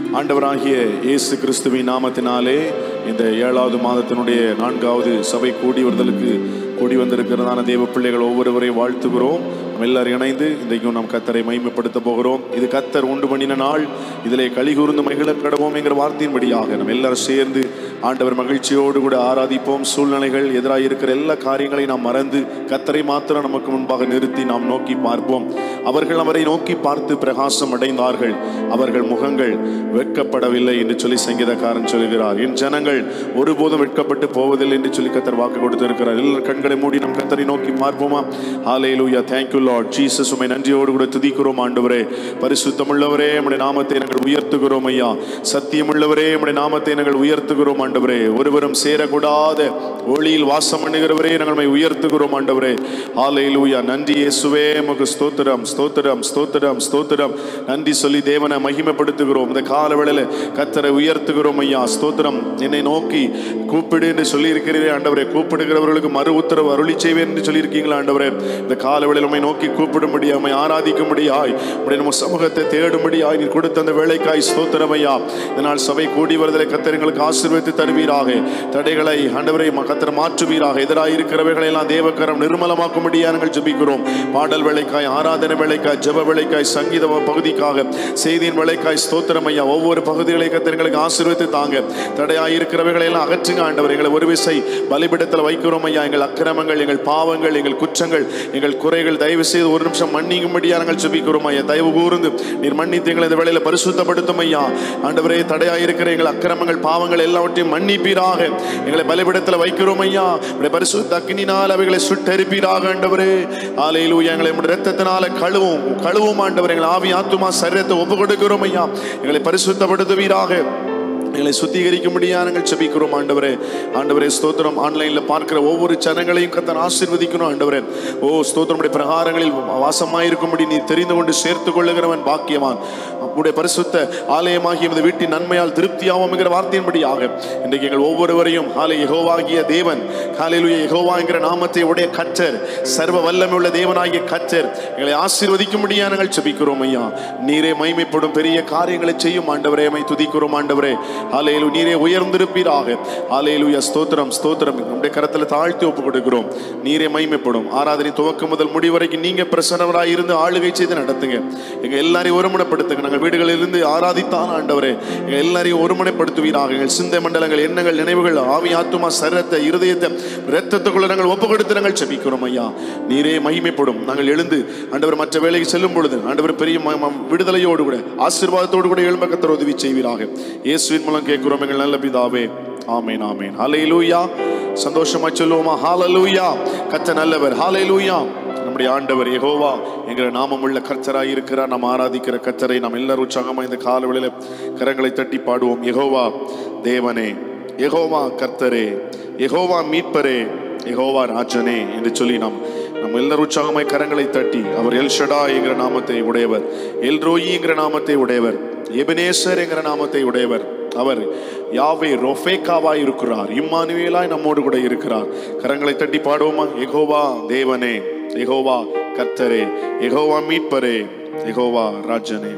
ஆண்டவராகிய இயேசு கிறிஸ்துவின் நாமத்தினாலே இந்த ஏழாவது மாதத்தினுடைய நான்காவது சபை கூடி வருதலுக்கு கூடி வந்திருக்கிறதான தேவ பிள்ளைகள் ஒவ்வொருவரையும் வாழ்த்துகிறோம் நம்ம எல்லாரும் இணைந்து இன்றைக்கும் நாம் கத்தரை மகிமைப்படுத்த போகிறோம் இது கத்தர் உண்டு பண்ணின நாள் இதிலே களி கூர்ந்து மகிழ கடவோம் என்கிற வார்த்தையின்படியாக நம்ம எல்லாரும் சேர்ந்து ஆண்டவர் மகிழ்ச்சியோடு கூட ஆராதிப்போம் சூழ்நிலைகள் எதிராக இருக்கிற எல்லா காரியங்களையும் நாம் மறந்து கத்தரை மாத்திரம் நமக்கு முன்பாக நிறுத்தி நாம் நோக்கி பார்ப்போம் அவர்கள் அவரை நோக்கி பார்த்து பிரகாசம் அடைந்தார்கள் அவர்கள் முகங்கள் வெட்கப்படவில்லை என்று சொல்லி சங்கீதக்காரன் சொல்கிறார் என் ஜனங்கள் ஒருபோதும் வெட்கப்பட்டு போவதில்லை என்று சொல்லி கத்தர் வாக்கு கொடுத்திருக்கிறார் எல்லா கண்களை மூடி நம் கத்தரை நோக்கி பார்ப்போமா ஹalleluya thank you lord jesus உம்மை நன்றியோடு கூட துதிக்கிறோம் ஆண்டவரே பரிசுத்தமுள்ளவரே உம்முடைய நாமத்தை நாங்கள் உயர்த்துகிறோம் ஐயா சத்தியமுள்ளவரே உம்முடைய நாமத்தை நாங்கள் உயர்த்துகிறோம் ஆண்டவரே ஒருவரும் சேரக்கூடாத ஒளியில் வாசம் பண்ணுகிறவரே நாங்கள் உம்மை உயர்த்துகிறோம் ஆண்டவரே ஹalleluya நன்றி இயேசுவே உமக்கு ஸ்தோத்திரம் ஸ்தோத்திரம் ஸ்தோத்திரம் ஸ்தோத்திரம் நன்றி சொல்லி தேவனை மகிமைப்படுத்துகிறோம் இந்த கால வேளையில கத்தரை உயர்த்துகிறோம் ஐயா ஸ்தோத்திரம் என்னை நோக்கி கூப்பிடு என்று சொல்லி இருக்கிறீரே ஆண்டவரே கூப்பிடுகிறவர்களுக்கு மறு உத்தரவு அருளி செய்வேன் என்று சொல்லியிருக்கீங்களா ஆண்டவரே இந்த கால வேளையில் உம்மை நோக்கி கூப்பிடும்படியா உம்மை ஆராதிக்கும்படியாய் உடைய நம்ம சமூகத்தை தேடும்படியாய் நீர் கொடுத்த அந்த வேலைக்காய் ஸ்தோத்திரம் ஐயா இதனால் சபை கூடி வருதலை கத்தர் எங்களுக்கு ஆசீர்வதித்து தருவீராக தடைகளை ஆண்டவரை ம- கத்தர் மாற்றுவீராக எதிராக இருக்கிறவைகளை எல்லாம் தேவக்கரம் நிர்மலமாக்கும்படியா நாங்கள் ஜெபிக்கிறோம் பாடல் வேலைக்காய் ஆராதனை வேலைக்காய் ஜெப வேலைக்காய் சங்கீத பகுதிக்காக செய்தியின் வேலைக்காய் ஸ்தோத்திரம் ஐயா ஒவ்வொரு பகுதிகளை கத்தர் எங்களுக்கு ஆசீர்வதித்து தாங்க தடையாய் இருக்கிறவைகளை எல்லாம் அகற்றுங்க ஆண்டவர் எங்களை ஒரு விசை பலிபிடத்தில் வைக்கிறோம் ஐயா எங்கள் அக்கிரமங்கள் எங்கள் பாவங்கள் எங்கள் குற்றங்கள் எங்கள் குறைகள் தயவு செய்து ஒரு நிமிஷம் மன்னிக்கும்படியா நாங்கள் ஜெபிக்கிறோம் ஐயா தயவு கூர்ந்து நீர் மன்னித்து எங்களை இந்த வேளையில பரிசுத்தப்படுத்தும் ஐயா ஆண்டவரே தடையாய் இருக்கிற எங்கள் அக்கிரமங்கள் பாவங்கள் எல்லாவற்றையும் மன்னிப்பீராக எங்களை பலிபிடத்தில் வைக்கிறோம் ஐயா உடைய பரிசுத்த அக்கினினால் அவைகளை சுட்டெரிப்பீராக ஆண்டவரே ஆலையிலூயா எங்களை உடைய ரத்தத்தினால கழுவும் கழுவும் ஆண்டவர் எங்களை ஆவி ஆத்துமா சரீரத்தை ஒப்பு கொடுக்கிறோம் ஐயா எங்களை பரிசுத்தப்படுத்துவீராக எங்களை சுத்திகரிக்கும்படியா நாங்கள் செபிக்கிறோம் ஆண்டவரே ஆண்டவரே ஸ்தோத்திரம் ஆன்லைன்ல பார்க்கிற ஒவ்வொரு ஜனங்களையும் கத்தர் ஆசீர்வதிக்கணும் ஆண்டவரே ஓ ஸ்தோத்திரமுடைய பிரகாரங்களில் வாசமாயிருக்கும்படி நீ தெரிந்து கொண்டு சேர்த்து கொள்ளுகிறவன் பாக்கியவான் உடைய பரிசுத்த ஆலயமாகிய இந்த வீட்டின் நன்மையால் திருப்தியாகும் என்கிற வார்த்தையின்படியாக இன்றைக்கு எங்கள் ஒவ்வொருவரையும் ஆலை யெகோவாகிய தேவன் காலையிலுய யெகோவா என்கிற நாமத்தை உடைய கற்றர் சர்வ வல்லமை உள்ள தேவனாகிய கற்றர் எங்களை ஆசீர்வதிக்கும்படியா நாங்கள் செபிக்கிறோம் ஐயா நீரே மைமைப்படும் பெரிய காரியங்களை செய்யும் ஆண்டவரே மை துதிக்கிறோம் ஆண்டவரே ஆலையிலு நீரே உயர்ந்திருப்பீராக ஆலையிலுயா ஸ்தோத்திரம் ஸ்தோத்திரம் நம்முடைய கரத்தில் தாழ்த்தி ஒப்பு கொடுக்கிறோம் நீரே மைமைப்படும் ஆராதனை துவக்கம் முதல் முடிவரைக்கும் நீங்க பிரசன்னவராய் இருந்து ஆளுகை செய்து நடத்துங்க எங்க எல்லாரையும் ஒருமுனைப்படுத்துங்க நாங்கள் வீடுகளில் இருந்து ஆராதித்தான் ஆண்டவரே எங்க எல்லாரையும் ஒருமுனைப்படுத்துவீராக எங்கள் சிந்தை மண்டலங்கள் எண்ணங்கள் நினைவுகள் ஆவி ஆத்துமா சரத்தை இருதயத்தை இரத்தத்துக்குள்ள நாங்கள் ஒப்பு கொடுத்து நாங்கள் செபிக்கிறோம் ஐயா நீரே மகிமைப்படும் நாங்கள் எழுந்து ஆண்டவர் மற்ற வேலைக்கு செல்லும் பொழுது ஆண்டவர் பெரிய ம- ம- விடுதலையோடு கூட ஆசீர்வாதத்தோடு கூட எழும்ப கத்தர் உதவி செய்வீராக இயேசுவின் மூலம் கேட்கிறோம் எங்கள் நல்ல பிதாவே ஆமேன் ஆமேன் ஹalleluya சந்தோஷமா சொல்லுவோமா ஹalleluya கத்த நல்லவர் ஹalleluya நம்முடைய ஆண்டவர் யெகோவா என்கிற நாமமுள்ள கர்த்தராய் இருக்கிறார் நாம் ஆராதிக்கிற கர்த்தரை நாம் எல்லாரும் உற்சாகமா இந்த காலவெளியில கரங்களை தட்டி பாடுவோம் யெகோவா தேவனே யெகோவா கர்த்தரே யெகோவா மீட்பரே யெகோவா ராஜனே என்று சொல்லி நாம் நம்ம எல்லாரும் உற்சாகமாய் கரங்களை தட்டி அவர் எல்ஷடா என்கிற நாமத்தை உடையவர் எல்ரோயி என்கிற நாமத்தை உடையவர் எபினேசர் என்கிற நாமத்தை உடையவர் அவர் யாவே ரொஃபேக்காவாய் இருக்கிறார் இம்மானுவேலாய் நம்மோடு கூட இருக்கிறார் கரங்களை தட்டி பாடுவோமா எகோவா தேவனே எகோவா கர்த்தரே எகோவா மீட்பரே எகோவா ராஜனே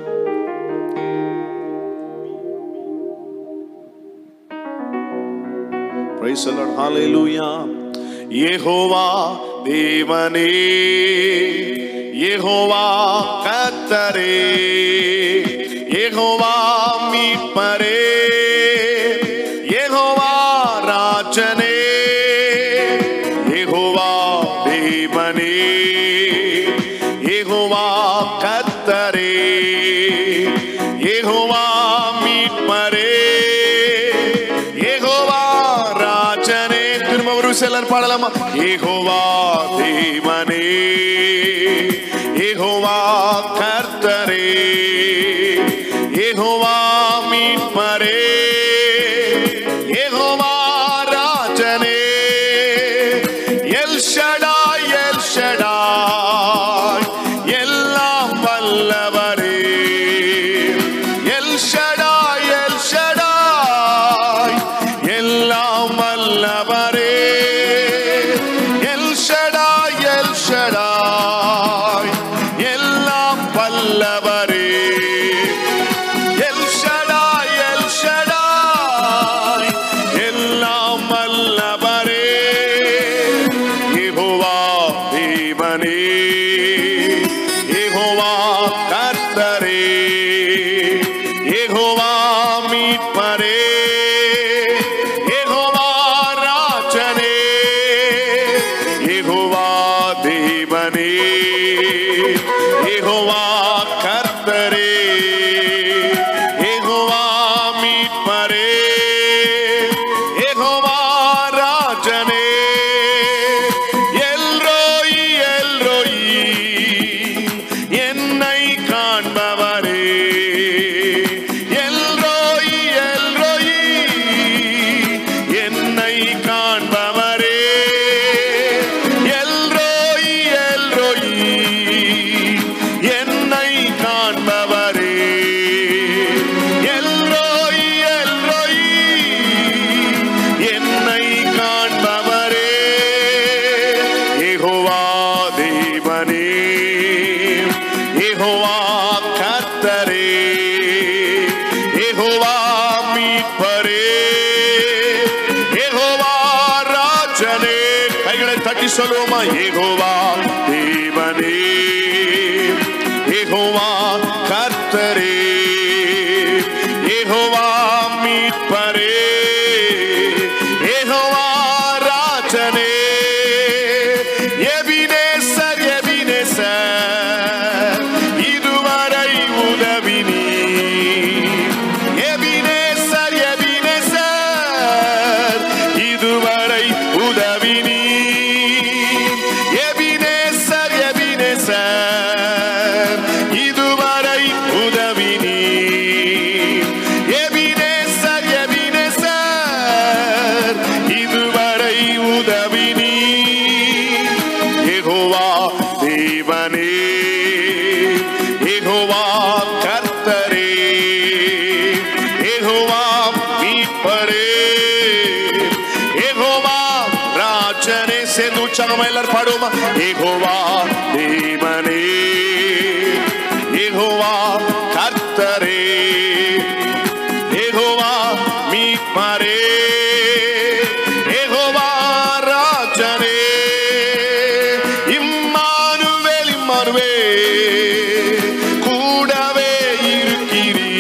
Praise the Lord. Hallelujah. Jehovah தேவனே யெகோவா கர்த்தரே யெகோவா மீட்பரே யெகோவா ராஜனே யெகோவா தேவனே யெகோவா கர்த்தரே யெகோவா மீட்பரே யெகோவா ராஜனே திரும்ப ஒரு சிலர் பாடலாமா யெகோவா தேவனே யெகோவா கர்த்தரே யெகோவா மீட்பரே யெகோவா ராஜனே எல் ஷடாய் எல் ஷடாய் எல்லாம் வல்லவரே எல் ஷடாய் எல் ஷடாய் எல்லாம் வல்லவரே எல் ஷடாய் எல் ஷடாய் எல்லாம் வல்லவரே எல் ஷடாய் யெகோவா கர்த்தரே யெகோவா மீட்பரே யெகோவா ராஜனே யெகோவா தேவனே யெகோவா கர்த்தரே யெகோவா மீட்பரே யெகோவா ராஜனே எல்ரோயி எல்ரோயி என்னை காண்பவரே எல்ரோயி எல்ரோயி என்னை காண்பவரே எல்ரோயி எல்ரோயி என்னை காண்பவரே எல்ரோயி எல்ரோயி என்னை காண்பவரே யெகோவா தேவனே யெகோவா கர்த்தரே யெகோவா மீட்பரே யெகோவா ராஜனே கைகளை தட்டி சொல்லுவோமா யெகோவா தேவனே யெகோவா கர்த்தரே யெகோவா மீட்பரே யெகோவா ராஜனே எபினேசர் எபினேசர் இதுவரை உதவி நீ எபினேசர் எபினேசர் இதுவரை உதவி நீ எபினேசர் எபினேசர் இதுவரை உதவி நீ எபினேசர் எபினேசர் இதுவரை உதவி நீ யெகோவா தேவனே யெகோவா கர்த்தரே யெகோவா மீட்பரே யெகோவா ராஜனே சேர்ந்து உற்சாகமா எல்லாரும் பாடுவோமா யெகோவா தேவனே யெகோவா கர்த்தரே யெகோவா மீட்பரே யெகோவா ராஜனே இம்மானுவேல் இம்மானுவேல் கூடவே இருக்கிறீ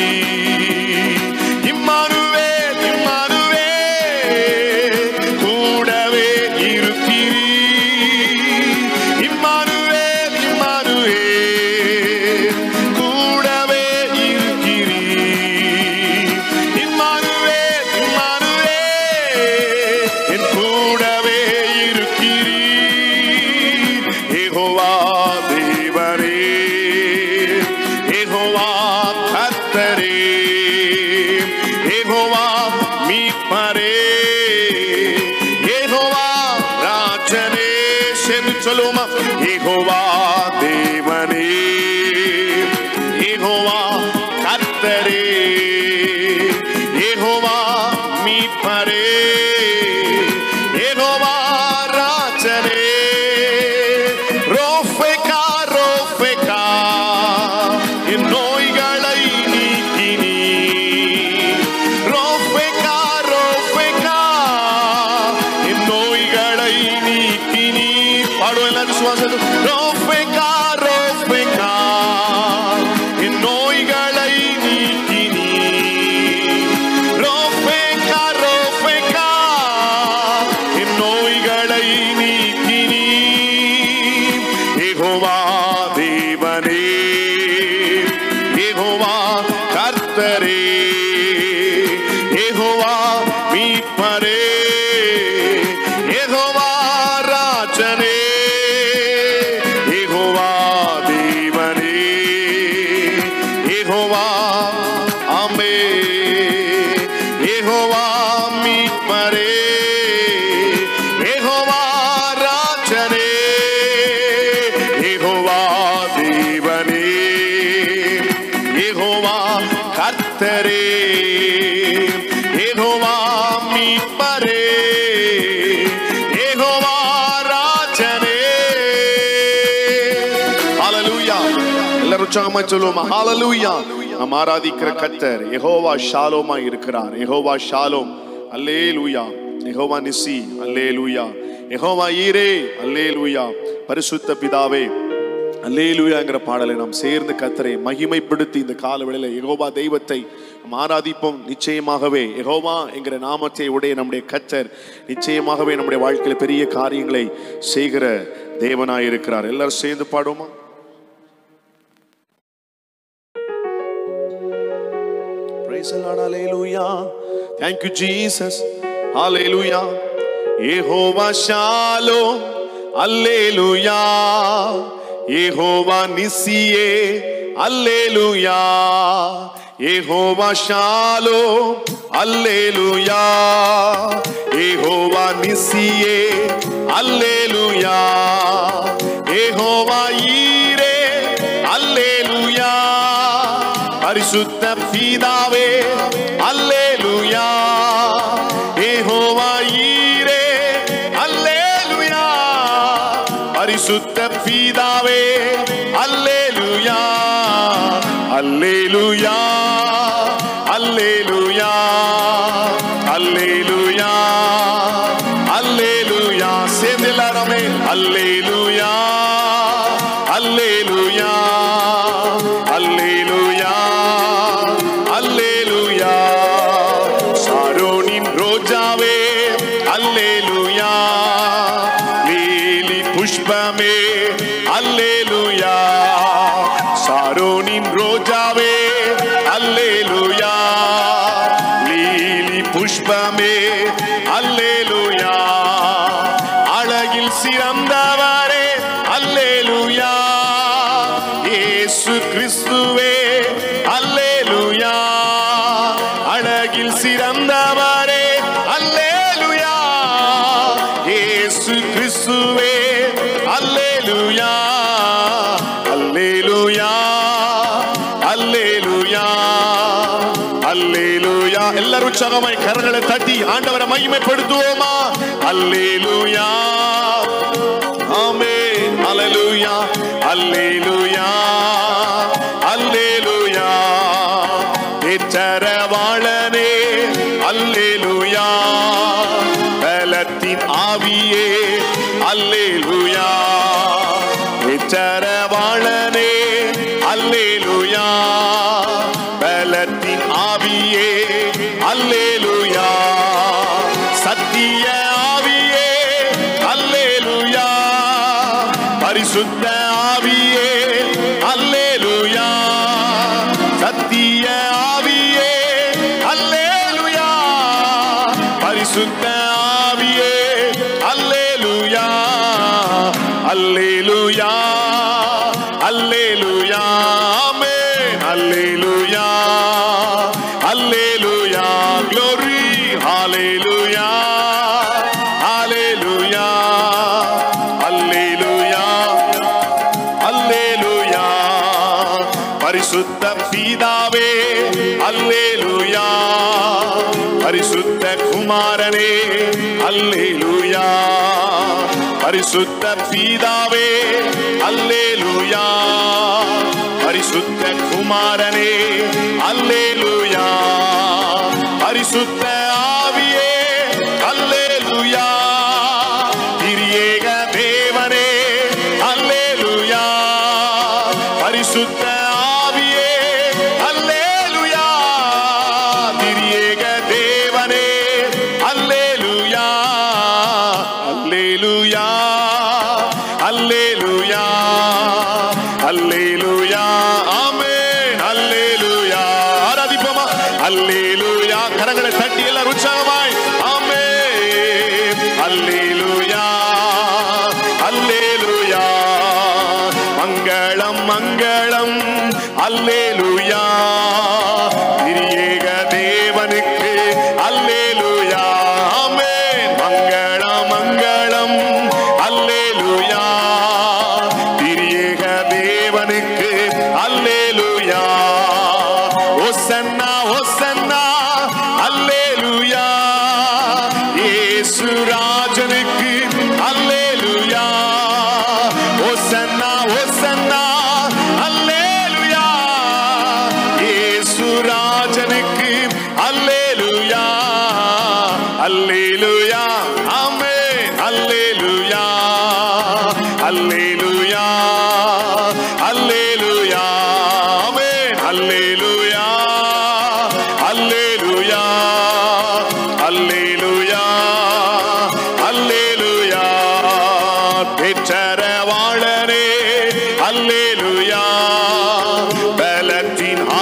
இம்மானுவேல் இம்மானுவேல் கூடவே இருக்கிறீ இம்மானுவேல் இம்மானுவேல் கூடவே இருக்கிறீ இம்மானுவேல் இம்மானுவேல் என் கூடவே இருக்கிறீ யெகோவா தேவரே யெகோவா கர்த்தரே யெகோவா மீட்பரே யெகோவா ராஜனே சேர்ந்து சொல்லுவோமா யெகோவா தேவனே யெகோவா கர்த்தரே யெகோவா மீட்பரே யெகோவா ராஜனே ரோஃபெகா ரோஃபெகா என் நோய்களை நீக்கினீ ரோஃபெகா ரோஃபெகா என் நோய்களை நீக்கினீ பாடுவோம் எல்லாரும் சுவாசம் ரோஃபெகா ரோஃபெகா என் நோய்களை நீக்கினீ ரோஃபெகா ரோஃபெகா என் நோய்களை நீக்கினீ யெகோவா தேவனே யெகோவா கர்த்தரே யெகோவா மீட்பரே யெகோவா ராஜனே யெகோவா தேவனே யெகோவா ஆமே யெகோவா மீட்பரே யெகோவா ராஜனே யெகோவா தேவனே யெகோவா கர்த்தரே யெகோவா மீட்பரே யெகோவா ராஜனே ஹalleluya எல்லாரும் உற்சாகமா சொல்லுவோமா ஹalleluya நாம் ஆராதிக்கிற கர்த்தர் யெகோவா ஷாலோமா இருக்கிறார் யெகோவா ஷாலோம் அல்லேலூயா யெகோவா நிசி அல்லேலூயா யெகோவா ஈரே அல்லேலூயா பரிசுத்த பிதாவே அல்லேலுயாங்கிற பாடலை நாம் சேர்ந்து கத்தரை மகிமைப்படுத்தி இந்த கால வேளையில யெகோவா தெய்வத்தை நாம் ஆராதிப்போம் நிச்சயமாகவே யெகோவா என்கிற நாமத்தை உடைய நம்முடைய கத்தர் நிச்சயமாகவே நம்முடைய வாழ்க்கையில பெரிய காரியங்களை செய்கிற தேவனாய் இருக்கிறார் எல்லாரும் சேர்ந்து பாடுவோமா Praise the Lord, hallelujah. Thank you, Jesus. Hallelujah. Yehovah Shalom, hallelujah. Yehovah Nisiye, hallelujah. Yehovah Shalom, hallelujah. Yehovah Nisiye, hallelujah. Yehovah Ire, hallelujah. பரிசுத்த பீதாவே அல்லேலுயா ஏகோவா ஈரே அல்லேலுயா பரிசுத்த பீதாவே அல்லேலுயா அல்லேலுயா அல்லேலுயா அல்லேலுயா அல்லேலுயா சேர்ந்து எல்லாருமே அல்லேலுயா அல்லேலுயா அல்லேலுயா அல்லேலுயா சாரோனின் ரோஜாவே அல்லேலுயா லீலி புஷ்பமே அல்லேலுயா சாரோனின் ரோஜாவே அல்லேலுயா லீலி புஷ்பமே அல்லேலுயா அழகில் சிறந்தவரே அல்லேலுயா இயேசு கிறிஸ்துவே அல்லேலுயா அழகில் சிறந்தவரே அல்லேலுயா இயேசு கிறிஸ்துவே அல்லேலுயா அல்லேலுயா அல்லேலுயா அல்லேலுயா எல்லாரும் உற்சாகமாய் கரங்களை தட்டி ஆண்டவரை மகிமைப்படுத்துவோமா அல்லேலுயா ஆமென் அல்லேலூயா அல்லேலூயா அல்லேலூயா ஏற்றரவாளனே அல்லேலூயா பலத்தின் ஆவியே அல்லேலூயா ஏற்றரவாளனே அல்லேலூயா பலத்தின் ஆவியே அல்லேலூயா சத்திய ஆவியே அல்லேலூயா பரிசுத்த ஆவியே அல்லேலூயா சத்திய ஆவியே அல்லேலூயா பரிசுத்த ஆவியே அல்லேலூயா அல்லேலூயா அல்லேலூயா ஆமென் அல்லேலூயா அல்லேலூயா glory ஹalleluya ஹalleluya அல்லேலூயா அல்லேலூயா பரிசுத்த பீதாவே அல்லேலூயா பரிசுத்த குமாரனே அல்லேலூயா பரிசுத்த பீதாவே அல்லேலூயா பரிசுத்த குமாரனே அல்லேலூயா பரிசுத்த ஆவியே அல்லேலூயா திரியேக தேவனே அல்லேலூயா பரிசுத்த ஆவியே அல்லேலூயா திரியேக தேவனே அல்லேலூயா அல்லேலூயா அல்லேலூயா அல்லேலூயா ஆமென் அல்லேலூயா ஆராதிப்போமா அல்லேலூயா கரங்களை தட்டி எல்லாரும் உற்சாகமாய் ஆமென் அல்லேலூயா அல்லேலூயா மங்களம் மங்களம் அல்லேலூயா திரியேக தேவனுக்கு அல்லேலூயா ஆமென் மங்களம் மங்களம் அல்லேலூயா திரியேக தேவனுக்கு அல்லேலூயா ஒசன்னா ஒசன்னா அல்லேலூயா இயேசு ராஜனுக்கு அல்லேலூயா ஒசன்னா ஒசன்னா அல்லேலூயா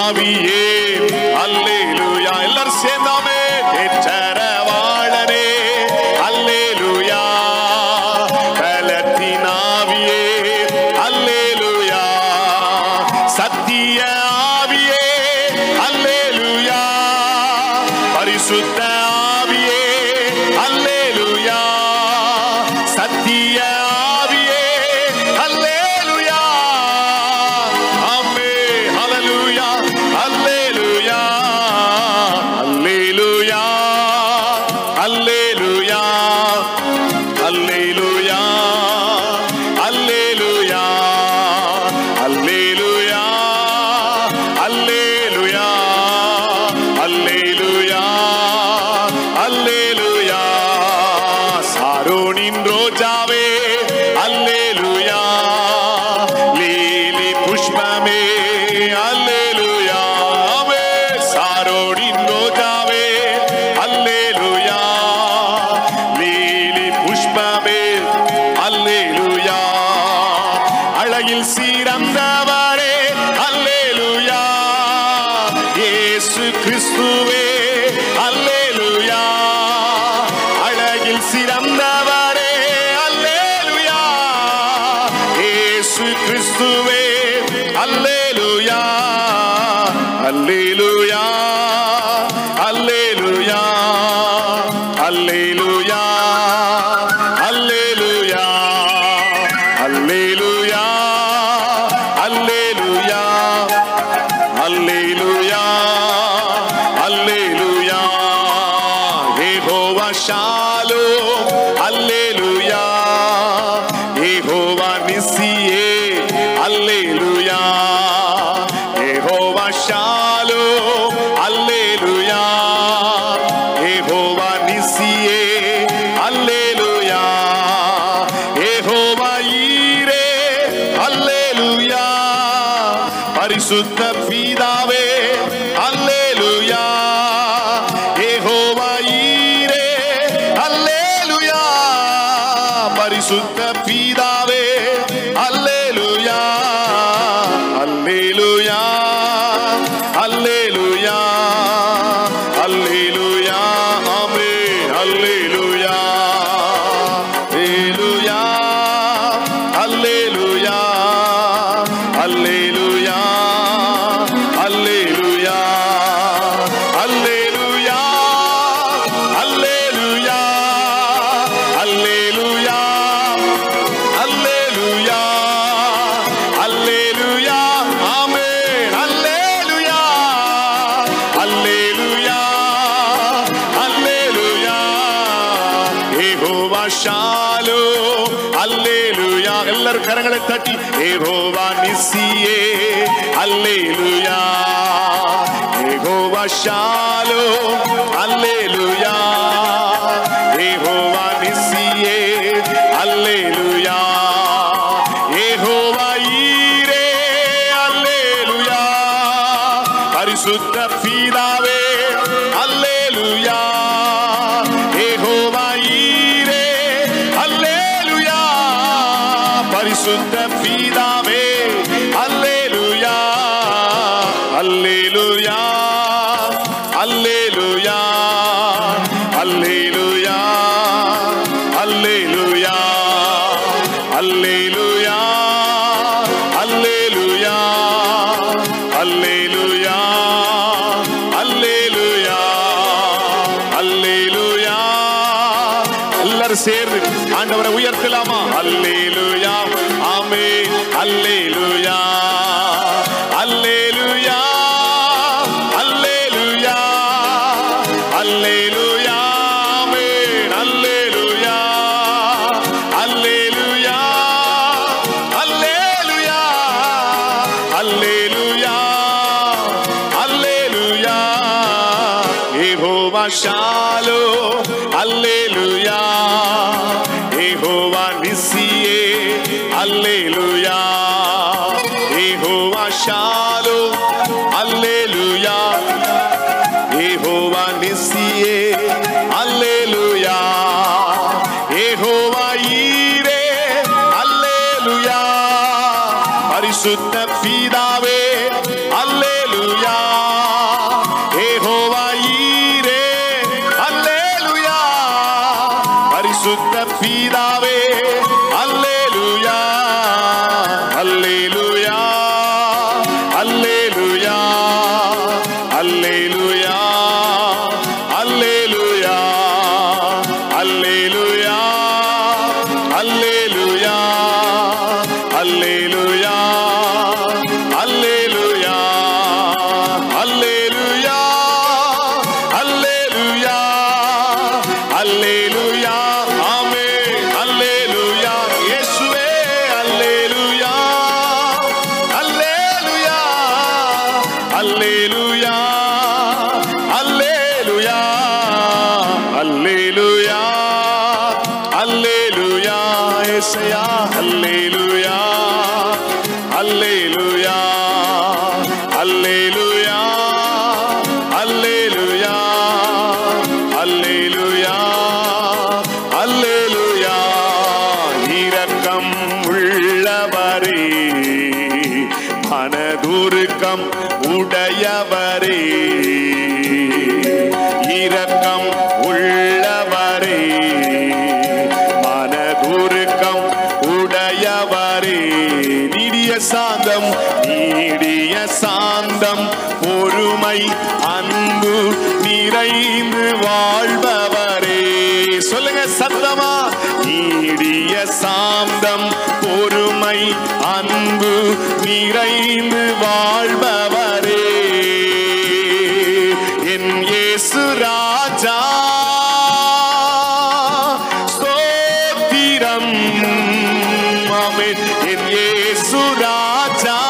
ஆவியே அல்லேலூயா எல்லாரும் சேர்ந்தாமே தேற்றரவாளனே அல்லேலூயா பலத்தின் ஆவியே அல்லேலூயா சத்திய ஆவியே அல்லேலூயா பரிசுத்த ஆவியே அல்லேலூயா சத்திய ஆவியே அல்லேலூயா ஆமே ஹalleluya அல்லேலூயா அல்லேலூயா அல்லேலூயா அல்லேலூயா அல்லேலூயா அல்லேலூயா அல்லேலூயா அல்லேலூயா அல்லேலூயா சாரோனின் ரோஜாவே அல்லேலூயா லீலி புஷ்பமே அல்லேலூயா ஆமே சாரோனின் ரோஜாவே அல்லேலூயா லீலி புஷ்பமே அல்லேலூயா அழகில் சீரந்தவரே அல்லேலூயா இயேசு கிறிஸ்துவே அல்லேலூயா அழகில் சிறந்தவரே அல்லேலூயா இயேசு கிறிஸ்துவே அல்லேலூயா அல்லேலூயா அல்லேலூயா அல்லேலூயா அல்லேலூயா அல்லேலூயா அல்லேலூயா அல்லேலூயா அல்லேலூயா யெகோவா ஷாலோம் அல்லேலூயா யெகோவா நிசியே அல்லேலூயா யெகோவா ஷாலோம் அல்லேலூயா யெகோவா நிசியே அல்லேலூயா யெகோவா ஈரே அல்லேலூயா பரிசுத்த பீதாவே அல்லேலூயா யெகோவா ஈரே அல்லேலூயா பரிசுத்த பீதாவே அல்லேலூயா அல்லேலூயா அல்லேலூயா அல்லேலூயா ஆமே அல்லேலூயா அல்லேலூயா அல்லேலூயா அல்லேலூயா அல்லேலூயா அல்லேலூயா அல்லேலூயா அல்லேலூயா அல்லேலூயா அல்லேலூயா ஆமென் அல்லேலூயா அல்லேலூயா அல்லேலூயா யெகோவா ஷாலோ அல்லேலூயா எல்லாரும் கரங்களை தட்டி யெகோவா நிசியே அல்லேலூயா யெகோவா ஷாலோ அல்லேலூயா யெகோவா நிசியே அல்லேலூயா யெகோவா ஈரே அல்லேலூயா பரிசுத்த பீதாவே அல்லேலூயா யெகோவா ஈரே அல்லேலூயா பரிசுத்த பீதாவே அல்லேலூயா அல்லேலூயா அல்லேலூயா அல்லேலூயா அல்லேலூயா அல்லேலூயா அல்லேலூயா அல்லேலூயா அல்லேலூயா அல்லேலூயா எல்லாரும் சேர்ந்து ஆண்டவரை உயர்த்தலாமா அல்லேலூயா ஆமே அல்லேலூயா அல்லேலூயா அல்லேலூயா அல்லேலூயா ஆமென் அல்லேலூயா அல்லேலூயா அல்லேலூயா அல்லேலூயா அல்லேலூயா யெகோவா ஷாலோ அல்லேலூயா யெகோவா நிசியே அல்லேலூயா யெகோவா ஷாலோ அல்லேலூயா யெகோவா நிசியே அல்லேலூயா யெகோவா ஈரே அல்லேலூயா பரிசுத்த பீதாவே அல்லேலூயா அல்லேலுயா அல்லேலுயா அல்லேலுயா அல்லேலுயா ஏசையா அல்லேலுயா அல்லேலுயா அல்லேலுயா அல்லேலுயா அல்லேலுயா அல்லேலுயா இரக்கம் உள்ளவரே மனதுருக்கம் உடையவரே இரக்கம் உள்ளவரே மனதுருக்கம் உடையவரே நீடிய சாந்தம் நீடிய சாந்தம் பொறுமை அன்பு நிறைந்து வாழ்பவரே சொல்லுங்க சத்தமா நீடிய சாந்தம் பொறுமை அன்பு நிறைந்து வாழ்பவரே என் இயேசு ராஜா ஸ்தோத்திரம் ஆமென் என் இயேசு ராஜா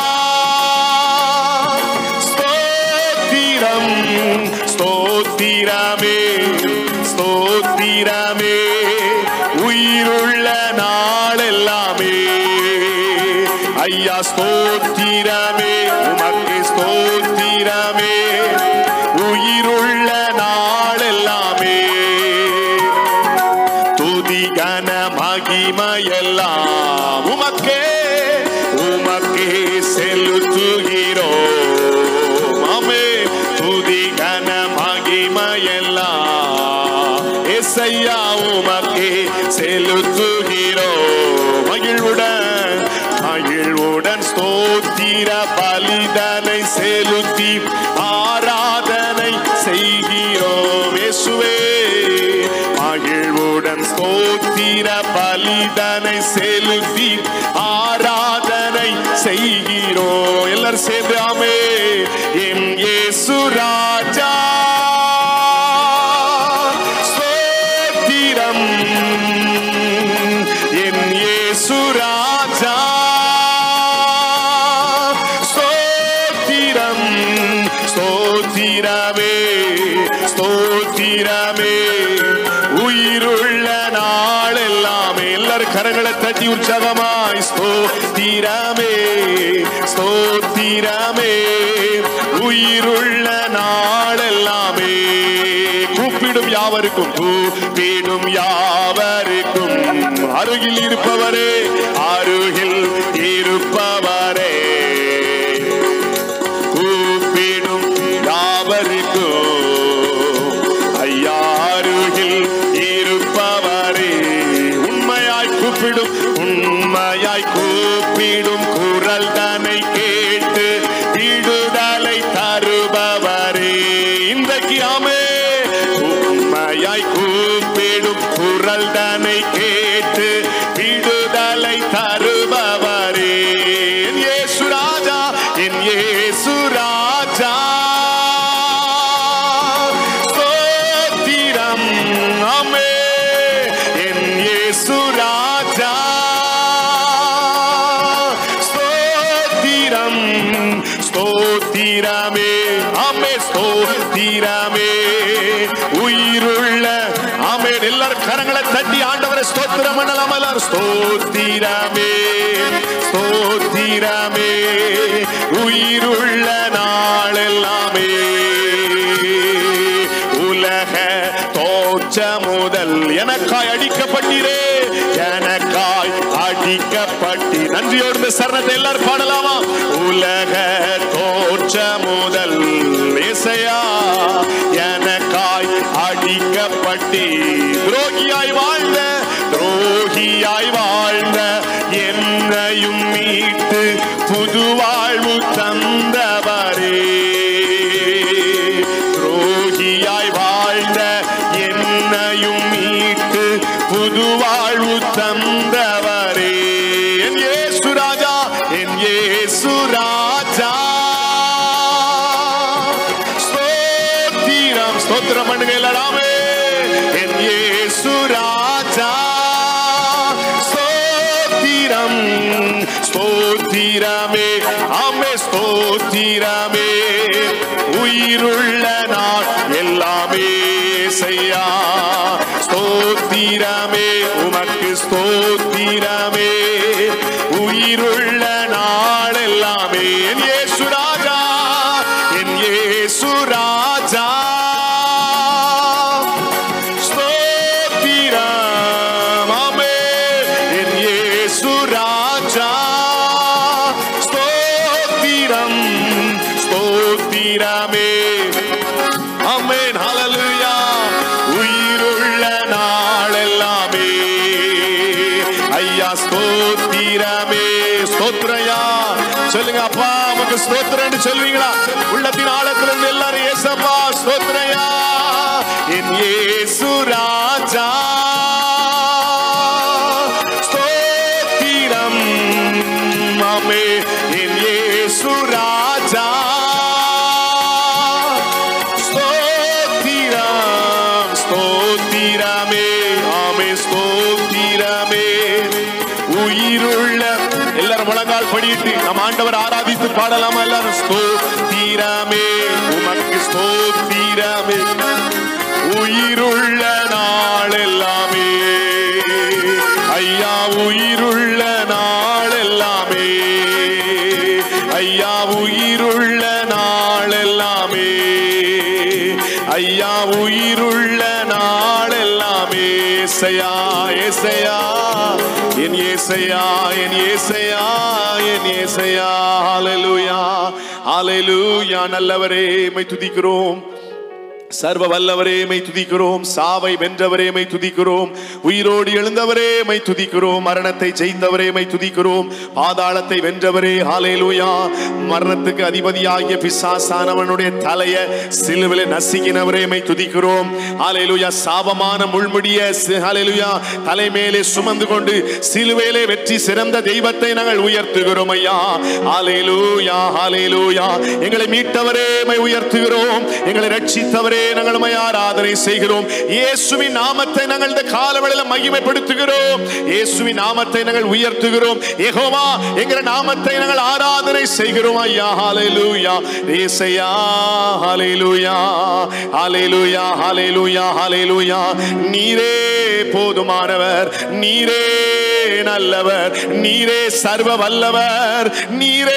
ஸ்தோத்திரம் ஸ்தோத்திரமே ஸ்தோத்திரமே உயிருள்ள நாளெல்லாமே ஐயா ஸ்தோத்திரமே உமக்கு ஸ்தோத்திரமே உயிருள்ள நாளெல்லாமே துதி கன மகிமையெல்லாம் உமக்கே உமக்கே செலுத்துகிறோம் ஆமே துதி கன மகிமையெல்லாம் எஸ்ஐயா உமக்கே செலுத்துகிறோம் மகிழ்வுடன் மகிழ்வுடன் ஸ்தோத்திர பலிதனை செலுத்தி ஆராதனை செய்கிறோம் இயேசுவே மகிழ்வுடன் ஸ்தோத்திர பலிதனை செலுத்தி ஆராதனை செய்கிறோம் எல்லாரும் சேர்ந்து ஆமே என் இயேசு ராஜா ஸ்தோத்திரம் என் இயேசு ராஜா ஸ்தோத்திரம் ஸ்தோத்திரமே ஸ்தோத்திரமே உயிருள்ள நாளெல்லாமே எல்லாரும் கரங்களை தட்டி உற்சாகமாய் ஸ்தோத்திரமே ஸ்தோத்திரமே உயிருள்ள நாளெல்லாமே கூப்பிடும் யாவருக்கும் கூப்பிடும் யாவருக்கும் அருகில் இருப்பவரே அருகில் இருப்பவரே கூப்பிடும் யாவருக்கும் ஐயா அருகில் இருப்பவரே உண்மையாய் கூப்பிடும் உண்மையாய் கூப்பிடும் குரல் தன்னை கேட்டு விடுதலை தருபவரே இன்றைக்கு ஆமே உண்மையாய் கூப்பிடும் குரல் தன்னை கேட்டு விடுதலை தருபவரே என் இயேசு ராஜா என் இயேசு ராஜா ஸ்தோத்திரம் ஆமே என் இயேசு ராஜா ஸ்தோத்திரம் ஸ்தோத்திரமே ஆமே ஸ்தோத்திரமே உயிருள்ள ஆமே எல்லாரும் கரங்களை தட்டி ஆண்டவரை ஸ்தோத்திரம் பண்ணலாம் எல்லாரும் ஸ்தோத்திரமே ஸ்தோத்திரமே உயிருள்ள நாளெல்லாமே உலக தோற்ற முதல் எனக்காய் அடிக்கப்பட்டீரே எனக்காய் அடிக்கப்பட்டி நன்றியோடு இந்த சரணத்தை எல்லாரும் பாடலாமா உலக தோற்ற முதல் இசையா எனக்காய் அடிக்கப்பட்டி துரோகியாய் வாழ்ந்த துரோகியாய் வாழ்ந்த என்னையும் மீட்டு புது வாழ்வு தந்தவரே துரோகியாய் வாழ்ந்த என்னையும் மீட்டு புது வாழ்வு தந்தவரே என் இயேசு ராஜா என் இயேசு ராஜா ஸ்தோத்திரம் ஸ்தோத்திரம் பண்ணுங்க எல்லாராமே என் இயேசு ராஜா ஸ்தோத்திரம் ஸ்தோத்திரமே ஆமே ஸ்தோத்திரமே உயிருள்ள நாள் எல்லாமே செய்யா ஸ்தோத்திரமே உமக்கு ஸ்தோத்திரமே உயிருள்ள நாள் எல்லாமே என் இயேசு ராஜா என் இயேசு ராஜா ஸ்தோத்திரம் ஆமென். என் இயேசு ராஜா ஸ்தோத்திரம் ஸ்தோத்திரமே ஆமென் ஹalleluya உயிருள்ள நாளெல்லாமே ஐயா ஸ்தோத்திரமே ஸ்தோத்ரயா சொல்லுங்க அப்பா உமக்கு ஸ்தோத்திரம்னு சொல்வீங்களா உள்ளத்தின் ஆழத்துல இருந்து எல்லாரும் ஏசப்பா ஸ்தோத்ரயா என் இயேசு ராஜா ஸ்தோத்திரம் ஆமே என் இயேசு ராஜா ஸ்தோத்திரம் ஸ்தோத்திரமே ஆமே ஸ்தோத்திரமே உயிருள்ள எல்லாரும் முழங்கால் படிட்டு நம் ஆண்டவர் ஆராதித்து பாடலாமா எல்லாரும் ஸ்தோத்திரமே உமக்கு ஸ்தோத்திரமே உயிருள்ள நாள் எல்லாமே ஐயா உயிருள்ள நாள் எல்லாமே ஐயா உயிருள்ள நாள் எல்லாமே ஐயா உயிருள்ள நாள் எல்லாமே ஏசையா ஏசையா என் ஏசையா என் ஏசையா என் ஏசையா ஹalleluya ஹalleluya நல்லவரே மை துதிக்கிறோம் சர்வ வல்லவரே மை துதிக்கிறோம் சாவை வென்றவரே மை துதிக்கிறோம் உயிரோடு எழுந்தவரே மை துதிக்கிறோம் மரணத்தை ஜெயித்தவரே மை துதிக்கிறோம் பாதாளத்தை வென்றவரே ஹalleluya மரணத்துக்கு அதிபதியாகிய பிசாசானவனுடைய தலைய சிலுவிலே நசுக்கினவரே மை துதிக்கிறோம் ஹalleluya சாபமான முள்முடிய சி- ஹalleluya தலைமேலே சுமந்து கொண்டு சிலுவையிலே வெற்றி சிறந்த தெய்வத்தை நாங்கள் உயர்த்துகிறோம் ஐயா ஹalleluya ஹalleluya எங்களை மீட்டவரே மை உயர்த்துகிறோம் எங்களை ரட்சித்தவரே நாங்கள் உம்மை ஆராதனை செய்கிறோம் இயேசுவின் நாமத்தை நாங்கள் இந்த காலவெளியில மகிமைப்படுத்துகிறோம் இயேசுவின் நாமத்தை நாங்கள் உயர்த்துகிறோம் யெகோவா என்கிற நாமத்தை நாங்கள் ஆராதனை செய்கிறோம் ஐயா ஹalleluya இயேசையா ஹalleluya ஹalleluya ஹalleluya ஹalleluya நீரே போதுமானவர் நீரே நல்லவர் நீரே சர்வ வல்லவர் நீரே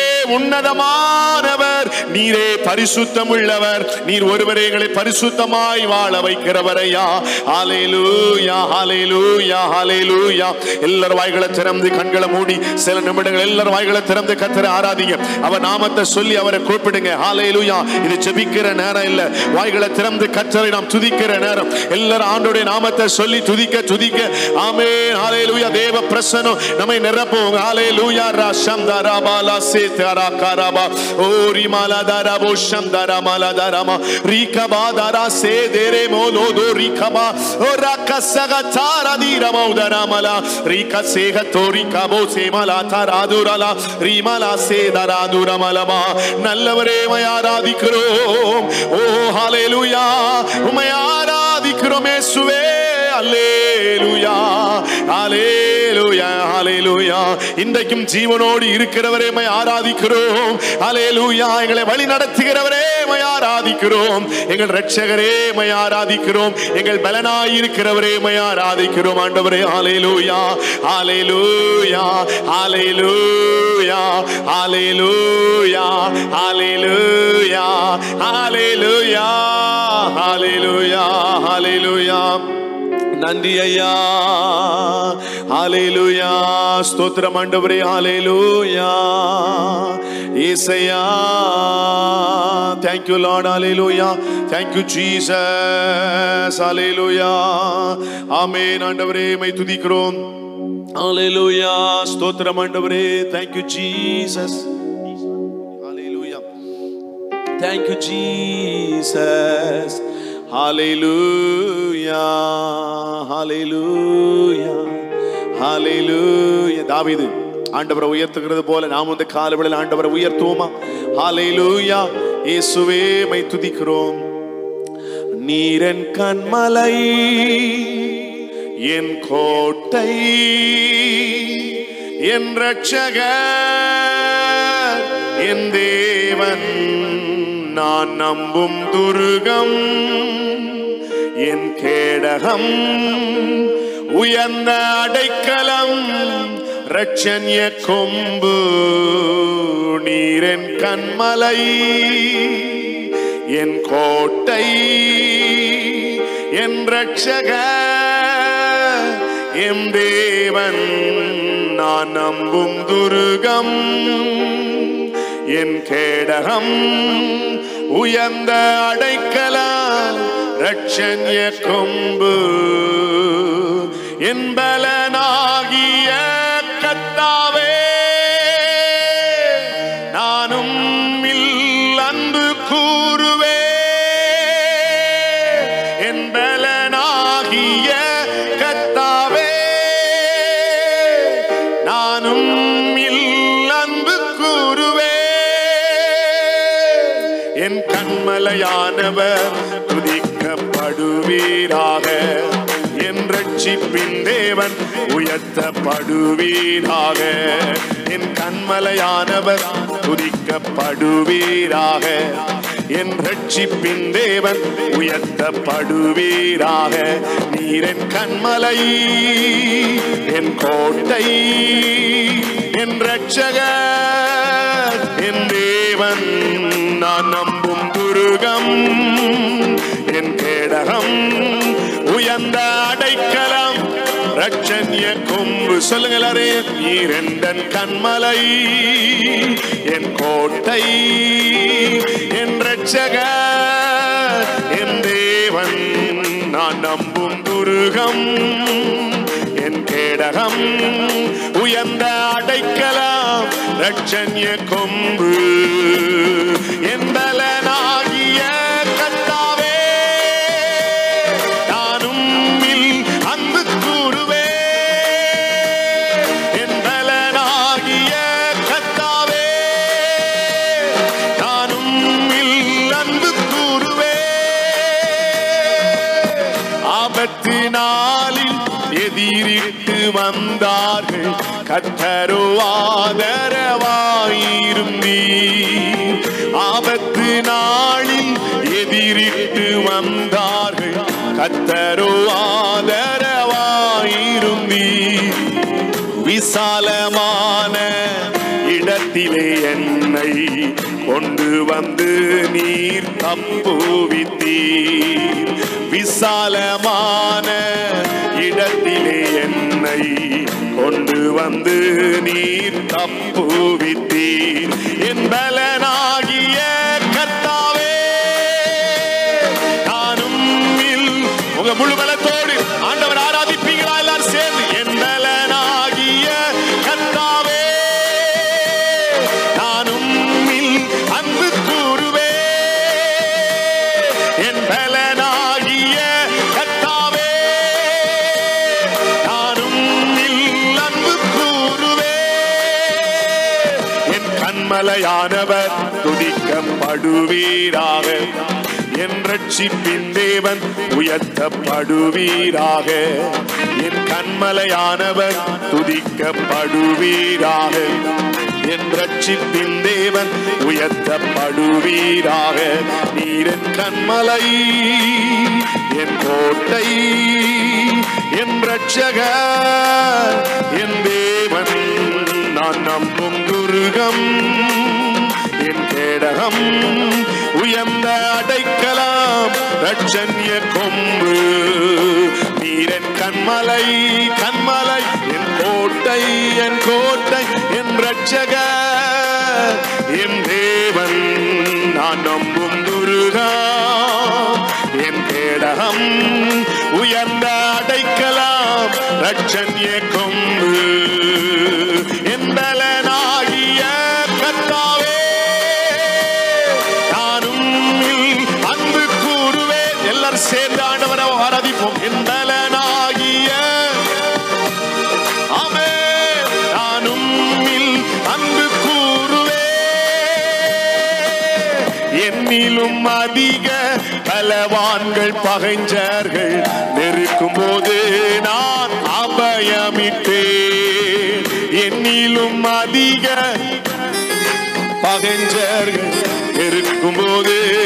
உன்னதமானவர் நீரே பரிசுத்தம் உள்ளவர் நீர் ஒருவரே எங்களை பரிசுத்தமாய் வாழ வைக்கிறவரையா ஹalleluya ஹalleluya ஹalleluya எல்லாரும் வாய்களை திறந்து கண்களை மூடி சில நிமிடங்கள் எல்லாரும் வாய்களை திறந்து கத்தரை ஆராதிங்க அவர் நாமத்தை சொல்லி அவரை கூப்பிடுங்க ஹalleluya இது ஜெபிக்கிற நேரம் இல்ல வாய்களை திறந்து கத்தரை நாம் துதிக்கிற நேரம் எல்லாரும் ஆண்டோடைய நாமத்தை சொல்லி துதிக்க துதிக்க ஆமென் ஹalleluya தேவ பிரசன்னம் நம்மை நிரப்பும் ஹalleluya ராஷம் தரபாலா சேதரா கரபா ஓரி மாலா தரபோ ஷம் தரமாலா தரமா ரீகபா தரா சேதேரே மோலோதோ ரீகபா ஓ ரக்கசக தாரா தீரமோ தரமலா ரீக சேக தோரி கபோ சேமலா தராதுரலா ரீமலா சேதராதுரமலமா நல்லவரே உம்மை ஆராதிக்கிறோம் ஓ ஹalleluya உம்மை ஆராதிக்கிறோம் இயேசுவே அல்லேலூயா ஹalleluya ஹalleluya இன்றைக்கும் ஜீவனோடு இருக்கிறவரே மை ஆராதிக்கிறோம் ஹalleluya எங்களை வழி நடத்துகிறவரே மை ஆராதிக்கிறோம் எங்கள் இரட்சகரே மை ஆராதிக்கிறோம் எங்கள் பலனாய் இருக்கிறவரே மை ஆராதிக்கிறோம் ஆண்டவரே ஹalleluya ஹalleluya ஹalleluya ஹalleluya ஹalleluya ஹalleluya ஹalleluya ஹalleluya நன்றி ஐயா ஹalleluya ஸ்தோத்திரம் ஆண்டவரே ஹalleluya இயேசையா thank you lord hallelujah thank you jesus hallelujah ஆமென் ஆண்டவரே மை துதிக்கிறோம் ஹalleluya ஸ்தோத்திரம் ஆண்டவரே thank you jesus hallelujah Thank you, Jesus. Hallelujah. Hallelujah. Hallelujah. தாவீது ஆண்டவரை உயர்த்துகிறது போல நாம் வந்து காலவெளியில் ஆண்டவரை உயர்த்துவோமா ஹalleluya இயேசுவே மை துதிக்கிறோம் நீரன் கண்மலை என் கோட்டை என் ரட்சகர் என் தேவன் நான் நம்பும் துருகம் என் கேடகம் உயர்ந்த அடைக்கலம் ரட்சண்ய கொம்பு நீரென் கண்மலை என் கோட்டை என் ரட்சக எம் தேவன் நான் நம்பும் துருகம் என் கேடகம் உயர்ந்த அடைக்கலம் ரட்சண்ய கொம்பு என் பலனாகிய கத்தாவே நானும் இல் அன்பு கூறுவே என் பலனாகிய கத்தாவே நானும் இல் அன்பு கூறுவே என் கண்மலையானவர் துதிக்கப்படுவீராக என் ரட்சிப்பின் தேவன் உயர்த்தப்படுவீராக என் கண்மலையானவர் துதிக்கப்படுவீராக என் ரட்சிப்பின் தேவன் உயர்த்தப்படுவீராக நீரென் கண்மலை என் கோட்டை என் ரட்சகர் என் தேவன் நான் நம்பும் துருகம் என் கேடகம் உயர்ந்த அடைக்கலம் ரட்சண்ய கொம்பு சொல்லுங்களே நீரெந்தன் கண்மலை என் கோட்டை என் ரட்சக என் தேவன் நான் நம்பும் துருகம் என் கேடகம் உயர்ந்த அடைக்கலம் ரட்சண்ய கொம்பு என் பலனாகிய கத்தாவே நானும் இல் அன்பு கூறுவே என் பலனாகிய கத்தாவே நானும் இல் அன்பு கூறுவே ஆபத்து நாளில் எதிரிட்டு வந்தார்கள் கத்தரோ ஆதரவாயிருந்தீ ஆபத்து நாளில் எதிரிட்டு வந்தார்கள் கத்தரோ ஆதரவாயிருந்தீ விசாலமான இடத்திலே என்னை கொண்டு வந்து நீர் தப்புவித்தீர் விசாலமான இடத்திலே என்னை கொண்டு வந்து நீர் தப்புவித்தீர் என் பலனாகிய கர்த்தாவே நானும் இல் உங்க முழு பலத்தோடு ஆண்டவர் ஆராதிப்பீங்களா எல்லாரும் சேர்ந்து என் பலனாகிய கர்த்தாவே நானும் இல் அன்பு கூறுவே என் பலனாகிய கர்த்தாவே நானும் இல் அன்பு கூறுவே என் கண்மலையானவர் துதிக்கப்படுவீராக என் ரட்சிப்பின் தேவன் உயர்த்தப்படுவீராக என் கண்மலையானவர் துதிக்கப்படுவீராக என் ரட்சிப்பின் தேவன் உயர்த்தப்படுவீராக நீரன் கண்மலை என் கோட்டை என் ரட்சக என் தேவன் நான் நம்பும் துருகம் என் கேடகம் உயர்ந்த அடைக்கலாம் ரட்சண்ய கொம்பு நீரன் கண்மலை கண்மலை என் கோட்டை என் கோட்டை என் ரட்சக என் தேவன் நான் நம்பும் துருகா என் கேடகம் உயர்ந்த அடைக்கலாம் ரட்சண்ய கொம்பு என் பலனாகிய கர்த்தாவே நானும் இல் அன்பு கூறுவே எல்லாரும் சேர்ந்து ஆண்டவரை ஆராதிப்போம் என் பலனாகிய ஆமே நானும் இல் அன்பு கூறுவே என்னிலும் அதிக பலவான்கள் பகைஞ்சர்கள் நெருக்கும் போது நான் அபயமிட்டேன் என்னிலும் அதிக பகைஞ்சர்கள் இருக்கும் போது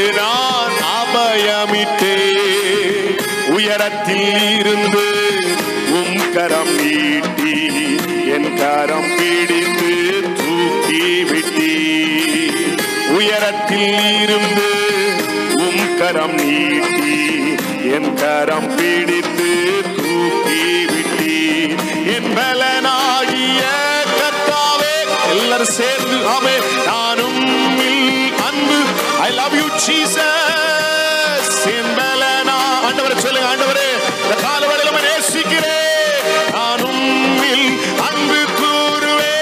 உயரத்தில் இருந்து உம் கரம் நீட்டி என் கரம் பிடித்து தூக்கி விட்டி உயரத்தில் இருந்து உம் கரம் நீட்டி என் கரம் பிடித்து தூக்கி விட்டி என் பலனாகிய கர்த்தாவே எல்லாரும் சேர்ந்து ஆமே நானும் அன்பு ஐ லவ் யூ ஜீசஸ் என் பலனா ஆண்டவரே சொல்லுங்க ஆண்டவரே இந்த காலவரையில நேசிக்கிறேன் நானும் அன்பு கூறுவே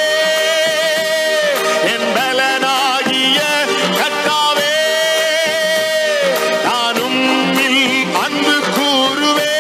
என் பலனாகிய கர்த்தாவே நானும் அன்பு கூறுவே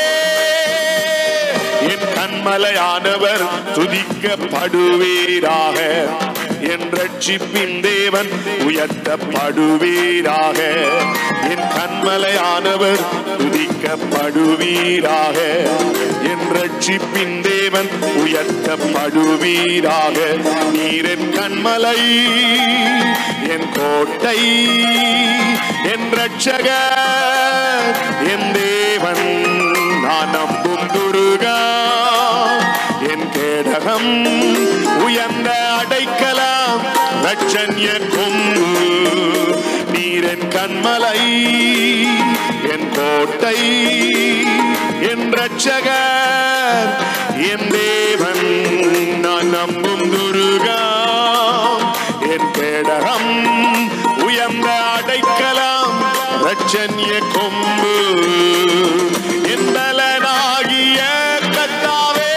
என் கண்மலையானவர் துதிக்கப்படுவீராக என் ரட்சிப்பின் தேவன் உயர்த்தப்படுவீராக என் கண்மலையானவர் துதிக்கப்படுவீராக என் ரட்சிப்பின் தேவன் உயர்த்தப்படுவீராக நீரின் கண்மலை என் கோட்டை என் ரட்சகர் என் தேவன் நான் நம்பும் துருகா என் கேடகம் உயர்ந்த அடைக்கலாம் லட்சண்ய கொம்பு நீரின் கண்மலை என் கோட்டை என் ரட்சகர் என் தேவன் நான் நம்பும் துருகா என் கேடகம் உயர்ந்த அடைக்கலாம் ரட்சண்ய கொம்பு என் பலனாகிய கத்தாவே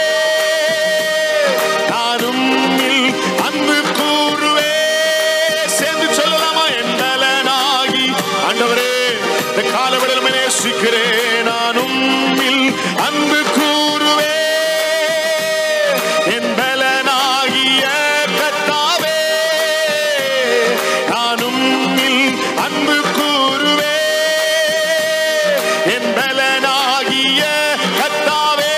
நானும் அன்பு கூறுவே சேர்ந்து சொல்லலாமா என் பலனாகி ஆண்டவரே இந்த காலவெளியில் நேசிக்கிறேன் நானும் அன்பு கூறுவே என் பலனாகிய கத்தாவே நானும் அன்பு கூறுவே என் பலனாகிய கத்தாவே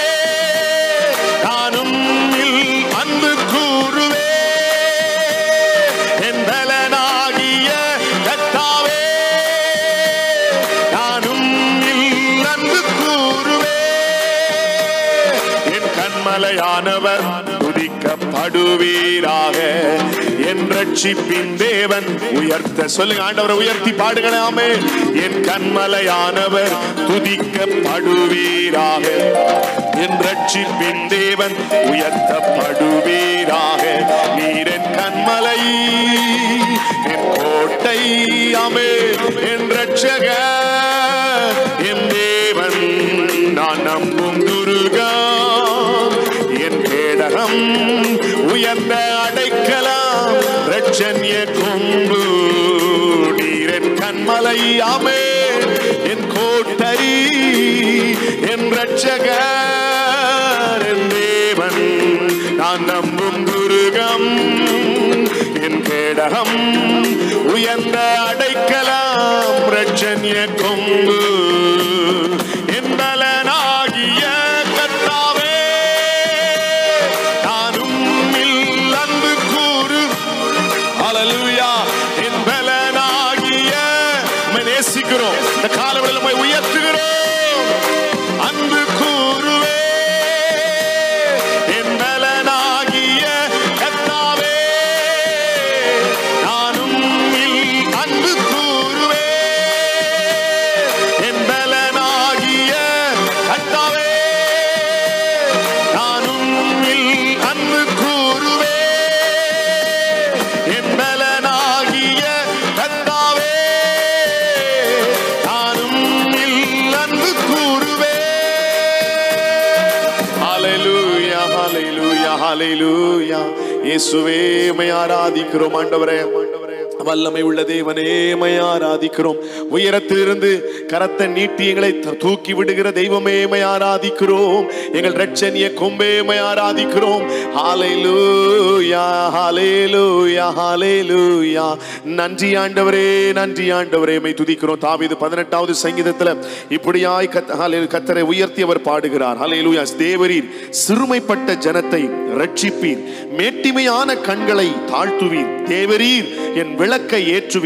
நானும் அன்பு கூறுவே என் பலனாகிய கத்தாவே நானும் அன்பு கூறுவே என் கண்மலையானவர் துதிக்கப்படுவீராக என் ரட்சிப்பின் தேவன் உயர்த்த சொல்லுங்க ஆண்டவரை உயர்த்தி பாடுகளாமே என் கண்மலையானவர் துதிக்கப்படுவீராக என் ரட்சிப்பின் தேவன் உயர்த்தப்படுவீராக நீர் என் கண்மலை என் கோட்டை அமே என் ரட்சக என் தேவன் நான் நம்பும் துருகா என் கேடகம் உயர்ந்த அடைக்கலாம் ரட்சண்ய கொம்பு நீர் என் கண்மலை ஆமே என் கோட்டை என் ரட்சகர் என் தேவன் நான் நம்பும் துருகம் என் கேடகம் உயர்ந்த அடைக்கலாம் ரட்சண்ய கொம்பு என் பலனாகிய கர்த்தாவே நானும் அன்பு கூறு ஹalleluya என் பலனாகிய உம்மை நேசிக்கிறோம் இந்த காலவெளியில் உம்மை உயர்த்துகிறோம் அன்பு கூறுவே என் பலனாகிய கர்த்தாவே நானும் அன்பு கூறுவே என் பலனாகிய கர்த்தாவே நானும் அன்பு கூறுவே என் பலனாகிய கர்த்தாவே நானும் அன்பு கூறுவே ஹalleluya ஹalleluya ஹalleluya இயேசுவே உம்மை ஆராதிக்கிறோம் ஆண்டவரே வல்லமை உள்ள தேவனே உம்மை ஆராதிக்கிறோம் உயரத்திலிருந்து கரத்தை நீட்டி எங்களை த- தூக்கி விடுகிற தெய்வமே உம்மை ஆராதிக்கிறோம் எங்கள் ரட்சணிய கொம்பே உம்மை ஆராதிக்கிறோம் ஹalleluya ஹalleluya ஹalleluya நன்றி ஆண்டவரே நன்றி ஆண்டவரே உம்மை துதிக்கிறோம் தாவீது 18வது சங்கீதத்துல இப்படியாய் கத் ஹalleluya, கர்த்தரை உயர்த்தி அவர் பாடுகிறார் ஹalleluya தேவரீர் சிறுமைப்பட்ட ஜனத்தை ரட்சிப்பீர் மேட்டிமையான கண்களை தாழ்த்துவீர் தேவரீர் என் விளக்கை ஏற்றுவீர்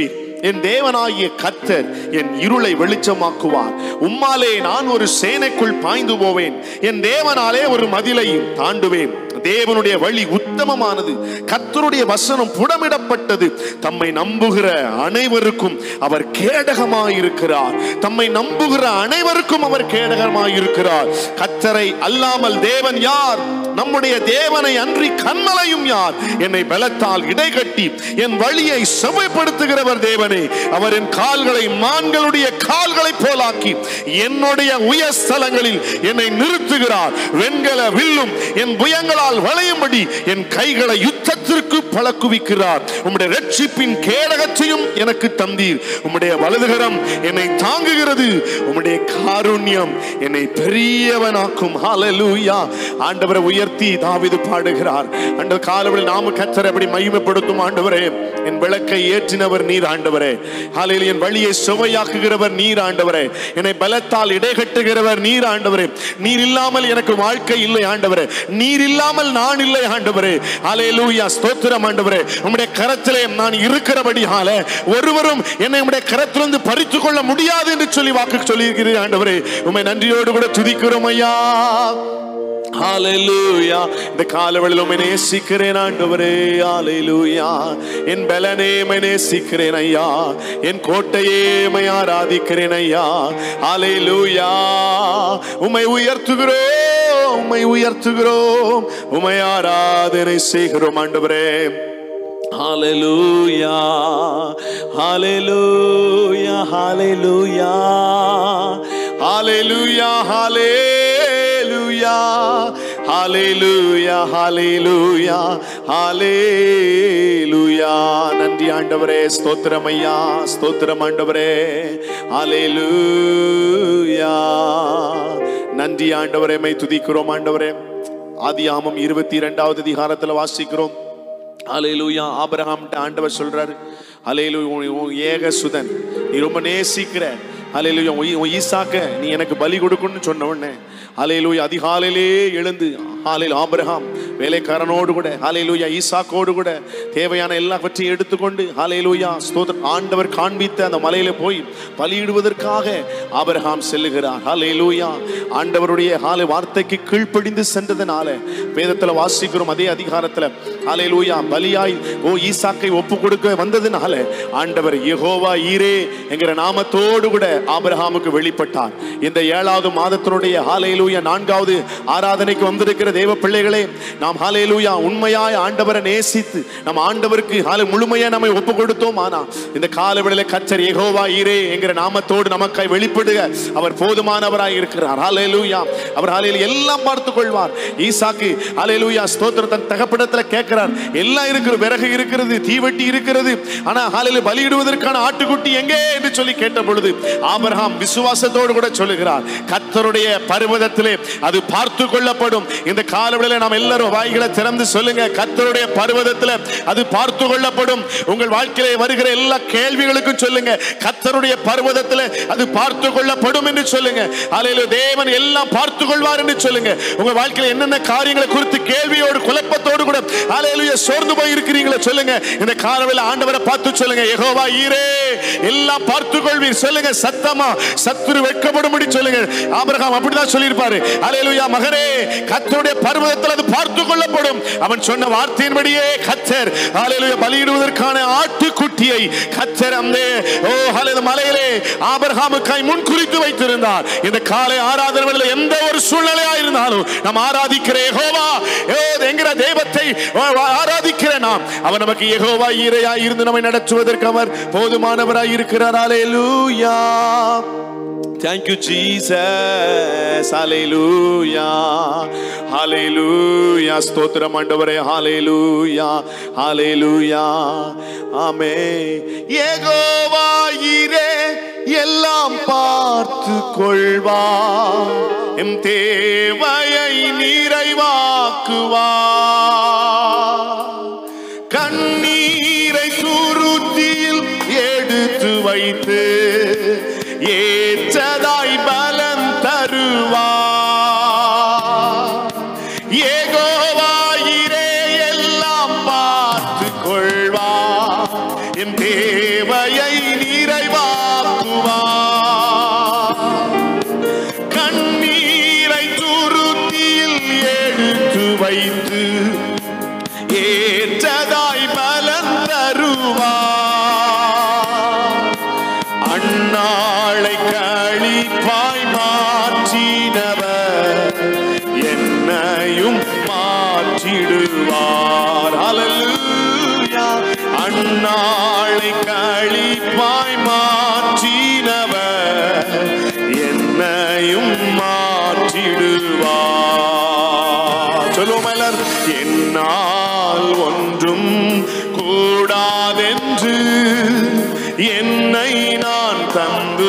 என் தேவனாகிய கர்த்தர் என் இருளை வெளிச்சமாக்குவார் உம்மாலே நான் ஒரு சேனைக்குள் பாய்ந்து போவேன் என் தேவனாலே ஒரு மதிலை தாண்டுவேன் தேவனுடைய வழி உத்தமமானது கர்த்தருடைய வசனம் புடமிடப்பட்டது தம்மை நம்புகிற அனைவருக்கும் அவர் கேடகமாயிருக்கிறார் தம்மை நம்புகிற அனைவருக்கும் அவர் கேடகமாயிருக்கிறார் கர்த்தரை அல்லாமல் தேவன் யார் நம்முடைய தேவனை அன்றி கண்மலையும் யார் என்னை பலத்தால் இடைகட்டி என் வழியை செவ்வைப்படுத்துகிறவர் தேவனே அவர் என் கால்களை மான்களுடைய கால்களை போலாக்கி என்னுடைய உயர்ஸ்தலங்களில் என்னை நிறுத்துகிறார் வெண்கல வில்லும் என் புயங்களால் வளையும்படி என் கைகளை யுத்தத்திற்கு பழக்குவிக்கிறார் உம்முடைய ரட்சிப்பின் கேடகத்தையும் எனக்கு தந்தீர் உம்முடைய வலதுகரம் என்னை தாங்குகிறது உம்முடைய காருண்யம் என்னை பெரியவனாக்கும் ஹalleluya ஆண்டவரை உயர்த்தி தாவீது பாடுகிறார் அந்த காலவெளியில் நாம கத்தரை அப்படி மகிமைப்படுத்தும் ஆண்டவரே என் விளக்கை ஏற்றினவர் நீர் ஆண்டவரே ஹalleluya என் வழியை சுவையாக்குகிறவர் நீர் ஆண்டவரே என்னை பலத்தால் இடைகட்டுகிறவர் நீர் ஆண்டவரே நீர் இல்லாமல் எனக்கு வாழ்க்கை இல்லை ஆண்டவரே நீர் இல்லாமல் நான் இல்லை ஆண்டவரே ஹalleluya ஸ்தோத்திரம் ஆண்டவரே உம்முடைய கரத்திலே நான் இருக்கிறபடியால ஒருவரும் என்னை உம்முடைய கரத்திலிருந்து பறித்து கொள்ள முடியாது என்று சொல்லி வாக்கு சொல்லியிருக்கிறீர் ஆண்டவரே உம்மை நன்றியோடு கூட துதிக்கிறோம் ஐயா ஹalleluya இந்த காலவெளியில் உம்மை நேசிக்கிறேன் ஆண்டவரே ஹalleluya என் பலனே உம்மை நேசிக்கிறேன் ஐயா என் கோட்டையே உம்மை ஆராதிக்கிறேன் ஐயா ஹalleluya உம்மை உயர்த்துகிறோம் உம்மை உயர்த்துகிறோம் உம்மை ஆராதனை செய்கிறோம் ஆண்டவரே Hallelujah, hallelujah, hallelujah, hallelujah, hallelujah, hallelujah, hallelujah, hallelujah. நன்றி ஆண்டவரே ஸ்தோத்திரம் ஐயா ஸ்தோத்திரம் ஆண்டவரே hallelujah. நன்றி ஆண்டவரே மை துதிக்கிறோம் ஆண்டவரே ஆதியாமம் இருபத்தி இரண்டாவது அதிகாரத்துல வாசிக்கிறோம் அலையிலூயா ஆபிரகாம்ட்ட ஆண்டவர் சொல்றாரு அலையிலு ஏக சுதன் நீ ரொம்ப நேசிக்கிற அலையிலூயா உன் ஈசாக்க நீ எனக்கு பலி கொடுக்கணும்னு சொன்ன உடனே அலையிலூயா அதிகாலையிலே எழுந்து ஆலையில் ஆபிரகாம் வேலைக்காரனோடு கூட ஹalleluya ஈசாக்கோடு கூட தேவையான எல்லாவற்றையும் எடுத்துக்கொண்டு ஹalleluya ஸ்தோத்திரம் ஆண்டவர் காண்பித்த அந்த மலையில போய் பலியிடுவதற்காக ஆபிரகாம் செல்லுகிறார் ஹalleluya ஆண்டவருடைய ஹாலை வார்த்தைக்கு கீழ்ப்படிந்து சென்றதனால வேதத்துல வாசிக்கிறோம் அதே அதிகாரத்துல ஹalleluya பலியாய் ஓ ஈசாக்கை ஒப்பு கொடுக்க வந்ததுனால ஆண்டவர் யெகோவா ஈரே என்கிற நாமத்தோடு கூட ஆபிரகாமுக்கு வெளிப்பட்டார் இந்த ஏழாவது மாதத்தினுடைய ஹalleluya நான்காவது ஆராதனைக்கு வந்திருக்கிற தேவ பிள்ளைகளே நாம் ஹalleluya உண்மையாய் ஆண்டவரை நேசித்து நம் ஆண்டவருக்கு ஹாலே முழுமையா நம்மை ஒப்பு கொடுத்தோம் ஆனா இந்த காலவெளியில கச்சர் யெகோவா ஈரே என்கிற நாமத்தோடு நமக்காய் வெளிப்படுக அவர் போதுமானவராய் இருக்கிறார் ஹalleluya அவர் ஹalleluya எல்லாம் பார்த்து கொள்வார் ஈசாக்கு ஹalleluya ஸ்தோத்திரம் தன் தகப்படத்துல கேட்கிறார் எல்லாம் இருக்கிறது விறகு இருக்கிறது தீவட்டி இருக்கிறது ஆனா ஹalleluya பலியிடுவதற்கான ஆட்டுக்குட்டி எங்கே என்று சொல்லி கேட்ட பொழுது ஆபிரகாம் விசுவாசத்தோடு கூட சொல்லுகிறார் கர்த்தருடைய பர்வதத்திலே அது பார்த்து கொள்ளப்படும் இந்த காலவெளியில நாம் எல்லாரும் வாய்களை திறந்து சொல்லுங்க கர்த்தருடைய பர்வதத்துல அது பார்த்து கொள்ளப்படும் உங்கள் வாழ்க்கையிலே வருகிற எல்லா கேள்விகளுக்கும் சொல்லுங்க கர்த்தருடைய பர்வதத்துல அது பார்த்து கொள்ளப்படும் என்று சொல்லுங்க அலையில தேவன் எல்லாம் பார்த்து கொள்வார் என்று சொல்லுங்க உங்க வாழ்க்கையில என்னென்ன காரியங்களை குறித்து கேள்வியோடு குழப்பத்தோடு கூட அலையில சோர்ந்து போய் இருக்கிறீங்களோ சொல்லுங்க இந்த காலவெளியில ஆண்டவரை பார்த்து சொல்லுங்க யெகோவா ஈரே எல்லாம் பார்த்து கொள்வீர் சொல்லுங்க சத்தமா சத்துரு வெட்கப்படும்படி சொல்லுங்க ஆபிரகாம் அப்படிதான் சொல்லியிருப்பாரு அலையலுயா மகனே கத்தருடைய பர்வதத்தில் அது பார்த்து கொள்ளப்படும் அவன் சொன்ன வார்த்தையின்படியே கத்தர் அலையலுயா பலியிடுவதற்கான ஆட்டுக்குட்டியை கத்தர் அந்த ஓ அலைய மலையிலே ஆபிரகாமுக்காய் முன் குறித்து வைத்திருந்தார் இந்த காலை ஆராதனை எந்த ஒரு சூழ்நிலையா இருந்தாலும் நாம் ஆராதிக்கிற யெகோவா ஏ, என்கிற தெய்வத்தை ஆராதிக்கிற நாம் அவர் நமக்கு யெகோவா ஈரையா இருந்து நம்மை நடத்துவதற்கு அவர் போதுமானவராய் இருக்கிறார் அலையலூயா Thank you, Jesus. Hallelujah. Hallelujah. ஸ்தோத்திரம் ஆண்டவரே Hallelujah. Hallelujah. ஆமென். யெகோவா ஈரே எல்லாம் பார்த்து கொள்வா எம் தேவையை நிறைவாக்குவா கண்ணீரை துருத்தியில் எடுத்து வைத்து ஏற்றதாய் பலம் தருவா ஏகோவாயிரே எல்லாம் பார்த்து கொள்வா என் தேவையை அந்நாளை கழிப்பாய் மாற்றினவர் என்னையும் மாற்றிடுவார் ஹalleluya அந்நாளை கழிப்பாய் மாற்றினவர் என்னையும் மாற்றிடுவார் சொல்லுவோம் எல்லார் என்னால் ஒன்றும் கூடாதென்று என்னை நான் தந்து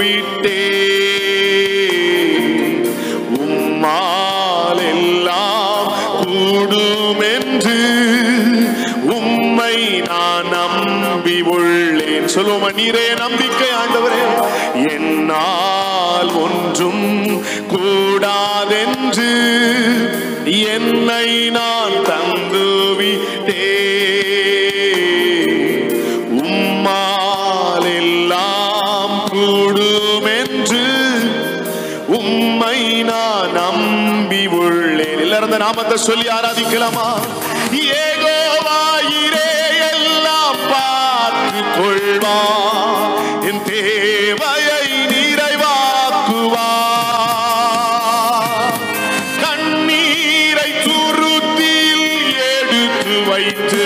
விட்டேன் உம்மால் எல்லாம் கூடுமென்று உம்மை நான் நம்பி உள்ளேன் சொல்லுவோம் நீரே நம்பிக்கை ஆண்டவரே என்னால் ஒன்றும் கூடாதென்று என்னை நான் தந்து விட்டேன் உம்மால் எல்லாம் கூடுமென்று உம்மை நான் நம்பி உள்ளேன் எல்லாரும் இந்த நாமத்தை சொல்லி ஆராதிக்கலாமா ஏகோவாயிரே எல்லாம் பார்த்து கொள்வா என் தேவையை நிறைவாக்குவா கண்ணீரை துருத்தில் எடுத்து வைத்து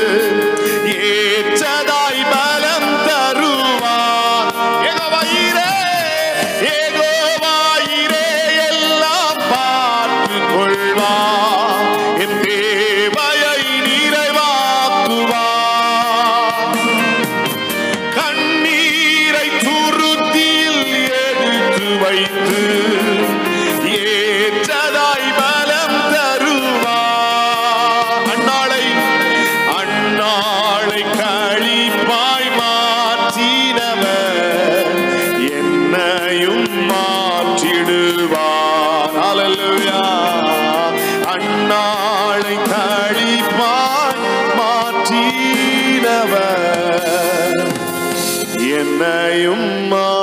ஏற்றதாய் பலம் தருவார் ஏகோவாயிரே ஏகோவாயிரே எல்லாம் பார்த்து கொள்வார் என் தேவையை நிறைவாக்குவார் கண்ணீரை துருத்தில் எடுத்து வைத்து ஏற்றதாய் பலம் தருவா அந்நாளை அந்நாளை கழிப்பாய் மாற்றினவர் என்னையும் மாற்றிடுவார் ஹalleluya அந்நாளை கழிப்பாய் மாற்றினவர் என்னையும்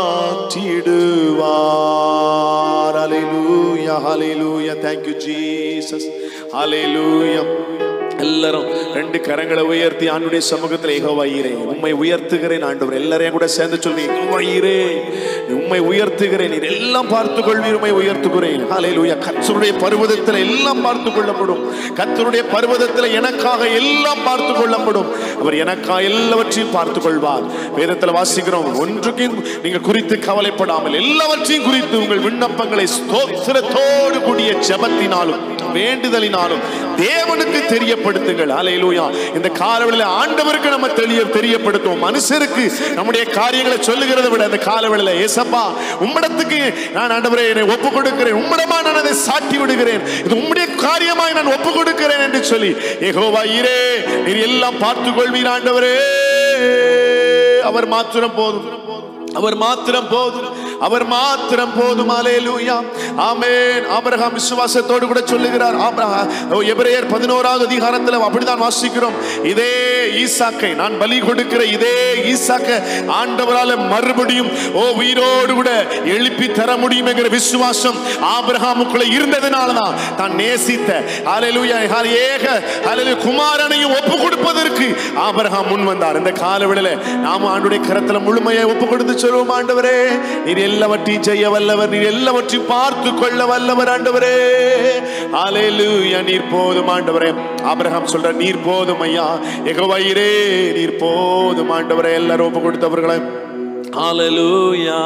மாற்றிடுவார் ஹalleluya hallelujah thank you jesus hallelujah எல்லாரும் ரெண்டு கரங்களை உயர்த்தி ஆண்டுடைய சமூகத்தில் ஏகோவாயிரே உம்மை உயர்த்துகிறேன் ஆண்டவர் எல்லாரையும் கூட சேர்ந்து சொல்லி ஏகோவாயிரே உம்மை உயர்த்துகிறேன் நீர் எல்லாம் பார்த்து கொள்வீர் உம்மை உயர்த்துகிறேன் ஹalleluya கர்த்தருடைய பர்வதத்தில் எல்லாம் பார்த்து கொள்ளப்படும் கர்த்தருடைய பர்வதத்தில் எனக்காக எல்லாம் பார்த்து கொள்ளப்படும் அவர் எனக்காக எல்லாவற்றையும் பார்த்து கொள்வார் வேதத்தில் வாசிக்கிறோம் ஒன்றுக்கும் நீங்க குறித்து கவலைப்படாமல் எல்லாவற்றையும் குறித்து உங்கள் விண்ணப்பங்களை ஸ்தோத்திரத்தோடு கூடிய ஜெபத்தினாலும் வேண்டுதலினாலும் தேவனுக்கு தெரியப்படுத்துங்கள் ஹalleluya இந்த காலவெளியில ஆண்டவருக்கு நம்ம தெரிய தெரியப்படுத்துவோம் மனுஷருக்கு நம்முடைய காரியங்களை சொல்லுகிறதை விட இந்த காலவெளியில ஏசப்பா உம்மிடத்துக்கு நான் ஆண்டவரே என்னை ஒப்பு கொடுக்கிறேன் உம்மிடமா நான் அதை சாட்டி விடுகிறேன் இது உம்முடைய காரியமாய் நான் ஒப்பு கொடுக்கிறேன் என்று சொல்லி யெகோவா இரே நீர் எல்லாம் பார்த்துக் கொள்வீர் ஆண்டவரே அவர் மாத்திரம் போதும் அவர் மாத்திரம் போதும் அவர் மாத்திரம் போதும் அலேலூயா ஆமென் ஆபிரகாம் விசுவாசத்தோடு கூட சொல்லுகிறார் ஆபிரகாம் ஓ, எபிரேயர் பதினோராவது அதிகாரத்தில் அப்படிதான் வாசிக்கிறோம் இதே ஈசாக்கை நான் பலி கொடுக்கிற இதே ஈசாக்க ஆண்டவரால மறுபடியும் ஓ உயிரோடு கூட எழுப்பி தர முடியும் என்கிற விசுவாசம் ஆபிரகாமுக்குள்ள இருந்ததுனால தான் தான் நேசித்த ஹalleluya ஹால் ஏக ஹalleluya குமாரனையும் ஒப்பு கொடுப்பதற்கு ஆபிரகாம் முன் வந்தார் இந்த காலவெளியில நாம ஆண்டுடைய கரத்துல முழுமையை ஒப்பு கொடுத்து சொல்லுவோம் ஆண்டவரே நீர் எல்லாவற்றையும் செய்ய வல்லவர் நீர் எல்லாவற்றையும் பார்த்து கொள்ள வல்லவர் ஆண்டவரே ஹalleluya நீர் போதும் ஆண்டவரே ஆபிரகாம் சொல்ற நீர் போதும் ஐயா எகவாயிரே நீர் போதும் ஆண்டவரே எல்லாரும் ஒப்பு கொடுத்தவர்களை ஹalleluya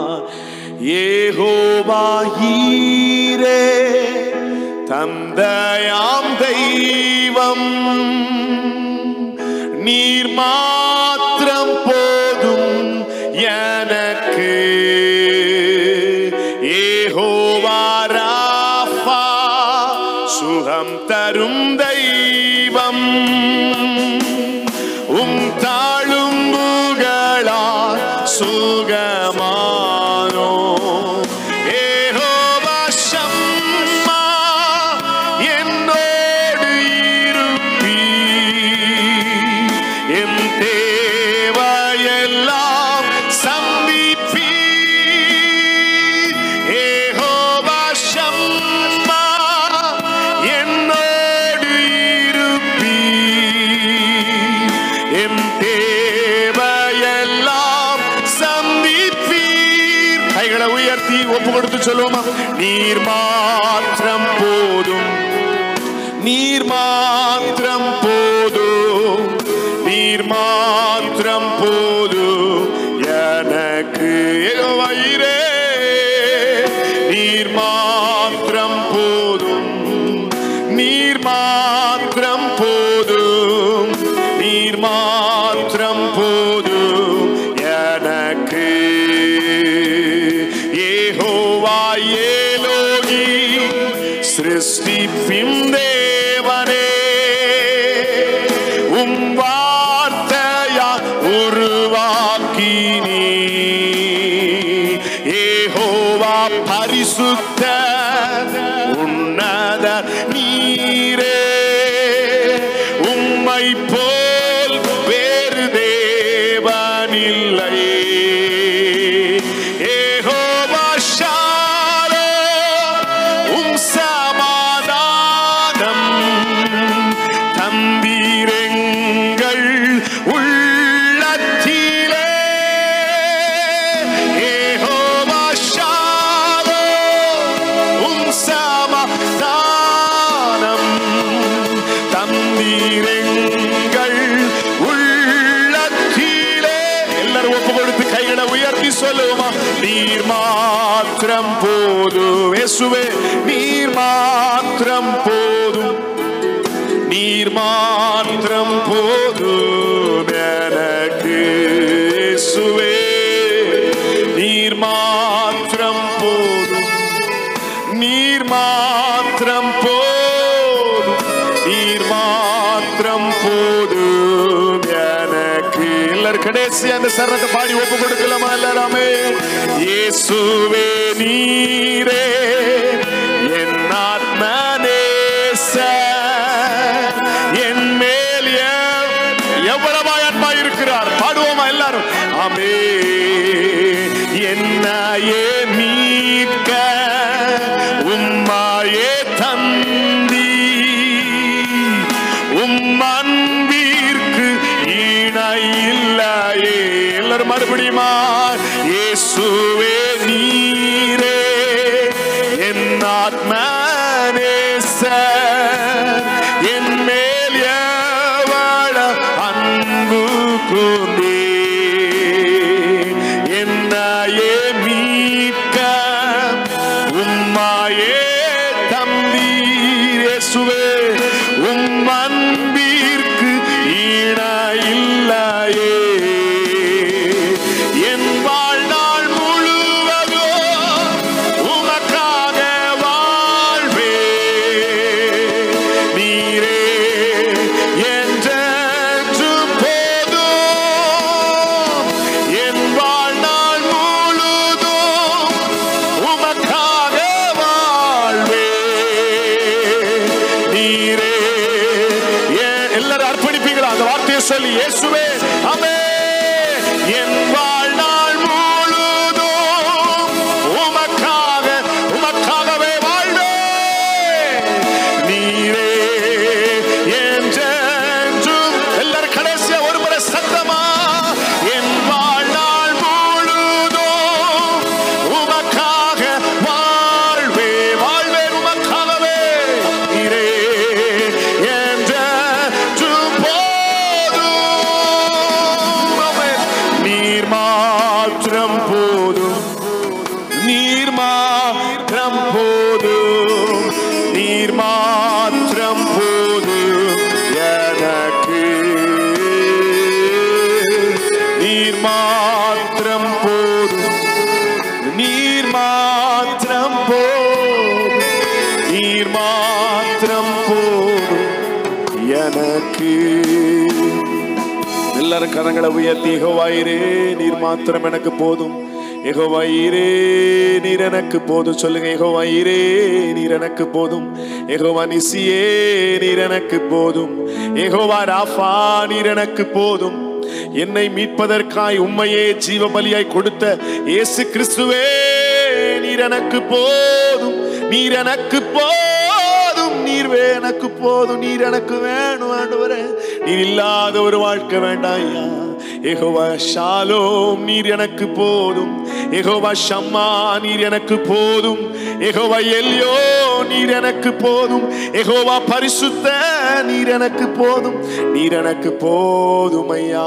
யெகோவாயிரே தந்தையாம் தெய்வம் நீர் மாத்திரம் போதும் எனக்கு ஏகோவா ராஃபா சுகம் தரும் தெய்வம் உம் தாழும் புகழால் சுகமானோ ஏகோவா ஷம்மா என்னோடு இருப்பீ என் தேவையெல்லாம் சந்திப்பீ ஏகோவா ஷம்மா என்னோடு இருப்பீ என் தேவையெல்லாம் சந்திப்பீ கைகளை உயர்த்தி ஒப்பு கொடுத்து சொல்லுவோமா நீர் மாத்திரம் போதும் நீர் மாத்திரம் போதும் நீர் மாத்திரம் போதும் எனக்கு வயிறே நீர் மாத்திரம் போதும் நீர் மாத்திரம் போதும் நீர் மாத்திரம் போதும் எனக்கு ஏகோவா ஏலோகி சிருஷ்டிப்பின் தேவனே உம் வார்த்தையா உருவாக்கி நீ ஏகோவா பரிசுத்த உன்னத நீரே உம்மை போல் வேறு தேவனில்லை ஏகோவா ஷாலோ உம் சமாதானம் தந்தீரெங்கள் உள்ளத்திலே ஏகோவா ஷாலோ உம் சமாதானம் தந்தீரெங்கள் உள்ளத்திலே எல்லாரும் ஒப்பு கொடுத்து கைகளை உயர்த்தி சொல்லுவோமா நீர் மாத்திரம் போதும் இயேசுவே நீர் மாத்திரம் போதும் நீர் மாத்திரம் போதும் எனக்கு இயேசுவே நீர் மாத்திரம் போதும் நீர் மாத்திரம் போதும் நீர் மாத்திரம் போதும் எனக்கு எல்லாரும் கடைசி அந்த சரணத்தை பாடி ஒப்பு கொடுக்கலாமா எல்லாருமே இயேசுவே நீரே என் ஆத்மநேச என் மேல் எவ்- எவ்வளவாய் அன்பாய் இருக்கிறார் பாடுவோமா எல்லாரும் ஆமே என்னையே மீட்க உம்மாயே தந்தி உம் அன்பிற்கு இணை இல்லையே எல்லாரும் மறுபடியுமா இயேசுவே நீரே என் ஆத்மநேச என் மேல் எவள அன்பு கூர்ந்தே என்னையே மீட்க உம்மாயே தம்பீர் இயேசுவே உம் அன்பிற்கு ஈடா இல்லையே என் வாழ்நாள் முழுவதும் உமக்காக வாழ்வே நீரே என்றென்றும் போதும் என் வாழ்நாள் முழுதும் உமக்காக வாழ்வே நீரே ஏ- எல்லாரும் அர்ப்பணிப்பீங்களா அந்த வார்த்தையை சொல்லி இயேசுவே அமே என் வாழ்நாள் முழுதும் உமக்காக உமக்காகவே வாழ்வே நீரே என்றென்றும் எல்லாரும் கடைசியா ஒரு முறை சத்தமா என் வாழ்நாள் முழுதும் உமக்காக வாழ்வே வாழ்வே உமக்காகவே நீரே என்றென்றும் போதும் ஆமென். நீர் மாத்திரம் போதும் நீர் மாத்திரம் போதும் நீர் மாத்திரம் போதும் எனக்கு நீர் மாத்திரம் போதும் நீர் மாத்திரம் போதும் நீர் மாத்திரம் போதும் எனக்கு எல்லாரும் கரங்களை உயர்த்தி யெகோவாயிரே நீர் மாத்திரம் எனக்கு போதும் யெகோவாயிரே நீர் எனக்கு போதும் சொல்லுங்க யெகோவாயிரே நீர் எனக்கு போதும் யெகோவா நிசியே நீர் எனக்கு போதும் யெகோவா ராஃபா நீர் எனக்கு போதும் என்னை மீட்பதற்காய் உண்மையே ஜீவ பலியாய் கொடுத்த இயேசு கிறிஸ்துவே நீர் எனக்கு போதும் நீர் எனக்கு போதும் நீர் வே எனக்கு போதும் நீர் எனக்கு வேணும் ஆண்டவரே நீர் இல்லாத ஒரு வாழ்க்கை வேண்டாம் ஐயா எகோவா ஷாலோம் நீர் எனக்கு போதும் எகோவா ஷம்மா நீர் எனக்கு போதும் எகோவா எல்யோ நீர் எனக்கு போதும் எகோவா பரிசுத்த நீர் எனக்கு போதும் நீர் எனக்கு போதும் ஐயா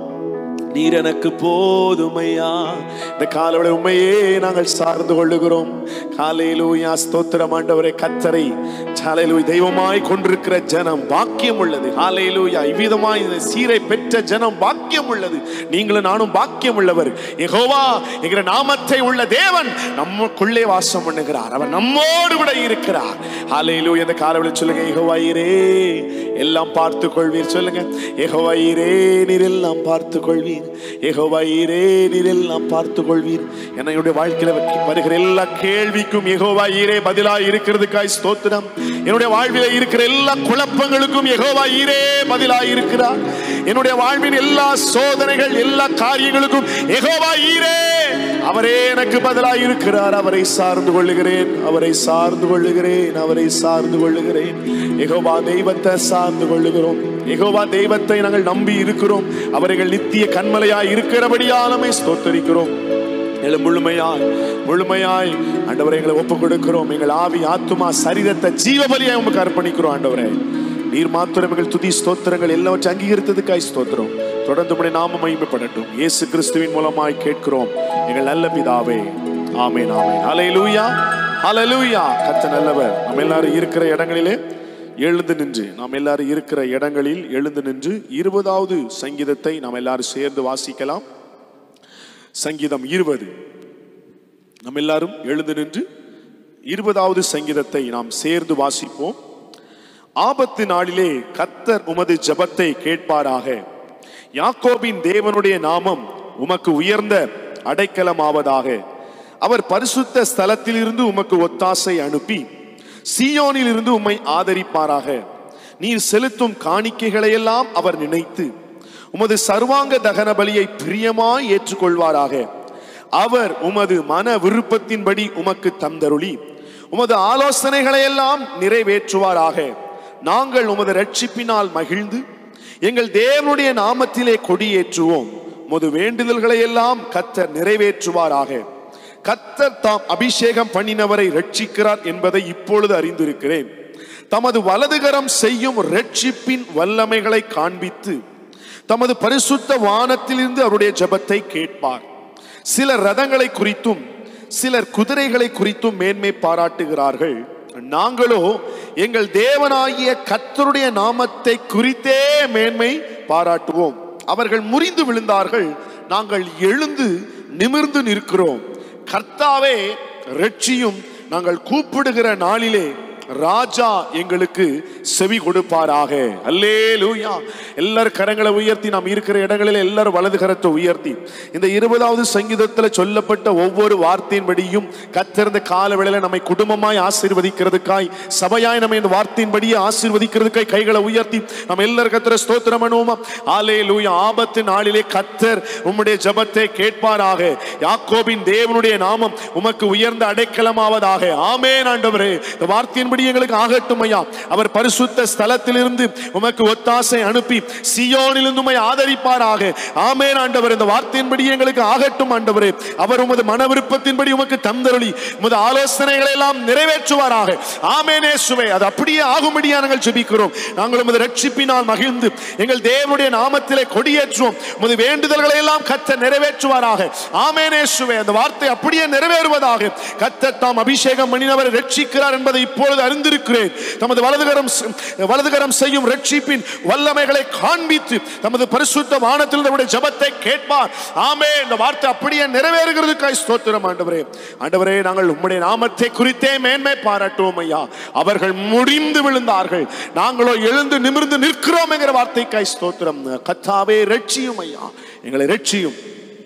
நீர் எனக்கு போதுமையா இந்த காலவளை உண்மையே நாங்கள் சார்ந்து கொள்ளுகிறோம் காலையிலூயா ஸ்தோத்திரம் ஆண்டவரே கத்தரை சாலையிலூ தெய்வமாய் கொண்டிருக்கிற ஜனம் பாக்கியம் உள்ளது காலையிலூயா இவ்விதமாய் இந்த சீரை பெற்ற ஜனம் பாக்கியம் உள்ளது நீங்களும் நானும் பாக்கியம் உள்ளவர் யெகோவா என்கிற நாமத்தை உள்ள தேவன் நமக்குள்ளே வாசம் பண்ணுகிறார் அவர் நம்மோடு கூட இருக்கிறார் காலையிலூ இந்த காலவளை சொல்லுங்க யெகோவாயிரே எல்லாம் பார்த்து கொள்வீர் சொல்லுங்க யெகோவாயிரே நீர் எல்லாம் பார்த்து கொள்வீர் யெகோவாயிரே நீர் எல்லாம் பார்த்து கொள்வீர் என்னுடைய வாழ்க்கையில வருகிற எல்லா கேள்விக்கும் யெகோவாயிரே பதிலாய் இருக்கிறதுக்காய் ஸ்தோத்திரம் என்னுடைய வாழ்வில இருக்கிற எல்லா குழப்பங்களுக்கும் யெகோவாயிரே பதிலாய் இருக்கிறார் என்னுடைய வாழ்வின் எல்லா சோதனைகள் எல்லா காரியங்களுக்கும் யெகோவாயிரே அவரே எனக்கு பதிலாய் இருக்கிறார் அவரை சார்ந்து கொள்ளுகிறேன் அவரை சார்ந்து கொள்ளுகிறேன் அவரை சார்ந்து கொள்ளுகிறேன் யெகோவா தெய்வத்தை சார்ந்து கொள்ளுகிறோம் யெகோவா தெய்வத்தை நாங்கள் நம்பி இருக்கிறோம் அவர்கள் நித்திய கண்மலையாய் இருக்கிறபடியாலுமே ஸ்தோத்தரிக்கிறோம் எங்களை முழுமையாய் முழுமையாய் ஆண்டவரை எங்களை ஒப்புக் கொடுக்கிறோம் எங்கள் ஆவி ஆத்துமா சரீரத்தை ஜீவபலியாய் உமக்கு அர்ப்பணிக்கிறோம் ஆண்டவரே நீர் மாத்திரம் எங்கள் துதி ஸ்தோத்திரங்கள் எல்லாவற்றை அங்கீகரித்ததுக்காய் ஸ்தோத்திரம் தொடர்ந்து உடைய நாம மகிமைப்படட்டும் இயேசு கிறிஸ்துவின் மூலமாய் கேட்கிறோம் எங்கள் நல்ல பிதாவே ஆமென் ஆமென் ஹalleluya ஹalleluya கர்த்தர் நல்லவர் நம்ம எல்லாரும் இருக்கிற இடங்களிலே எழுந்து நின்று நாம் எல்லாரும் இருக்கிற இடங்களில் எழுந்து நின்று இருபதாவது சங்கீதத்தை நாம் எல்லாரும் சேர்ந்து வாசிக்கலாம் சங்கீதம் இருபது நம்ம எல்லாரும் எழுந்து நின்று இருபதாவது சங்கீதத்தை நாம் சேர்ந்து வாசிப்போம் ஆபத்து நாளிலே கத்தர் உமது ஜெபத்தை கேட்பாராக யாக்கோபின் தேவனுடைய நாமம் உமக்கு உயர்ந்த அடைக்கலமாவதாக அவர் பரிசுத்த ஸ்தலத்திலிருந்து உமக்கு ஒத்தாசை அனுப்பி சீயோனில் இருந்து உம்மை ஆதரிப்பாராக நீர் செலுத்தும் காணிக்கைகளை எல்லாம் அவர் நினைத்து உமது சர்வாங்க தகன பலியை பிரியமாய் ஏற்றுக்கொள்வாராக அவர் உமது மன விருப்பத்தின்படி உமக்கு தந்தருளி உமது ஆலோசனைகளை எல்லாம் நிறைவேற்றுவாராக நாங்கள் உமது ரட்சிப்பினால் மகிழ்ந்து எங்கள் தேவனுடைய நாமத்திலே கொடியேற்றுவோம் உமது வேண்டுதல்களை எல்லாம் கத்தர் நிறைவேற்றுவாராக கத்தர் தாம் அபிஷேகம் பண்ணினவரை ரட்சிக்கிறார் என்பதை இப்பொழுது அறிந்திருக்கிறேன் தமது வலதுகரம் செய்யும் ரட்சிப்பின் வல்லமைகளை காண்பித்து தமது பரிசுத்த வானத்திலிருந்து அவருடைய ஜெபத்தை கேட்பார் சிலர் ரதங்களை குறித்தும் சிலர் குதிரைகளை குறித்தும் மேன்மை பாராட்டுகிறார்கள் நாங்களோ எங்கள் தேவனாகிய கர்த்தருடைய நாமத்தை குறித்தே மேன்மை பாராட்டுவோம் அவர்கள் முறிந்து விழுந்தார்கள் நாங்கள் எழுந்து நிமிர்ந்து நிற்கிறோம் கர்த்தாவே ரட்சியும் நாங்கள் கூப்பிடுகிற நாளிலே ராஜா எங்களுக்கு செவி கொடுப்பாராக அல்லேலூயா எல்லாரும் கரங்களை உயர்த்தி நாம் இருக்கிற இடங்களில் எல்லாரும் வலது கரத்தை உயர்த்தி இந்த இருபதாவது சங்கீதத்தில் சொல்லப்பட்ட ஒவ்வொரு வார்த்தையின்படியும் கத்திருந்த கால வேளையில நம்மை குடும்பமாய் ஆசீர்வதிக்கிறதுக்காய் சபையாய் நம்ம இந்த வார்த்தையின்படியே ஆசீர்வதிக்கிறதுக்காய் கைகளை உயர்த்தி நம்ம எல்லாரும் கத்திர ஸ்தோத்திரம் பண்ணுவோமா ஆலே லூயா ஆபத்து நாளிலே கத்தர் உம்முடைய ஜெபத்தை கேட்பாராக யாக்கோபின் தேவனுடைய நாமம் உமக்கு உயர்ந்த அடைக்கலமாவதாக ஆமேன் ஆண்டவரே இந்த வார்த்தையின்படி எங்களுக்கு ஆகட்டும் ஐயா அவர் பரிசுத்த ஸ்தலத்திலிருந்து உமக்கு ஒத்தாசை அனுப்பி சியோனிலிருந்து உம்மை ஆதரிப்பாராக ஆமேன் ஆண்டவர் இந்த வார்த்தையின்படி எங்களுக்கு ஆகட்டும் ஆண்டவரே அவர் உமது மன விருப்பத்தின்படி உமக்கு தந்தருளி உமது ஆலோசனைகளை எல்லாம் நிறைவேற்றுவாராக ஆமேனே சுவை அது அப்படியே ஆகும்படியா நாங்கள் ஜெபிக்கிறோம் நாங்கள் உமது ரட்சிப்பினால் மகிழ்ந்து எங்கள் தேவனுடைய நாமத்திலே கொடியேற்றுவோம் உமது வேண்டுதல்களை எல்லாம் கத்த நிறைவேற்றுவாராக ஆமேனே சுவை அந்த வார்த்தை அப்படியே நிறைவேறுவதாக கத்த தாம் அபிஷேகம் பண்ணினவரை ரட்சிக்கிறார் என்பதை இப்பொழுது அறிந்திருக்கிறேன் தமது வலதுகரம் வலதுகரம் செய்யும் ரட்சிப்பின் வல்லமைகளை காண்பித்து தமது பரிசுத்த வானத்தில் நம்முடைய ஜபத்தை கேட்பார் ஆமே இந்த வார்த்தை அப்படியே நிறைவேறுகிறதுக்காய் ஸ்தோத்திரம் ஆண்டவரே ஆண்டவரே நாங்கள் உம்முடைய நாமத்தை குறித்தே மேன்மை பாராட்டுவோம் ஐயா அவர்கள் முடிந்து விழுந்தார்கள் நாங்களோ எழுந்து நிமிர்ந்து நிற்கிறோம் என்கிற வார்த்தைக்காய் ஸ்தோத்திரம் கத்தாவே ரட்சியும் ஐயா எங்களை ரட்சியும்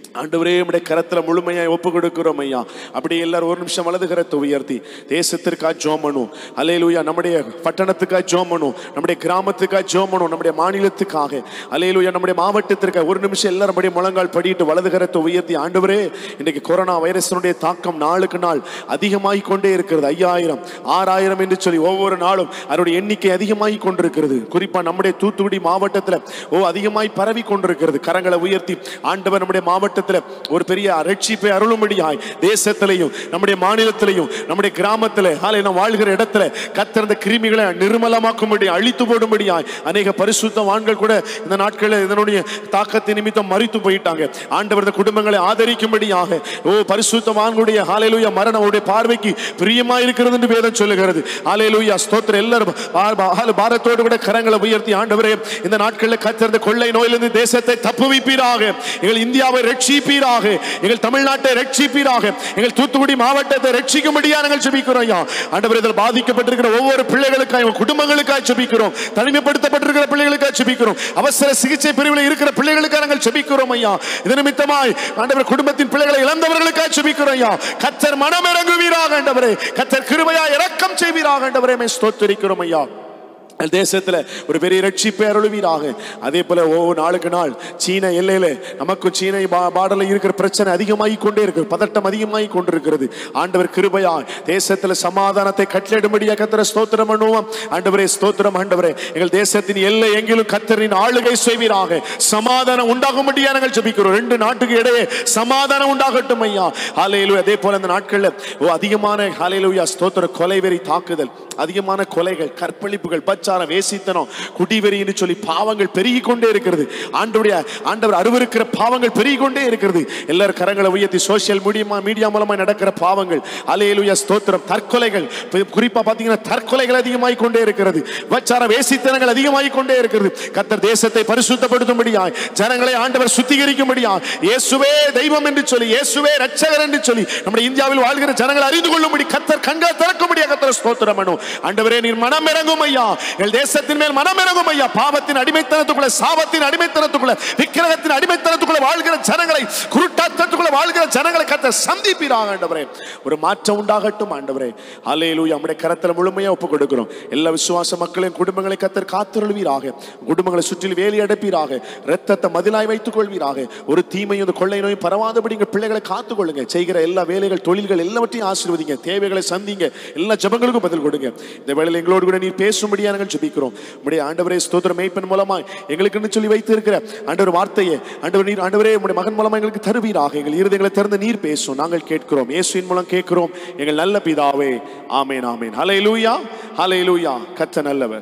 ஆண்டவரே நம்முடைய கரத்துல முழுமையாய் ஒப்பு கொடுக்கிறோம் ஐயா அப்படி எல்லாரும் ஒரு நிமிஷம் வலது கரத்தை உயர்த்தி தேசத்திற்காக ஜோம் பண்ணும் அலையலூயா நம்முடைய பட்டணத்துக்காக ஜோம் பண்ணும் நம்முடைய கிராமத்துக்காக ஜோம் பண்ணும் நம்முடைய மாநிலத்துக்காக அலையலூயா நம்முடைய மாவட்டத்திற்காக ஒரு நிமிஷம் எல்லாரும் அப்படியே முழங்கால் படிட்டு வலது கரத்தை உயர்த்தி ஆண்டவரே இன்னைக்கு கொரோனா வைரஸினுடைய தாக்கம் நாளுக்கு நாள் அதிகமாகி கொண்டே இருக்கிறது ஐயாயிரம் ஆறாயிரம் என்று சொல்லி ஒவ்வொரு நாளும் அதனுடைய எண்ணிக்கை அதிகமாகி கொண்டிருக்கிறது குறிப்பா நம்முடைய தூத்துக்குடி மாவட்டத்தில் ஓ அதிகமாய் பரவி கொண்டிருக்கிறது கரங்களை உயர்த்தி ஆண்டவர் நம்முடைய மாவட்டத்தில் ஒரு பெரிய ரட்சிப்பை அருளும்படியாய் தேசத்திலையும் நம்முடைய மாநிலத்திலையும் நம்முடைய கிராமத்தில் ஆலை நாம் வாழ்கிற இடத்துல கத்திருந்த கிருமிகளை நிர்மலமாக்கும்படி அழித்து போடும்படியாய் அநேக பரிசுத்தவான்கள் கூட இந்த நாட்களில் இதனுடைய தாக்கத்தை நிமித்தம் மறித்து போயிட்டாங்க ஆண்டவர் இந்த குடும்பங்களை ஆதரிக்கும்படியாக ஓ பரிசுத்தவான்களுடைய ஹாலேலூயா மரணம் அவருடைய பார்வைக்கு பிரியமா இருக்கிறது என்று வேதம் சொல்லுகிறது ஹாலேலூயா ஸ்தோத்திரம் எல்லாரும் பா- பா- ஹாலே- பாரத்தோடு கூட கரங்களை உயர்த்தி ஆண்டவரே இந்த நாட்களில் கத்திருந்த கொள்ளை நோயிலிருந்து தேசத்தை தப்புவிப்பீராக எங்கள் இந்தியாவை ரட்சிப்பீராக எங்கள் தமிழ்நாட்டை ரட்சிப்பீராக எங்கள் தூத்துக்குடி மாவட்டத்தை ரட்சிக்கும்படியா நாங்கள் ஜெபிக்கிறோம் ஐயா ஆண்டவர் இதில் பாதிக்கப்பட்டிருக்கிற ஒவ்வொரு பிள்ளைகளுக்காக எங்கள் குடும்பங்களுக்காக ஜெபிக்கிறோம் தனிமைப்படுத்தப்பட்டிருக்கிற பிள்ளைகளுக்காக ஜெபிக்கிறோம் அவசர சிகிச்சை பிரிவில் இருக்கிற பிள்ளைகளுக்காக நாங்கள் ஜெபிக்கிறோம் ஐயா இது நிமித்தமாய் ஆண்டவர் குடும்பத்தின் பிள்ளைகளை இழந்தவர்களுக்காக ஜெபிக்கிறோம் ஐயா கத்தர் மனம் இறங்குவீராக ஆண்டவரே கத்தர் கிருபையா இரக்கம் செய்வீராக ஆண்டவரே மே ஸ்தோத்திரிக்கிறோம் ஐயா தேசத்துல ஒரு பெரிய ரட்சிப்பை அருளுவீராக அதே போல ஒவ்வொரு நாளுக்கு நாள் சீன எல்லையில நமக்கும் சீன பாடல இருக்கிற பிரச்சனை அதிகமாகி கொண்டே இருக்கு பதட்டம் அதிகமாகி கொண்டிருக்கிறது ஆண்டவர் கிருபையா தேசத்துல சமாதானத்தை கட்டளிடும்படியா கத்திர ஸ்தோத்திரம் பண்ணுவோம் ஆண்டவரே ஸ்தோத்திரம் ஆண்டவரே எங்கள் தேசத்தின் எல்லை எங்கிலும் கத்தரின் ஆளுகை செய்வீராக சமாதானம் உண்டாகும்படியா நாங்கள் ஜெபிக்கிறோம் ரெண்டு நாட்டுக்கு இடையே சமாதானம் உண்டாகட்டும் ஐயா ஹalleluya அதே போல அந்த நாட்கள்ல ஓ அதிகமான ஹalleluya ஸ்தோத்திர கொலைவெறி தாக்குதல் அதிகமான கொலைகள் கற்பழிப்புகள் பச்சாரம் வேசித்தனம் குடிவெறி என்று சொல்லி பாவங்கள் பெருகி கொண்டே இருக்கிறது ஆண்டவருடைய ஆண்டவர் அருவருக்கிற பாவங்கள் பெருகி கொண்டே இருக்கிறது எல்லாரும் கரங்களை உயர்த்தி சோசியல் மீடியா மீடியா மூலமா நடக்கிற பாவங்கள் அலையலுயா ஸ்தோத்திரம் தற்கொலைகள் இப்ப குறிப்பா பாத்தீங்கன்னா தற்கொலைகள் அதிகமாய் கொண்டே இருக்கிறது பச்சார வேசித்தனங்கள் அதிகமாய் கொண்டே இருக்கிறது கத்தர் தேசத்தை பரிசுத்தப்படுத்தும்படியாய் ஜனங்களை ஆண்டவர் சுத்திகரிக்கும்படியாய் இயேசுவே தெய்வம் என்று சொல்லி இயேசுவே ரட்சகர் என்று சொல்லி நம்முடைய இந்தியாவில் வாழ்கிற ஜனங்கள் அறிந்து கொள்ளும்படி கத்தர் கண்களை திறக்கும்படியா கத்தர் ஸ்தோத்திரம் பண்ணும் ஆண்டவரே நீர் மனம் இறங்கும் ஐயா எங்கள் தேசத்தின் மேல் மனம் இறங்கும் ஐயா பாவத்தின் அடிமைத்தனத்துக்குள்ள சாபத்தின் அடிமைத்தனத்துக்குள்ள விக்கிரகத்தின் அடிமைத்தனத்துக்குள்ள வாழ்கிற ஜனங்களை குருட்டாத்தனத்துக்குள்ள வாழ்கிற ஜனங்களை கத்த சந்திப்பீராக ஆண்டவரே ஒரு மாற்றம் உண்டாகட்டும் ஆண்டவரே அலையிலூயா நம்முடைய கரத்தில் முழுமையா ஒப்பு கொடுக்கிறோம் எல்லா விசுவாச மக்களின் குடும்பங்களை கத்தர் காத்துருள்வீராக குடும்பங்களை சுற்றில் வேலி அடைப்பீராக இரத்தத்தை மதிலாய் வைத்துக் கொள்வீராக ஒரு தீமையும் இந்த கொள்ளை நோயும் பரவாதபடி எங்கள் பிள்ளைகளை காத்துக்கொள்ளுங்க செய்கிற எல்லா வேலைகள் தொழில்கள் எல்லாவற்றையும் ஆசீர்வதிங்க தேவைகளை சந்திங்க எல்லா ஜபங்களுக்கும் பதில் கொடுங்க இந்த வேளையில் எங்களோடு கூட நீர் பேசும்படியா நாங்கள் ஜெபிக்கிறோம் உடைய ஆண்டவரே ஸ்தோத்திர மேய்ப்பன் மூலமா எங்களுக்குன்னு சொல்லி வைத்து இருக்கிற ஆண்டவர் வார்த்தையை ஆண்டவர் நீர் ஆண்டவரே உடைய மகன் மூலமா எங்களுக்கு தருவீராக எங்கள் இருதயங்களை திறந்து நீர் பேசும் நாங்கள் கேட்கிறோம் இயேசுவின் மூலம் கேட்கிறோம் எங்கள் நல்ல பிதாவே ஆமேன் ஆமேன் ஹலை லூயா ஹலை லூயா கத்த நல்லவர்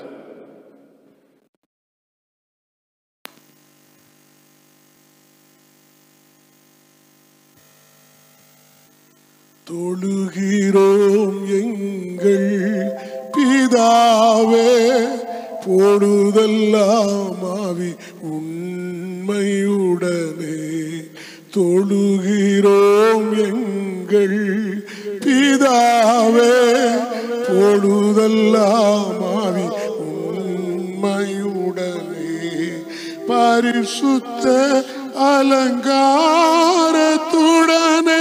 தொழுகிறோம் எங்கள் பிதாவே பொழுதெல்லாம் ஆவி உண்மையுடனே தொழுகிறோம் எங்கள் பிதாவே பொழுதெல்லாம் ஆவி உண்மையுடனே பரிசுத்த அலங்காரத்துடனே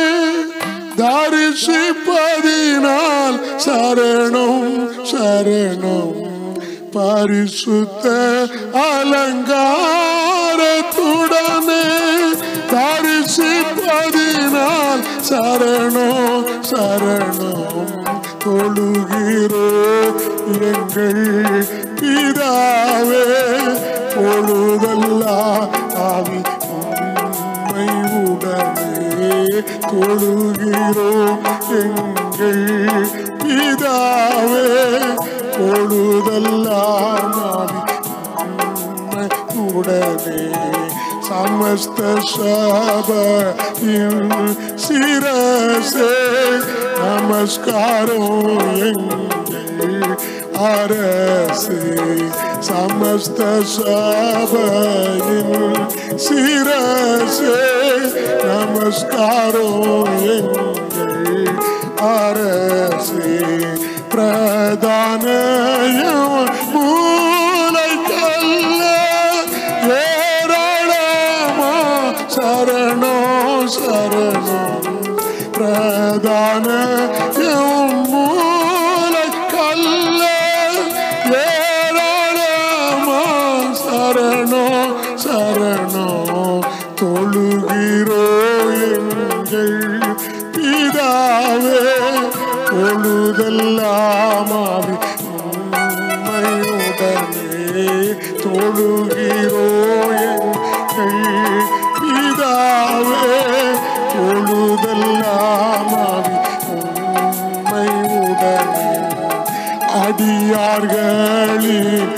தரிசிப்பதினால் சரணம் சரணம் பரிசுத்த அலங்காரத்துடனே தரிசிப்பதினால் சரணம் சரணம் தொழுகிறோ எங்கள் பிதாவே பொழுதல்லா ஆவி உண்மை உடனே தொழுகிறோம் எங்கள் பிதாவே பொழுதெல்லாம் ஆவி உண்மை உடனே சமஸ்த சபையின் சிரசே நமஸ்காரம் எங்கள் அரசே சமஸ்த சபையின் சிரசே நமஸ்காரம் எங்கள் அரசே பிரதானயம் மூளைக்கல்ல ஏராளமா சரணம் பிரதான எம் மூலை கல்ல ஏராளமா சரணோ சரணோ தொழுகிறோ எங்கள் பிதாவே தொழுதெல்லாமாவி உண்மையுடனே தொழுகிறோ எங்கள் பிதாவே தொழுதெல்லாமாவி உண்மையுடனே அடியார்களின்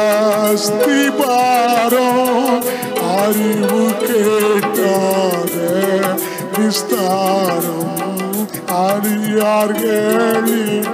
அஸ்திபாரம் அறிவு கேட்டாத விஸ்தாரம் அடியார்களின்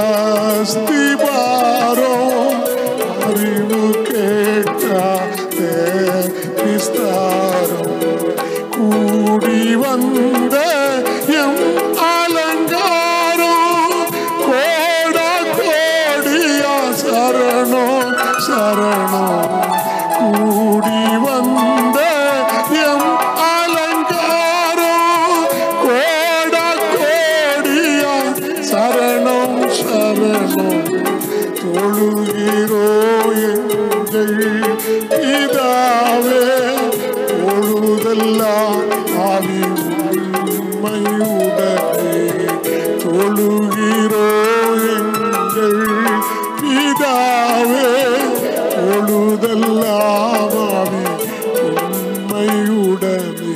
அஸ்திபாரம் அறிவு கேட்டாத விஸ்தாரம் கூடி வந்த எம் அலங்காரம் கோடா கோடியா சரணோ சரணோ கூடி வந்த எம் அலங்காரம் கோடா கோடியா சரணம் சரணம் தொழுகிறோ எங்கள் பிதாவே தொழுதெல்லாம் ஆவி உண்மையுடனே தொழுகிறோ எங்கள் பிதாவே தொழுதெல்லாம் ஆவி உண்மையுடனே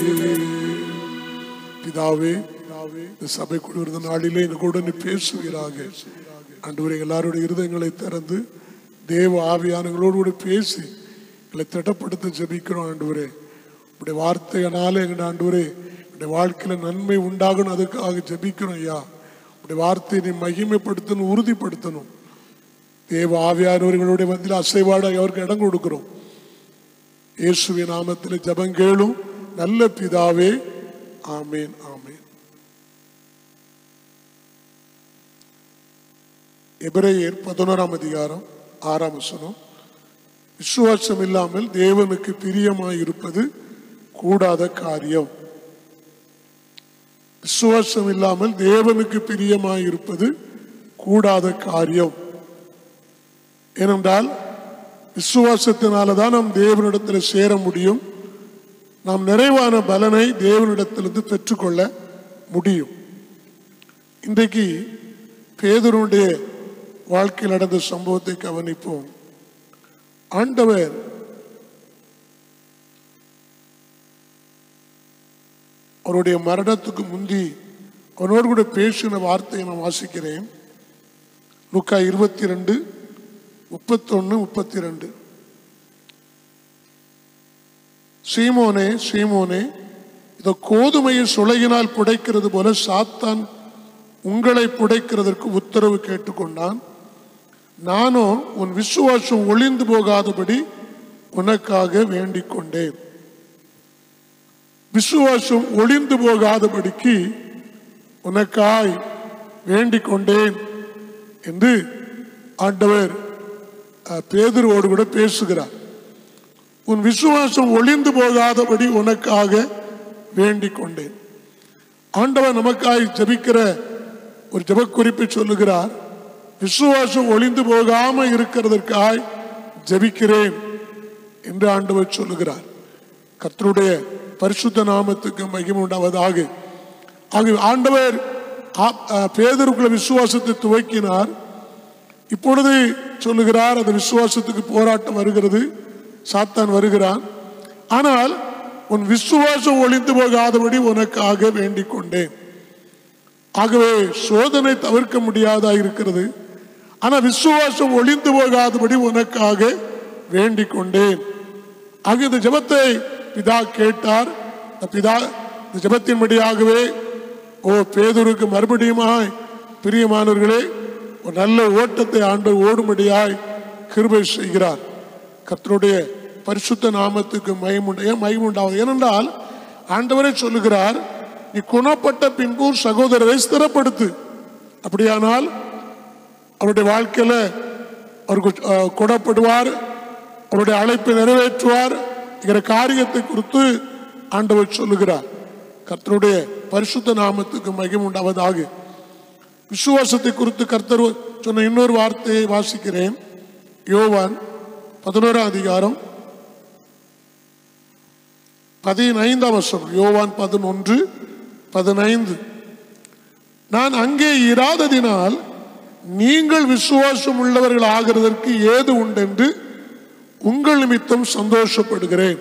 பிதாவே இந்த சபை கொடுத்த நாளிலே எங்க கூட நீ பேசுவீராக ஆண்டவரே எல்லாருடைய இருதயங்களை திறந்து தேவ ஆவியானங்களோடு கூட பேசி எங்களை திடப்படுத்த ஜெபிக்கிறோம் ஆண்டவரே உடைய வார்த்தையினால எங்க ஆண்டவரே உடைய வாழ்க்கையில நன்மை உண்டாகணும் அதுக்காக ஜெபிக்கிறோம் ஐயா உடைய வார்த்தையை நீ மகிமைப்படுத்தணும் உறுதிப்படுத்தணும் தேவ ஆவியானவர்களுடைய மத்தியில் அசைவாட அவருக்கு இடம் கொடுக்கிறோம் இயேசுவின் நாமத்தில் ஜெபம் கேளும் நல்ல பிதாவே ஆமேன் ஆமேன் எபிரேயர் பதினோராம் அதிகாரம் ஆறாம் வசனம் விசுவாசம் இல்லாமல் தேவனுக்கு பிரியமாய் இருப்பது கூடாத காரியம் விசுவாசம் இல்லாமல் தேவனுக்கு பிரியமாய் இருப்பது கூடாத காரியம் ஏனென்றால் விசுவாசத்தினால தான் நாம் தேவனிடத்தில் சேர முடியும் நாம் நிறைவான பலனை தேவனிடத்திலிருந்து பெற்றுக்கொள்ள முடியும் இன்றைக்கு பேதருடைய வாழ்க்கையில் நடந்த சம்பவத்தை கவனிப்போம் ஆண்டவர் அவருடைய மரணத்துக்கு முந்தி அவனோடு கூட பேசின வார்த்தையை நான் வாசிக்கிறேன் லுக்கா இருபத்தி ரெண்டு முப்பத்தொன்னு முப்பத்தி ரெண்டு சீமோனே சீமோனே இதோ கோதுமையை சுளையினால் புடைக்கிறது போல சாத்தான் உங்களை புடைக்கிறதற்கு உத்தரவு கேட்டுக்கொண்டான் நானும் உன் விசுவாசம் ஒளிந்து போகாதபடி உனக்காக வேண்டிக் கொண்டேன் விசுவாசம் ஒளிந்து போகாதபடிக்கு உனக்காய் வேண்டிக் கொண்டேன் என்று ஆண்டவர் அஹ், பேதுருவோடு கூட பேசுகிறார் உன் விசுவாசம் ஒளிந்து போகாதபடி உனக்காக வேண்டிக் கொண்டேன் ஆண்டவர் நமக்காய் ஜெபிக்கிற ஒரு ஜெபக்குறிப்பை சொல்லுகிறார் விசுவாசம் ஒளிந்து போகாம இருக்கிறதற்காய் ஜெபிக்கிறேன் என்று ஆண்டவர் சொல்லுகிறார் கர்த்தருடைய பரிசுத்த நாமத்துக்கு மகிமை உண்டாவதாக ஆகவே ஆண்டவர் ஆ- ஆ, பேதருக்குள்ள விசுவாசத்தை துவக்கினார் இப்பொழுது சொல்லுகிறார் அந்த விசுவாசத்துக்கு போராட்டம் வருகிறது சாத்தான் வருகிறான் ஆனால் உன் விசுவாசம் ஒளிந்து போகாதபடி உனக்காக வேண்டிக் கொண்டேன் ஆகவே சோதனை தவிர்க்க முடியாதா இருக்கிறது ஆனா விசுவாசம் ஒளிந்து போகாதபடி உனக்காக வேண்டிக் கொண்டேன் ஆக இந்த ஜெபத்தை பிதா கேட்டார் இந்த பிதா இந்த ஜெபத்தின்படியாகவே ஓ பேதுருக்கு மறுபடியுமாய் பிரியமானவர்களே ஒரு நல்ல ஓட்டத்தை ஆண்டு ஓடும்படியாய் கிருபை செய்கிறார் கர்த்தருடைய பரிசுத்த நாமத்துக்கு மயமுண்டைய மயமுண்டாவது ஏனென்றால் ஆண்டவரே சொல்லுகிறார் நீ குணப்பட்ட பின்பு சகோதரரை ஸ்திரப்படுத்து அப்படியானால் அவருடைய வாழ்க்கையில அவருக்கு அஹ், குணப்படுவார் அவருடைய அழைப்பை நிறைவேற்றுவார் என்கிற காரியத்தை குறித்து ஆண்டவர் சொல்லுகிறார் கர்த்தருடைய பரிசுத்த நாமத்துக்கு மகிமை உண்டாவதாக விசுவாசத்தை குறித்து கர்த்தர் சொன்ன இன்னொரு வார்த்தையை வாசிக்கிறேன் யோவான் பதினோராம் அதிகாரம் பதினைந்தாம் வசனம் யோவான் பதினொன்று பதினைந்து நான் அங்கே இராததினால் நீங்கள் விசுவாசம் உள்ளவர்கள் ஆகிறதற்கு ஏது உண்டென்று உங்கள் நிமித்தம் சந்தோஷப்படுகிறேன்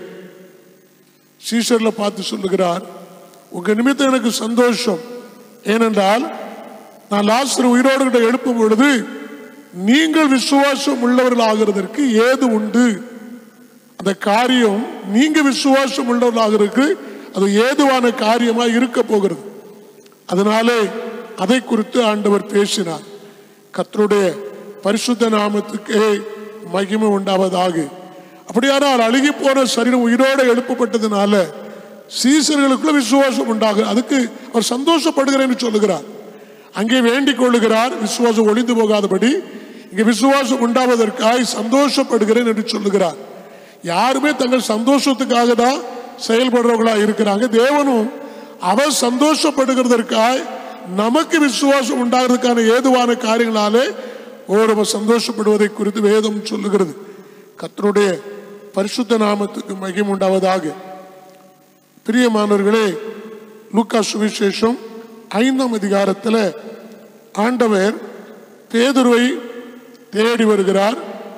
சீசர்ல பார்த்து சொல்லுகிறார் உங்க நிமித்தம் எனக்கு சந்தோஷம் ஏனென்றால் நான் லாஸ்டர் உயிரோடு கிட்ட எழுப்பும் பொழுது நீங்கள் விசுவாசம் உள்ளவர்கள் ஆகிறதற்கு ஏது உண்டு அந்த காரியம் நீங்க விசுவாசம் உள்ளவர்கள் ஆகிறதுக்கு அது ஏதுவான காரியமா இருக்க போகிறது அதனாலே அதை குறித்து ஆண்டவர் பேசினார் கர்த்தருடைய பரிசுத்த நாமத்துக்கு மகிமை உண்டாவதாக அப்படியானால் அழுகி போன சரீரம் உயிரோடு எழுப்பப்பட்டதுனால சீசர்களுக்குள்ள விசுவாசம் உண்டாகும் அதுக்கு அவர் சந்தோஷப்படுகிறேன்னு சொல்லுகிறார் அங்கே வேண்டிக் கொள்ளுகிறார் விசுவாசம் ஒளிந்து போகாதபடி இங்கே விசுவாசம் உண்டாவதற்காய் சந்தோஷப்படுகிறேன் என்று சொல்லுகிறார் யாருமே தங்கள் சந்தோஷத்துக்காக தான் செயல்படுறவங்களா இருக்கிறாங்க தேவனும் அவர் சந்தோஷப்படுகிறதற்காய் நமக்கு விசுவாசம் உண்டாகிறதுக்கான ஏதுவான காரியங்களாலே ஒருவர் சந்தோஷப்படுவதை குறித்து வேதம் சொல்லுகிறது கர்த்தருடைய பரிசுத்த நாமத்துக்கு மகிமை உண்டாவதாக பிரியமானவர்களே லூக்கா சுவிசேஷம் ஐந்தாம் அதிகாரத்தில் ஆண்டவர் பேதுருவை தேடி வருகிறார்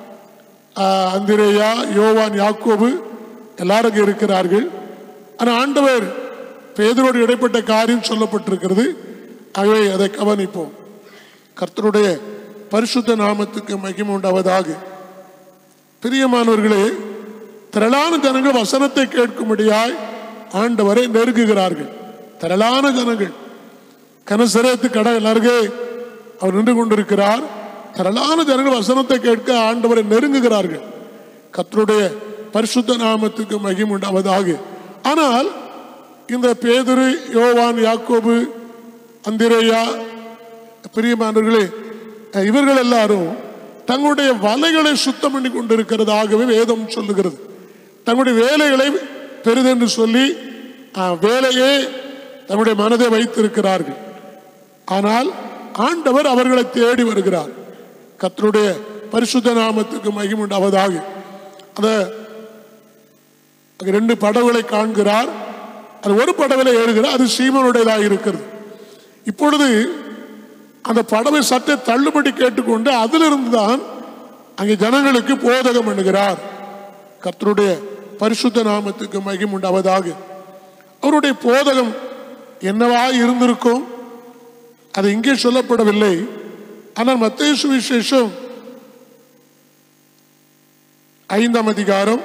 ஆஹ், அந்திரேயா யோவான் யாக்கோபு எல்லாரும் அங்கே இருக்கிறார்கள் ஆனால் ஆண்டவர் பேதுரோடு இடைப்பட்ட காரியம் சொல்லப்பட்டிருக்கிறது ஆகவே அதை கவனிப்போம் கர்த்தருடைய பரிசுத்த நாமத்துக்கு மகிமை உண்டாவதாக பிரியமானவர்களே திரளான ஜனங்கள் வசனத்தை கேட்கும்படியாய் ஆண்டவரை நெருங்குகிறார்கள் திரளான ஜனங்கள் கனசரத்து கடை எல்லாருக்கே அவர் நின்று கொண்டிருக்கிறார் திரளான ஜனங்கள் வசனத்தை கேட்க ஆண்டவரை நெருங்குகிறார்கள் கர்த்தருடைய பரிசுத்த நாமத்துக்கு மகிமை உண்டாவதாக ஆனால் இந்த பேதுரு யோவான் யாக்கோபு அந்திரேயா பிரியமானவர்களே இவர்கள் எல்லாரும் தங்களுடைய வலைகளை சுத்தம் பண்ணி கொண்டிருக்கிறதாகவே வேதம் சொல்லுகிறது தங்களுடைய வேலைகளை பெரிதென்று சொல்லி ஆஹ், வேலையே தங்களுடைய மனதை வைத்திருக்கிறார்கள் ஆனால் ஆண்டவர் அவர்களை தேடி வருகிறார் கர்த்தருடைய பரிசுத்த நாமத்துக்கு மகிமுண்டாவதாக அந்த அங்க ரெண்டு படகுகளை காண்கிறார் அது ஒரு படகுல ஏறுகிறார் அது சீமனுடையதாக இருக்கிறது இப்பொழுது அந்த படவை சற்றே தள்ளுபடி கேட்டுக்கொண்டு அதிலிருந்து தான் அங்கே ஜனங்களுக்கு போதகம் பண்ணுகிறார் கர்த்தருடைய பரிசுத்த நாமத்துக்கு மகிமை உண்டாவதாக அவருடைய போதகம் என்னவா இருந்திருக்கும் அது இங்கே சொல்லப்படவில்லை ஆனால் மத்திய சுவிசேஷம் ஐந்தாம் அதிகாரம்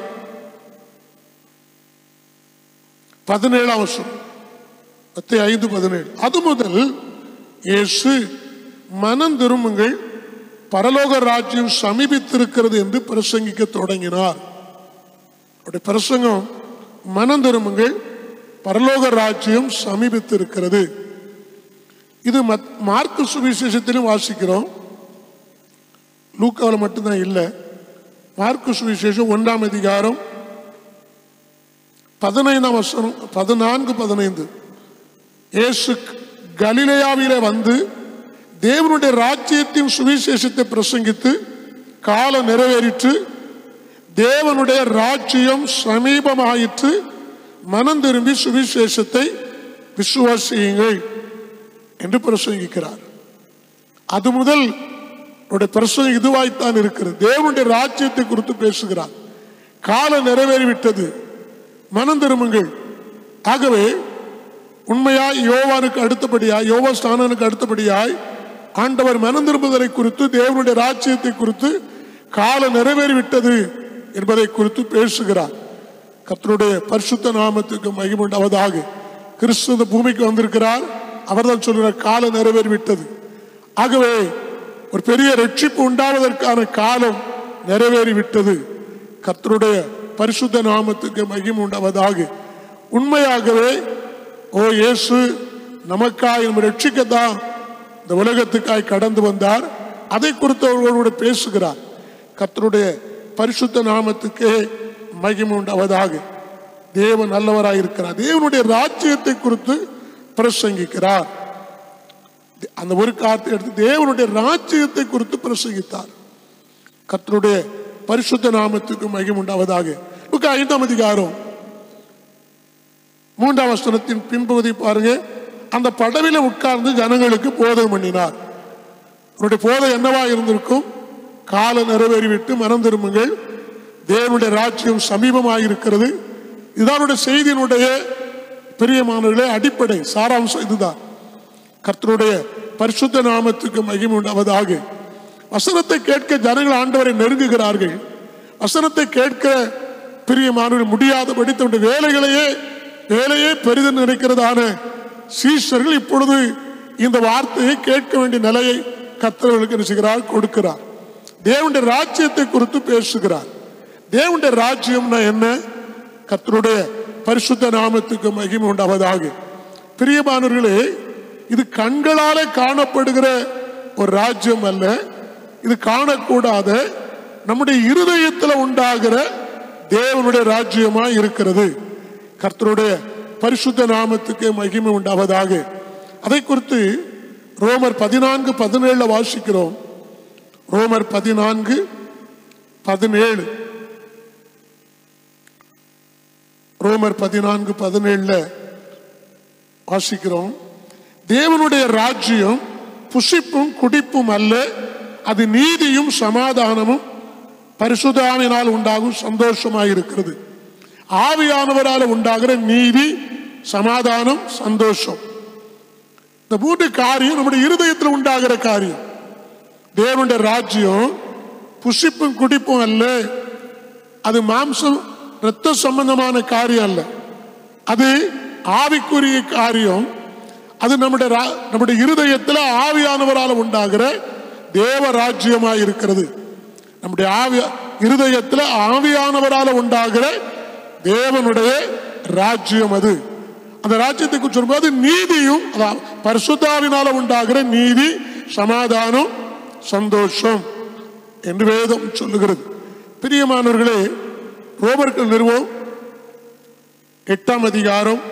பதினேழாம் வருஷம் மத்திய ஐந்து பதினேழு அது முதல் இயேசு மனம் திரும்புங்கள் பரலோக ராஜ்யம் சமீபித்திருக்கிறது என்று பிரசங்கிக்க தொடங்கினார் அவருடைய பிரசங்கம் மனம் திரும்புங்கள் பரலோக ராஜ்யம் சமீபித்திருக்கிறது இது மத்- மார்க்கு சுவிசேஷத்திலும் வாசிக்கிறோம் லூக்காவில் மட்டும்தான் இல்லை மார்க்கு சுவிசேஷம் ஒன்றாம் அதிகாரம் பதினைந்தாம் வசனம் பதினான்கு பதினைந்து இயேசு கலிலேயாவிலே வந்து தேவனுடைய ராஜ்யத்தின் சுவிசேஷத்தை பிரசங்கித்து காலம் நிறைவேறிற்று தேவனுடைய ராஜ்யம் சமீபமாயிற்று மனம் திரும்பி சுவிசேஷத்தை விசுவாசியுங்கள் என்று பிரசங்கிக்கிறார் அது முதல் அவருடைய பிரசங்கம் இதுவாய்த்தான் இருக்கிறது தேவனுடைய ராஜ்யத்தை குறித்து பேசுகிறார் காலம் நிறைவேறிவிட்டது மனம் திரும்புங்கள் ஆகவே உண்மையாய் யோவானுக்கு அடுத்தபடியாய் யோவா ஸ்தானனுக்கு அடுத்தபடியாய் ஆண்டவர் மனம் திரும்புதலை குறித்து தேவனுடைய ராஜ்யத்தை குறித்து காலம் நிறைவேறிவிட்டது என்பதை குறித்து பேசுகிறார் கர்த்தருடைய பரிசுத்த நாமத்துக்கு மகிமுண்டாவதாக கிறிஸ்து இந்த பூமிக்கு வந்திருக்கிறார் அவர்தான் சொல்கிறார் காலம் நிறைவேறிவிட்டது ஆகவே ஒரு பெரிய ரட்சிப்பு உண்டாவதற்கான காலம் நிறைவேறிவிட்டது கர்த்தருடைய பரிசுத்த நாமத்துக்கு மகிமை உண்டாவதாக உண்மையாகவே ஓ இயேசு நமக்காய் நம்ம ரட்சிக்கத்தான் இந்த உலகத்துக்காய் கடந்து வந்தார் அதை குறித்து அவர்களோடு பேசுகிறார் கர்த்தருடைய பரிசுத்த நாமத்துக்கே மகிமை உண்டாவதாக தேவன் நல்லவராய் இருக்கிறார் தேவனுடைய ராஜ்யத்தை குறித்து பிரசங்கிக்கிறார் அந்த ஒரு காரியத்தை எடுத்து தேவனுடைய ராஜ்யத்தை குறித்து பிரசங்கித்தார் கர்த்தருடைய பரிசுத்த நாமத்துக்கு மகிமை உண்டாவதாக லுக்கா ஐந்தாம் அதிகாரம் மூன்றாம் வசனத்தின் பின்பகுதி பாருங்க அந்த படவில உட்கார்ந்து ஜனங்களுக்கு போதை பண்ணினார் அவருடைய போதை என்னவா இருந்திருக்கும் காலம் நிறைவேறிவிட்டு மனம் திரும்புங்கள் தேவனுடைய ராஜ்யம் சமீபமாக இருக்கிறது இதானுடைய செய்தியினுடைய பிரியமானவர்களே அடிப்படை சாராம்சம் இதுதான் கர்த்தருடைய பரிசுத்த நாமத்துக்கு மகிமை உண்டாவதாக வசனத்தை கேட்க ஜனங்கள் ஆண்டவரை நெருங்குகிறார்கள் வசனத்தை கேட்க பிரியமானவர்கள் முடியாதபடி தன்னுடைய வேலைகளையே வேலையே பெரிதும் நினைக்கிறதான சீஷர்கள் இப்பொழுது இந்த வார்த்தையை கேட்க வேண்டிய நிலையை கர்த்தர்களுக்கு என்ன செய்கிறார் கொடுக்கிறார் தேவனுடைய ராஜ்யத்தை குறித்து பேசுகிறார் தேவனுடைய ராஜ்யம்னா என்ன கர்த்தருடைய பரிசுத்த நாமத்துக்கு மகிமை உண்டாவதாக பிரியமானவர்களே இது கண்களாலே காணப்படுகிற ஒரு ராஜ்யம் அல்ல இது காணக்கூடாத நம்முடைய இருதயத்தில் உண்டாகிற தேவனுடைய ராஜ்யமா இருக்கிறது கர்த்தருடைய பரிசுத்த நாமத்துக்கு மகிமை உண்டாவதாக அதை குறித்து ரோமர் பதினான்கு பதினேழுல வாசிக்கிறோம் ரோமர் பதினான்கு பதினேழு ரோமர் பதினான்கு பதினேழுல வாசிக்கிறோம் தேவனுடைய ராஜ்யம் புசிப்பும் குடிப்பும் அல்ல அது நீதியும் சமாதானமும் பரிசுதாவினால் உண்டாகும் சந்தோஷமாக இருக்கிறது ஆவியானவரால் உண்டாகிற நீதி சமாதானம் சந்தோஷம் இந்த மூன்று காரியம் நம்முடைய இருதயத்தில் உண்டாகிற காரியம் தேவனுடைய ராஜ்யம் புசிப்பும் குடிப்பும் அல்ல அது மாம்சம் இரத்த சம்பந்தமான காரியம் அல்ல அது ஆவிக்குரிய காரியம் அது நம்முடைய ரா- நம்முடைய இருதயத்தில் ஆவியானவரால் உண்டாகிற தேவ ராஜ்யமாக இருக்கிறது நம்முடைய ஆவி இருதயத்தில் ஆவியானவரால் உண்டாகிற தேவனுடைய ராஜ்யம் அது அந்த ராஜ்யத்தை குறித்து சொல்லும்போது நீதியும் அதாவது பரிசுத்தாவினால உண்டாகிற நீதி சமாதானம் சந்தோஷம் என்று வேதம் சொல்லுகிறது பிரியமானவர்களே ரோமர்கள் நிறுவம் எட்டாம் அதிகாரம்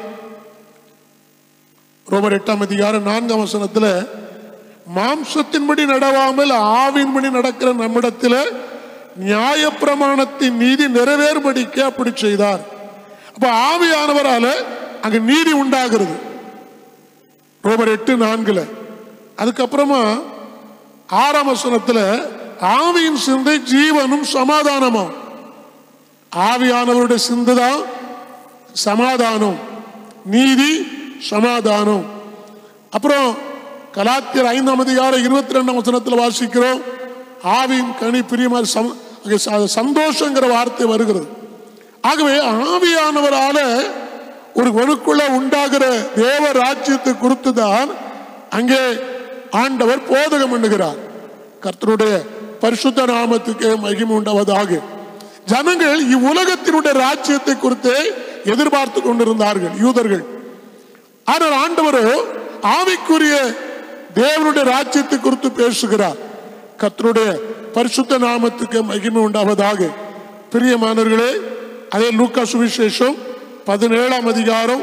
ரோமர் எட்டாம் அதிகாரம் நான்காம் வசனத்துல மாம்சத்தின்படி நடவாமல் ஆவின்படி நடக்கிற நம்மிடத்தில் நியாயப்பிரமாணத்தின் நீதி நிறைவேறுபடிக்க அப்படி செய்தார் அப்ப ஆவியானவரால அங்க நீதி உண்டாகிறது ரோமர் எட்டு நான்குல அதுக்கப்புறமா ஆறாம் வசனத்துல ஆவியின் சிந்தை ஜீவனும் சமாதானமும் ஆவியானவருடைய சிந்தை தான் சமாதானம் நீதி சமாதானம் அப்புறம் கலாத்தியர் ஐந்தாம் அதிகாரம் இருபத்தி ரெண்டாம் வசனத்தில் வாசிக்கிறோம் ஆவியின் கனி பிரியமா சம்- அங்கே ச- சந்தோஷங்கிற வார்த்தை வருகிறது ஆகவே ஆவியானவரால ஒரு ஒருக்குள்ள உண்டாகிற தேவ ராஜ்யத்தை குறித்து தான் அங்கே ஆண்டவர் போதகம் பண்ணுகிறார் கர்த்தருடைய பரிசுத்த நாமத்துக்கு மகிமை உண்டாவதாக ஜனங்கள் இவ்வுலகத்தினுடைய ராஜ்யத்தை குறித்து எதிர்பார்த்து கொண்டிருந்தார்கள் யூதர்கள் ஆனால் ஆண்டவரோ ஆவிக்குரிய தேவனுடைய ராஜ்யத்தை குறித்து பேசுகிறார் கர்த்தருடைய பரிசுத்த நாமத்துக்கு மகிமை உண்டாவதாக பிரியமானவர்களே அதே லூக்கா சுவிசேஷம் பதினேழாம் அதிகாரம்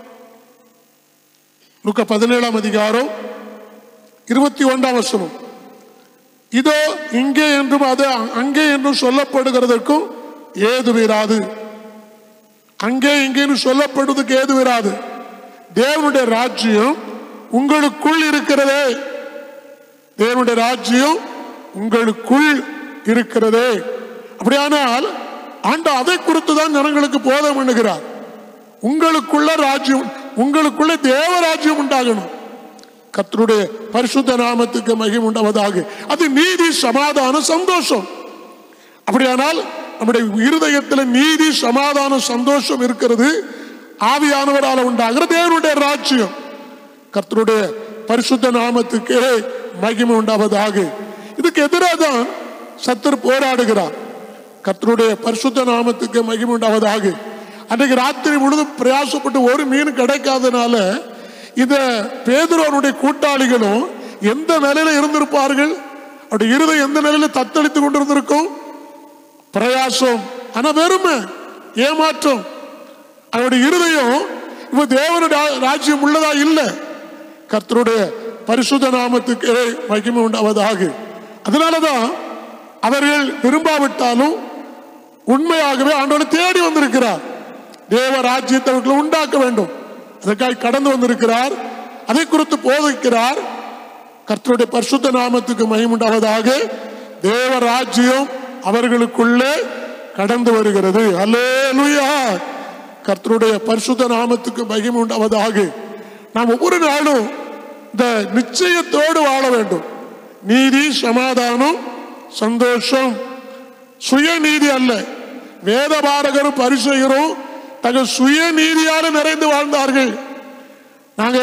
லூக்கா பதினேழாம் அதிகாரம் இருபத்தி ஒன்றாம் வசனம் இதோ இங்கே என்றும் அது அங்கே என்றும் சொல்லப்படுகிறதற்கும் ஏது விராது அங்கே இங்கேன்னு சொல்லப்படுவதற்கு ஏது வராது தேவனுடைய ராஜ்யம் உங்களுக்குள் இருக்கிறதே தேவனுடைய ராஜ்யம் உங்களுக்குள் இருக்கிறதே அப்படியானால் ஆண்டு அதை குறித்து தான் ஜனங்களுக்கு போதம் பண்ணுகிறார் உங்களுக்குள்ள ராஜ்யம் உங்களுக்குள்ள தேவ ராஜ்யம் உண்டாகணும் கர்த்தருடைய பரிசுத்த நாமத்துக்கு மகிமை உண்டாவதாக அது நீதி சமாதானம் சந்தோஷம் அப்படியானால் நம்முடைய இருதயத்தில் நீதி சமாதானம் சந்தோஷம் இருக்கிறது ஆவியானவரால் உண்டாகிற தேவனுடைய ராஜ்யம் கர்த்தருடைய பரிசுத்த நாமத்துக்கு மகிமை உண்டாவதாக இதுக்கு எதிராக தான் சத்தர் போராடுகிறார் கர்த்தருடைய பரிசுத்த நாமத்துக்கு மகிமை உண்டாவதாக அன்றைக்கு ராத்திரி முழுதும் பிரயாசப்பட்டு ஒரு மீன் கிடைக்காதனால இந்த பேதுருவனுடைய கூட்டாளிகளும் எந்த நிலையில இருந்திருப்பார்கள் அவருடைய இருதயம் எந்த நிலையில தத்தளித்து கொண்டிருந்திருக்கும் பிரயாசம் ஆனா வெறுமை ஏமாற்றம் அவருடைய இருதயம் இப்ப தேவனுடைய ராஜ்யம் உள்ளதா இல்லை கர்த்தருடைய பரிசுத்த நாமத்துக்கு மகிமை உண்டாவதாக அதனாலதான் அவர்கள் விரும்பாவிட்டாலும் உண்மையாகவே ஆண்டவரை தேடி வந்திருக்கிறார் தேவ ராஜ்யத்தை அவர்கள் உண்டாக்க வேண்டும் அதற்காக கடந்து வந்திருக்கிறார் அதை குறித்து போதிக்கிறார் கர்த்தருடைய பரிசுத்த நாமத்துக்கு மகிமுண்டாவதாக தேவ ராஜ்யம் அவர்களுக்குள்ளே கடந்து வருகிறது அல்லேலூயா கர்த்தருடைய பரிசுத்த நாமத்துக்கு மகிமை உண்டாவதாக நாம் ஒவ்வொரு நாளும் இந்த நிச்சயத்தோடு வாழ வேண்டும் நீதி சமாதானம் சந்தோஷம் சுயநீதி அல்ல வேதபாரகரும் பரிசெயரும் தங்கள் சுயநீதியால நிறைந்து வாழ்ந்தார்கள் நாங்க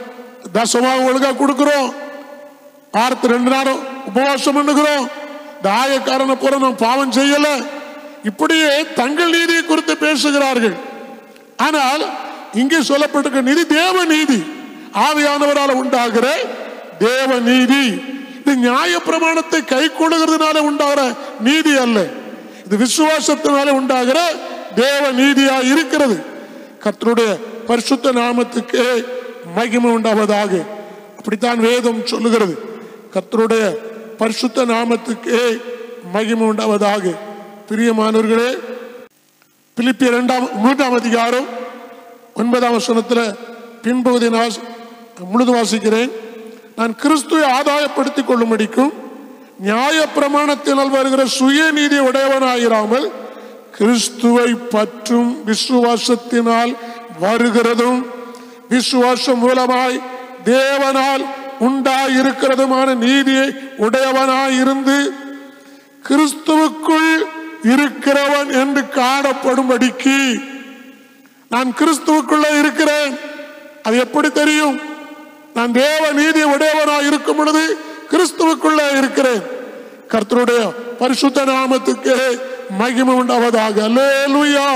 தசமாக ஒழுங்கா கொடுக்கிறோம் வாரத்து ரெண்டு நாளும் உபவாசம் பண்ணுகிறோம் இந்த ஆயக்காரனை போற நாம் பாவம் செய்யல இப்படியே தங்கள் நீதியை குறித்து பேசுகிறார்கள் ஆனால் இங்கே சொல்லப்பட்டிருக்க நீதி தேவ நீதி ஆவியானவரால் உண்டாகிற தேவ நீதி இது நியாய பிரமாணத்தை கை கொள்ளுகிறதுனால உண்டாகிற நீதி அல்ல இது விசுவாசத்தினால உண்டாகிற தேவ நீதியா இருக்கிறது கர்த்தருடைய பரிசுத்த நாமத்துக்கு மகிமை உண்டாவதாக அப்படித்தான் வேதம் சொல்லுகிறது கர்த்தருடைய பரிசுத்த நாமத்துக்கு மகிமை உண்டாவதாக பிரியமானவர்களே பிலிப்பிய இரண்டாம் மூன்றாம் அதிகாரம் ஒன்பதாம் வசனத்தில் பின்பகுதி நான் முழுது வாசிக்கிறேன் நான் கிறிஸ்துவை ஆதாயப்படுத்திக் கொள்ளும்படிக்கும் நியாய பிரமாணத்தினால் வருகிற சுயநீதி உடையவனாயிராமல் கிறிஸ்துவை பற்றும் விசுவாசத்தினால் வருகிறதும் விசுவாசம் மூலமாய் தேவனால் உண்டாயிருக்கிறதுமான நீதியை உடையவனாயிருந்து கிறிஸ்துவுக்குள் இருக்கிறவன் என்று காணப்படும்படிக்கு நான் கிறிஸ்துவுக்குள்ள இருக்கிறேன் அது எப்படி தெரியும் நான் தேவ நீதி உடையவனாய் இருக்கும் பொழுது கிறிஸ்துவுக்குள்ள இருக்கிறேன் கர்த்தருடைய பரிசுத்த நாமத்துக்கு மகிமை உண்டாவதாக அல்லேலூயா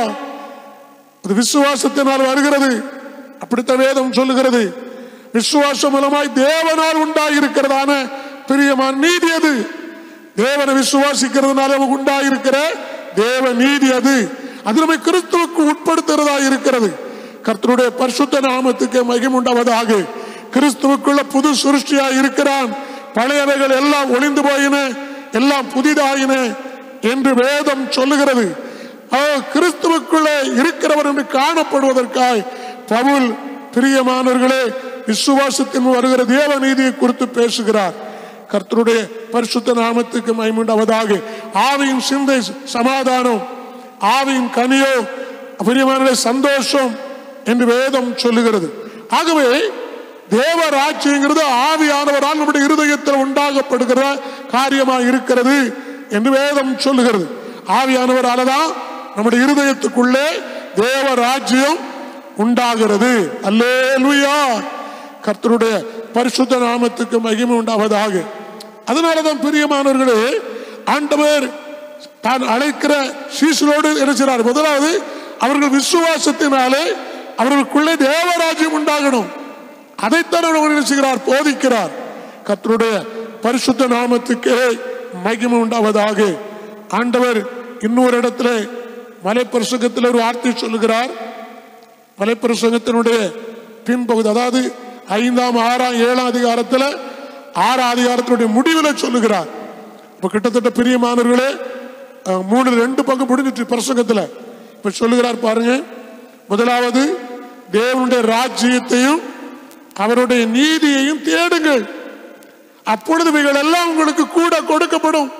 அது விசுவாசத்தினால் வருகிறது அப்படித்தான் வேதம் சொல்லுகிறது விசுவாசம் மூலமாய் தேவனால் உண்டாயிருக்கிறதான பிரியமான நீதி அது தேவனை விசுவாசிக்கிறதுனால நமக்கு உண்டாயிருக்கிற தேவ நீதி அது அது நம்மை கிறிஸ்துவுக்கு உட்படுத்துறதா இருக்கிறது கர்த்தருடைய பரிசுத்த நாமத்துக்கு மகிமை உண்டாவதாக கிறிஸ்துவுக்குள்ள புது சுருஷ்டியா இருக்கிறான் பழையவைகள் எல்லாம் ஒளிந்து போயின எல்லாம் புதிதாயின என்று வேதம் சொல்லுகிறது அவர் கிறிஸ்துவுக்குள்ளே இருக்கிறவர் என்று காணப்படுவதற்காய் பவுல் பிரியமானவர்களே விசுவாசத்தின் வருகிற தேவ நீதியை குறித்து பேசுகிறார் கர்த்தருடைய பரிசுத்த நாமத்துக்கு மைமுண்டாவதாக ஆவியின் சிந்தை சமாதானம் ஆவியின் கனியோ பிரியமான சந்தோஷம் என்று வேதம் சொல்லுகிறது ஆகவே தேவ ராட்சியங்கிறது ஆவியானவரால் நம்முடைய இருதயத்தில் உண்டாகப்படுகிற காரியமாக இருக்கிறது என்று வேதம் சொல்லுகிறது ஆவியானவரால தான் நம்முடைய இருதயத்துக்குள்ளே தேவ ராஜ்யம் உண்டாகிறது அல்லேலுயா கர்த்தருடைய பரிசுத்த நாமத்துக்கு மகிமை உண்டாவதாக அதனாலதான் பிரியமானவர்களே ஆண்டவர் தான் அழைக்கிற சீசலோடு நினைச்சார் முதலாவது அவர்கள் விசுவாசத்தினாலே அவர்களுக்குள்ளே தேவராஜ்யம் உண்டாகணும் அதைத்தான் அவர் நினைச்சுகிறார் போதிக்கிறார் கர்த்தருடைய பரிசுத்த நாமத்துக்கு மகிமை உண்டாவதாக ஆண்டவர் இன்னொரு இடத்துல மலைப்பிரசங்கத்தில் ஒரு வார்த்தை சொல்லுகிறார் மலைப்பிரசங்கத்தினுடைய பின்பகுதி அதாவது ஐந்தாம் ஆறாம் ஏழாம் அதிகாரத்தில் ஆறாம் அதிகாரத்தினுடைய முடிவில் சொல்லுகிறார் இப்ப கிட்டத்தட்ட பிரியமானவர்களே அஹ், மூணு ரெண்டு பங்கு முடிஞ்சிட்டு பிரசங்கத்தில் இப்ப சொல்லுகிறார் பாருங்க முதலாவது தேவனுடைய ராஜ்யத்தையும் அவருடைய நீதியையும் தேடுங்கள் அப்பொழுது இவைகள் எல்லாம் உங்களுக்கு கூட கொடுக்கப்படும்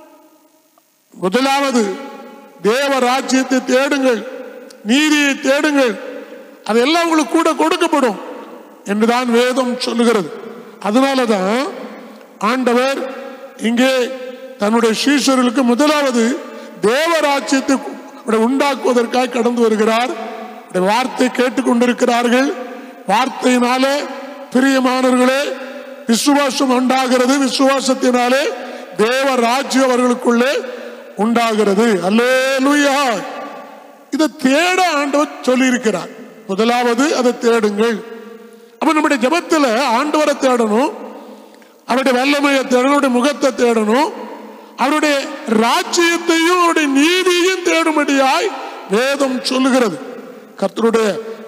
முதலாவது தேவ ராஜ்யத்தை தேடுங்கள் நீதியை தேடுங்கள் அதெல்லாம் உங்களுக்கு கூட கொடுக்கப்படும் என்றுதான் வேதம் சொல்லுகிறது அதனாலதான் ஆண்டவர் இங்கே தன்னுடைய சீஷர்களுக்கு முதலாவது தேவ ராஜ்யத்தை உண்டாக்குவதற்காக கடந்து வருகிறார் அவருடைய வார்த்தை கேட்டுக்கொண்டிருக்கிறார்கள் வார்த்தையினாலே பிரியமானவர்களே விசுவாசம் உண்டாகிறது விசுவாசத்தினாலே தேவ ராஜ்யம் அவர்களுக்குள்ளே உண்டாகிறது அல்லேலூயா இதை தேட ஆண்டவர் சொல்லியிருக்கிறார் முதலாவது அதை தேடுங்கள் அப்ப நம்முடைய ஜெபத்துல ஆண்டவரை தேடணும் அவருடைய வல்லமையை தேடணும் அவருடைய முகத்தை தேடணும் அவருடைய ராஜ்யத்தையும் அவருடைய நீதியையும் தேடும்படியாய் வேதம் சொல்லுகிறது கர்த்தருடைய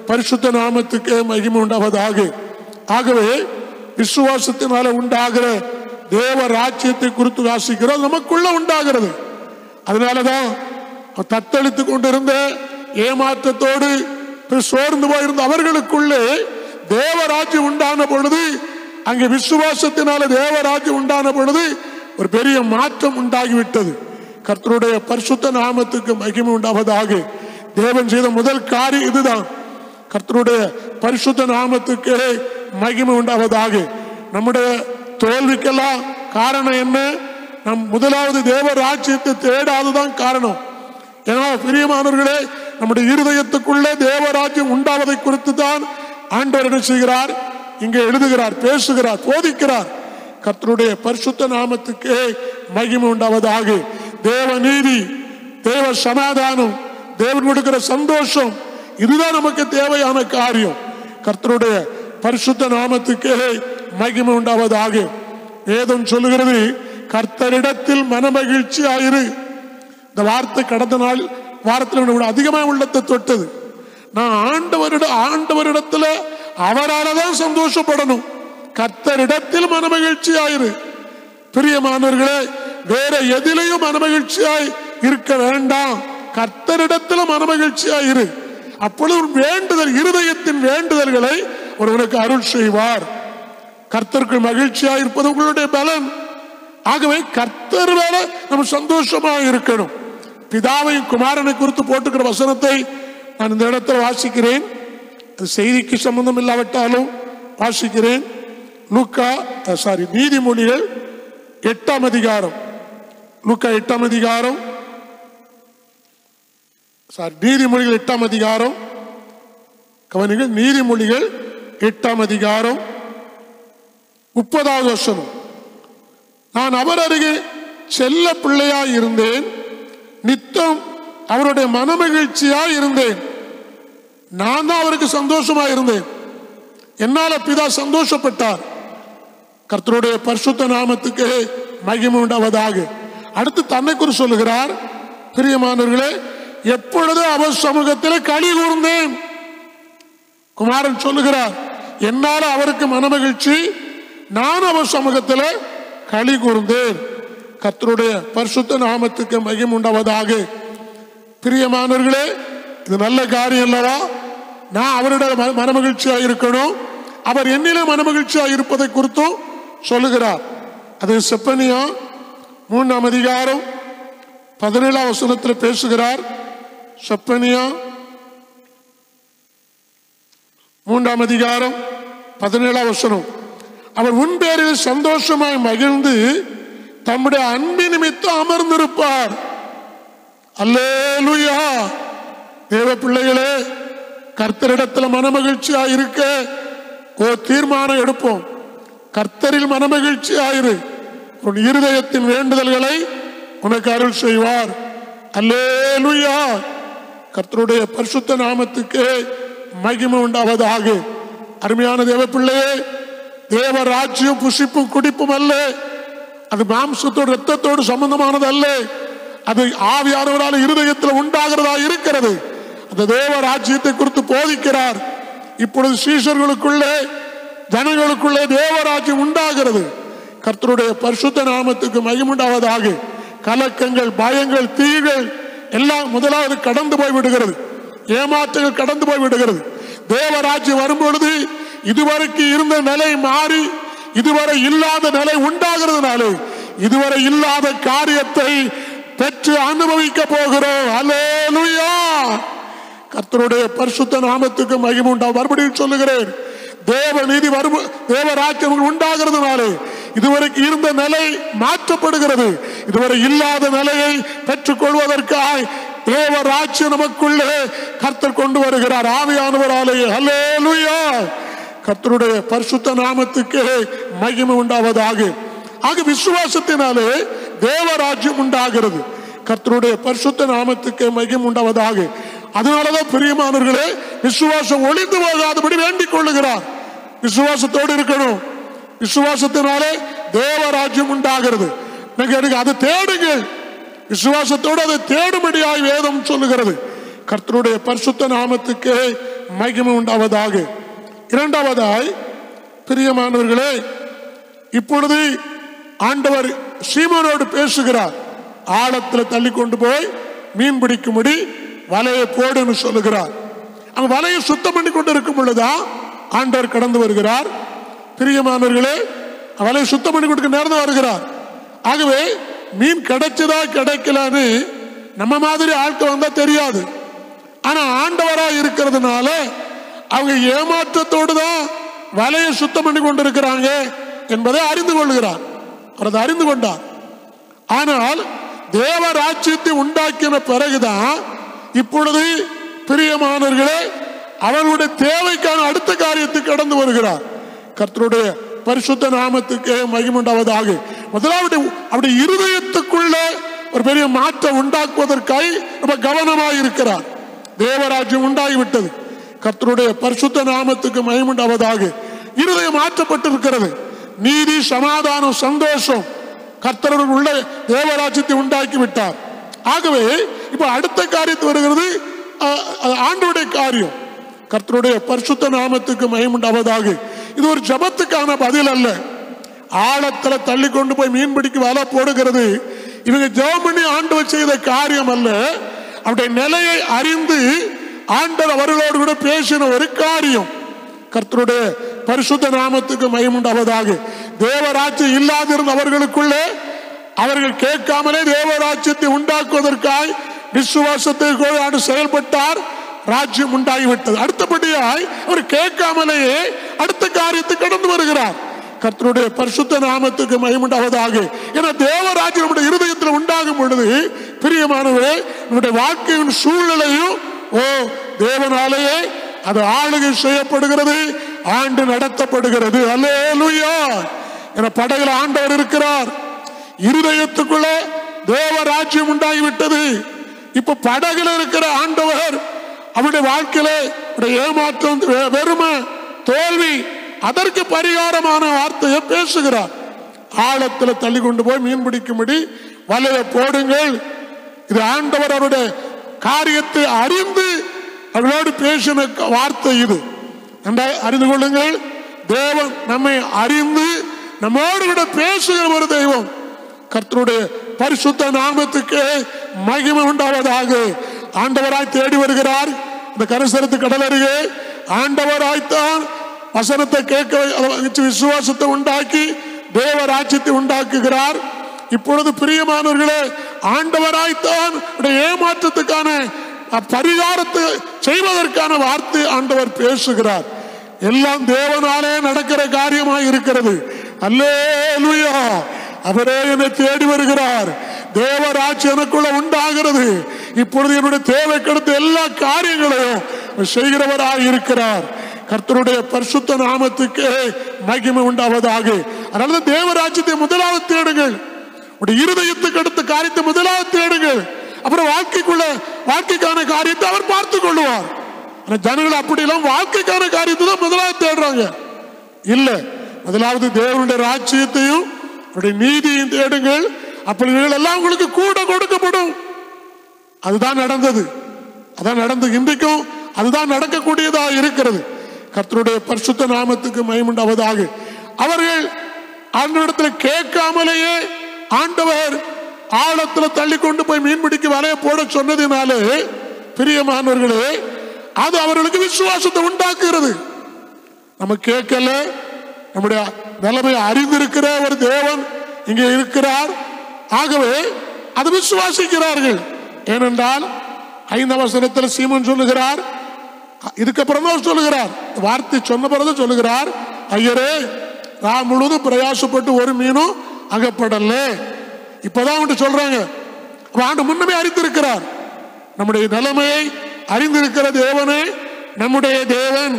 பரிசுத்த நாமத்துக்கு மகிமை உண்டாவதாக ஆகவே விசுவாசத்தினால உண்டாகிற தேவ ராஜ்யத்தை குறித்து வாசிக்கிறோம் நமக்குள்ள உண்டாகிறது அதனாலதான் அவன் தத்தளித்து கொண்டிருந்த ஏமாற்றத்தோடு பிறகு சோர்ந்து போயிருந்த அவர்களுக்குள்ளே தேவராஜ்யம் உண்டான பொழுது அங்கே விசுவாசத்தினால தேவராஜ்யம் உண்டான பொழுது ஒரு பெரிய மாற்றம் உண்டாகிவிட்டது கர்த்தருடைய பரிசுத்த நாமத்துக்கு மகிமை உண்டாவதாக தேவன் செய்த முதல் காரியம் இதுதான் கர்த்தருடைய பரிசுத்த நாமத்துக்கு மகிமை உண்டாவதாக நம்முடைய தோல்விக்கெல்லாம் காரணம் என்ன நம் முதலாவது தேவ ராஜ்யத்தை தேடாததான் காரணம் ஏன்னா பிரியமானவர்களே நம்முடைய இருதயத்துக்குள்ளே தேவராஜ்யம் உண்டாவதை குறித்து தான் ஆண்டவர் என்ன செய்கிறார் இங்கே எழுதுகிறார் பேசுகிறார் போதிக்கிறார் கர்த்தருடைய பரிசுத்த நாமத்துக்கு மகிமை உண்டாவதாக தேவ நீதி தேவ சமாதானம் தேவன் கொடுக்கிற சந்தோஷம் இதுதான் நமக்கு தேவையான காரியம் கர்த்தருடைய பரிசுத்த நாமத்துக்கு மகிமை உண்டாவதாக வேதம் சொல்லுகிறது கர்த்தரிடத்தில் மனமகிழ்ச்சி ஆயிரு இந்த வார்த்தை கடந்த நாள் வாரத்தில் என்னை விட அதிகமாக உள்ளத்தை தொட்டது நான் ஆண்டவரிட ஆண்டவரிடத்துல அவரால தான் சந்தோஷப்படணும் கர்த்தரிடத்தில் மனமகிழ்ச்சி ஆயிரு பிரியமானவர்களே வேற எதிலையும் மனமகிழ்ச்சியாய் இருக்க வேண்டாம் கர்த்தரிடத்துல மனமகிழ்ச்சியாய் இரு அப்பொழுது உன் வேண்டுதல் இருதயத்தின் வேண்டுதல்களை ஒருவனுக்கு அருள் செய்வார் கர்த்தருக்கு மகிழ்ச்சியா இருப்பது உங்களுடைய பலன் ஆகவே கர்த்தர் வேற நம்ம சந்தோஷமா இருக்கணும் பிதாவையும் குமாரனை குறித்து போட்டுக்கிற வசனத்தை நான் இந்த இடத்துல வாசிக்கிறேன் அது செய்திக்கு சம்பந்தம் இல்லாவிட்டாலும் வாசிக்கிறேன் லூக்கா சாரி நீதிமொழிகள் எட்டாம் அதிகாரம் லூக்கா எட்டாம் அதிகாரம் சாரி நீதிமொழிகள் எட்டாம் அதிகாரம் கவனிகள் நீதிமொழிகள் எட்டாம் அதிகாரம் முப்பதாவது வசனம் நான் அவர் அருகே செல்ல பிள்ளையாய் இருந்தேன் நித்தம் அவருடைய மனமகிழ்ச்சியாய் இருந்தேன் நான் தான் அவருக்கு சந்தோஷமா இருந்தேன் என்னால பிதா சந்தோஷப்பட்டார் கர்த்தருடைய பரிசுத்த நாமத்துக்கு மகிமை உண்டாவதாக அடுத்து தன்னை குறித்து சொல்லுகிறார் பிரியமானவர்களே எப்பொழுது அவர் சமூகத்தில் களி கூர்ந்தேன் குமாரன் சொல்லுகிறார் என்னால அவருக்கு மனமகிழ்ச்சி நான் அவர் சமூகத்தில் களி கூர்ந்தேன் கர்த்தருடைய பரிசுத்த நாமத்துக்கு மகிமை உண்டாவதாக பிரியமானவர்களே இது நல்ல காரியம் அல்லவா நான் அவருடைய மன- மனமகிழ்ச்சியா இருக்கணும் அவர் என்னிலே மனமகிழ்ச்சியா இருப்பதை குறித்தும் சொல்லுகிறார் அது செப்பனியா மூன்றாம் அதிகாரம் பதினேழாம் வசனத்தில் பேசுகிறார் செப்பனியா மூன்றாம் அதிகாரம் பதினேழாம் வசனம் அவர் உன் பேரில் சந்தோஷமாய் மகிழ்ந்து தம்முடைய அன்பு நிமித்தம் அமர்ந்திருப்பார் அல்லேலூயா தேவ பிள்ளைகளே கர்த்தரிடத்துல மனமகிழ்ச்சியா இருக்க ஓ தீர்மானம் எடுப்போம் கர்த்தரில் மனமகிழ்ச்சியாயிரு உன் இருதயத்தின் வேண்டுதல்களை உனக்கு அருள் செய்வார் அல்லேலூயா கர்த்தருடைய பரிசுத்த நாமத்துக்கு மகிமை உண்டாவதாக அருமையான தேவ பிள்ளையே தேவ ராஜ்யம் புசிப்பும் குடிப்பும் அல்ல அது மாம்சத்தோடு ரத்தத்தோடு சம்பந்தமானது அல்ல அது ஆவியானவரால் இருதயத்தில் உண்டாகிறதா இருக்கிறது அந்த தேவ ராஜ்யத்தை குறித்து போதிக்கிறார் இப்பொழுது சீஷர்களுக்குள்ளே ஜனங்களுக்குள்ளே தேவராஜ்யம் உண்டாகிறது கர்த்தருடைய பரிசுத்த நாமத்துக்கு மகிமுண்டாவதாக கலக்கங்கள் பயங்கள் தீகள் எல்லாம் முதலாவது கடந்து போய் விடுகிறது ஏமாற்றங்கள் கடந்து போய் விடுகிறது தேவராஜ்யம் வரும்பொழுது இதுவரைக்கு இருந்த நிலை மாறி இதுவரை இல்லாத நிலை உண்டாகிறதுனாலே இதுவரை இல்லாத காரியத்தை பெற்று அனுபவிக்க போகிறோம் அல்லேலூயா கர்த்தருடைய பரிசுத்த நாமத்துக்கு மகிமை உண்டா மறுபடியும் சொல்லுகிறேன் தேவ நீதி வரும் தேவராஜ்யம் உண்டாகிறதுனாலே இதுவரைக்கு இருந்த நிலை மாற்றப்படுகிறது இதுவரை இல்லாத நிலையை பெற்றுக் கொள்வதற்காய் தேவ ராஜ்யம் நமக்குள்ளே கர்த்தர் கொண்டு வருகிறார் ஆவியானவராலே ஹல்லேலூயா கர்த்தருடைய பரிசுத்த நாமத்துக்கு மகிமை உண்டாவதாக ஆக விசுவாசத்தினாலே தேவராஜ்யம் உண்டாகிறது கர்த்தருடைய பரிசுத்த நாமத்துக்கு மகிமை உண்டாவதாக அதனாலதான் பிரியமானவர்களே விசுவாசம் ஒளிந்து போகாதபடி வேண்டிக் கொள்ளுகிறார் விசுவாசத்தோடு இருக்கணும் விசுவாசத்தினாலே தேவராஜ்யம் உண்டாகிறது நீங்க எனக்கு அதை தேடுங்கள் விசுவாசத்தோடு அதை தேடும்படியாய் வேதம் சொல்லுகிறது கர்த்தருடைய பரிசுத்த நாமத்துக்கு மகிமை உண்டாவதாக இரண்டாவதாய் பிரியமானவர்களே இப்பொழுது ஆண்டவர் சீமோனோடு பேசுகிறார் ஆழத்தில் தள்ளி கொண்டு போய் மீன் பிடிக்கும்படி வலையை போடுன்னு சொல்லுகிறார் அவன் வலையை சுத்தம் பண்ணி கொண்டு இருக்கும் பொழுதுதான் ஆண்டவர் கடந்து வருகிறார் பிரியமானவர்களே வலையை சுத்தம் பண்ணி கொடுக்க நேரம் தான் வருகிறார் ஆகவே மீன் கிடைச்சதா கிடைக்கலன்னு நம்ம மாதிரி ஆட்கள் வந்தா தெரியாது ஆனா ஆண்டவரா இருக்கிறதுனால அவங்க ஏமாற்றத்தோடு தான் வலையை சுத்தம் பண்ணி கொண்டிருக்கிறாங்க என்பதை அறிந்து கொள்கிறார் அவர் அதை அறிந்து கொண்டார் ஆனால் தேவ ராஜ்யத்தை உண்டாக்கின பிறகுதான் இப்பொழுது பிரியமானவர்களே அவர்களுடைய தேவைக்கான அடுத்த காரியத்துக்கு கடந்து வருகிறார் கர்த்தருடைய பரிசுத்த நாமத்துக்கு மகிமுண்டாவதாக முதலாவது அவருடைய இருதயத்துக்குள்ள ஒரு பெரிய மாற்றம் உண்டாக்குவதற்காய் ரொம்ப கவனமாக இருக்கிறார் தேவராஜ்யம் உண்டாகிவிட்டது கர்த்தருடைய பரிசுத்த நாமத்துக்கு மகிமுண்டாவதாக இருதயம் மாற்றப்பட்டிருக்கிறது நீதி சமாதானம் சந்தோஷம் கர்த்தருடன் உள்ள தேவராஜ்யத்தை உண்டாக்கி விட்டார் ஆகவே இப்ப அடுத்த காரியத்து வருகிறது அஹ், அஹ், ஆண்டவருடைய காரியம் கர்த்தருடைய பரிசுத்த நாமத்துக்கு மயமுண்டாவதாக இது ஒரு ஜபத்துக்கான பதில் அல்ல ஆழத்துல தள்ளி கொண்டு போய் மீன் பிடிக்க வலை போடுகிறது இவங்க ஜெபம் பண்ணி ஆண்டவர் செய்த காரியம் அல்ல அவருடைய நிலையை அறிந்து ஆண்டவர் அவர்களோடு கூட பேசின ஒரு காரியம் கர்த்தருடைய பரிசுத்த நாமத்துக்கு மயமுண்டாவதாக தேவராட்சியம் இல்லாதிருந்த அவர்களுக்குள்ளே அவர்கள் கேட்காமலே தேவராஜ்யத்தை உண்டாக்குவதற்காய் விசுவாசத்தை கொண்டு செயல்பட்டார் ராஜ்யம் உண்டாகிவிட்டது அடுத்தபடியாய் அவர் கேட்காமலேயே அடுத்த காரியத்தை கடந்து வருகிறார் கர்த்தருடைய பரிசுத்த நாமத்துக்கு மயமுண்டாவதாக என தேவராஜ்யம் நம்முடைய இருதயத்தில் உண்டாகும் பொழுது பிரியமானவரே நம்முடைய வாழ்க்கையின் சூழ்நிலையும் ஓ தேவனாலேயே அது ஆளுகை செய்யப்படுகிறது ஆண்டு நடத்தப்படுகிறது அல்லேலூயா என படகுல ஆண்டவர் இருக்கிறார் இருதயத்துக்குள்ள தேவ ராஜ்யம் உண்டாகிவிட்டது இப்ப படகுல இருக்கிற ஆண்டவர் அவருடைய வாழ்க்கையில அவருடைய ஏமாற்றம் வெ- வெறுமை தோல்வி அதற்கு பரிகாரமான வார்த்தையை பேசுகிறார் ஆழத்துல தள்ளி கொண்டு போய் மீன் பிடிக்கும்படி வலையை போடுங்கள் இது ஆண்டவர் அவருடைய காரியத்தை அறிந்து அவர்களோடு பேசின க- வார்த்தை இது நன்றாய் அறிந்து கொள்ளுங்கள் தேவன் நம்மை அறிந்து நம்மோடு கூட பேசுகிற ஒரு தெய்வம் கர்த்தருடைய பரிசுத்த நாமத்துக்கு மகிமை உண்டாவதாக ஆண்டவராய் தேடி வருகிறார் இந்த கரசரத்து கடல் அருகே ஆண்டவராய்த்தான் வசனத்தை கேட்க வச்சு விசுவாசத்தை உண்டாக்கி தேவ ராஜ்யத்தை உண்டாக்குகிறார் இப்பொழுது பிரியமானவர்களே ஆண்டவராய்த்தான் அவருடைய ஏமாற்றத்துக்கான பரிகாரத்தை செய்வதற்கான வார்த்தை ஆண்டவர் பேசுகிறார் எல்லாம் தேவனாலே நடக்கிற காரியமாய் இருக்கிறது அல்லேலூயா அவரே என்னை தேடி வருகிறார் தேவராட்சி எனக்குள்ள உண்டாகிறது இப்பொழுது என்னுடைய தேவைக்கடுத்த எல்லா காரியங்களையும் அவர் செய்கிறவராய் இருக்கிறார் கர்த்தருடைய பரிசுத்த நாமத்துக்கு மகிமை உண்டாவதாக அதனால தேவராஜ்யத்தை முதலாவது தேடுங்கள் உடைய இருதயத்துக்கு அடுத்த காரியத்தை முதலாவது தேடுங்கள் அப்புறம் வாழ்க்கைக்குள்ள வாழ்க்கைக்கான காரியத்தை அவர் பார்த்துக் கொள்வார் ஆனா ஜனங்கள் அப்படி எல்லாம் வாழ்க்கைக்கான காரியத்தை தான் முதலாவது தேடுறாங்க இல்ல முதலாவது தேவனுடைய ராஜ்யத்தையும் அவருடைய நீதியையும் தேடுங்கள் அப்படி நீங்கள் எல்லாம் உங்களுக்கு கூட கொடுக்கப்படும் அதுதான் நடந்தது அதான் நடந்தது இன்றைக்கும் அதுதான் நடக்கக்கூடியதா இருக்கிறது கர்த்தருடைய பரிசுத்த நாமத்துக்கு மயமுண்டாவதாக அவர்கள் ஆண்டவரிடத்தில் கேட்காமலேயே ஆண்டவர் ஆழத்துல தள்ளி கொண்டு போய் மீன் பிடிக்க வலைய போட சொன்னதினாலே பிரியமானவர்களே அது அவர்களுக்கு விசுவாசத்தை உண்டாக்குகிறது நம்ம கேட்கல நம்முடைய நிலைமை அறிந்திருக்கிற ஒரு தேவன் இங்கே இருக்கிறார் ஆகவே அது விசுவாசிக்கிறார்கள் ஏனென்றால் ஐந்தாம் வசனத்தில் சீமன் சொல்லுகிறார் இதுக்கப்புறம் தான் சொல்லுகிறார் வார்த்தை சொன்ன பிறகு சொல்லுகிறார் ஐயரே நான் முழுவதும் பிரயாசப்பட்டு ஒரு மீனும் அகப்படல இப்பதான் அவன்கிட்ட சொல்றாங்க அப்ப ஆண்டு முன்னமே அறிந்திருக்கிறார் நம்முடைய நிலைமையை அறிந்திருக்கிற தேவனே நம்முடைய தேவன்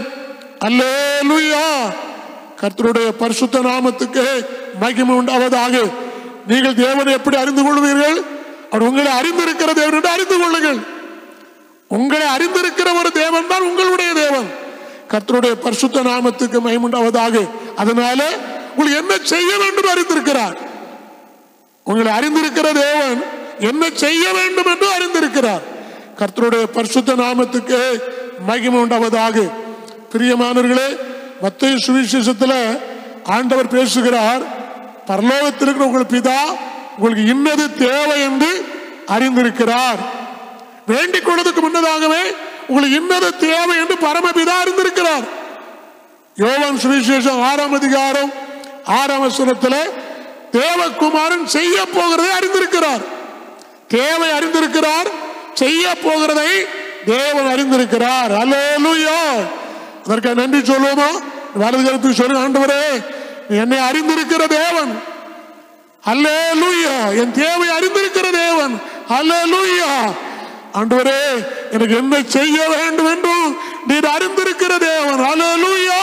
அல்லேலூயா கர்த்தருடைய பரிசுத்த நாமத்துக்கு மகிமை உண்டாவதாக நீங்கள் தேவனை எப்படி அறிந்து கொள்வீர்கள் அவர் உங்களை அறிந்திருக்கிற தேவன் என்று அறிந்து கொள்ளுங்கள் உங்களை அறிந்திருக்கிற ஒரு தேவன் தான் உங்களுடைய தேவன் கர்த்தருடைய பரிசுத்த நாமத்துக்கு மகிமுண்டாவதாக அதனால உங்களுக்கு என்ன செய்ய வேண்டும் அறிந்திருக்கிறார் உங்களை அறிந்திருக்கிற தேவன் என்ன செய்ய வேண்டும் என்று அறிந்திருக்கிறார் கர்த்தருடைய பரிசுத்த நாமத்துக்கு மகிமை உண்டாவதாக பிரியமானவர்களே மத்திய சுவிசேஷத்துல ஆண்டவர் பேசுகிறார் பரலோகத்தில் இருக்கிற உங்கள் பிதா உங்களுக்கு இன்னது தேவை என்று அறிந்திருக்கிறார் வேண்டிக் கொள்வதற்கு முன்னதாகவே உங்களுக்கு இன்னது தேவை என்று பரமபிதா அறிந்திருக்கிறார் யோவான் சுவிசேஷம் ஆறாம் அதிகாரம் ஆறாம் வசனத்தில் தேவகுமாரன் செய்ய போகிறதை அறிந்திருக்கிறார் தேவை அறிந்திருக்கிறார் செய்ய போகிறதை தேவன் அறிந்திருக்கிறார் அல்லேலூயா அதற்கு நன்றி சொல்லுவோமா வலது கருத்து சொல்லு ஆண்டவரே நீ என்னை அறிந்திருக்கிற தேவன் அல்லேலூயா என் தேவை அறிந்திருக்கிற தேவன் அல்லேலூயா ஆண்டவரே எனக்கு என்ன செய்ய வேண்டும் என்றும் நீர் அறிந்திருக்கிற தேவன் அல்லேலூயா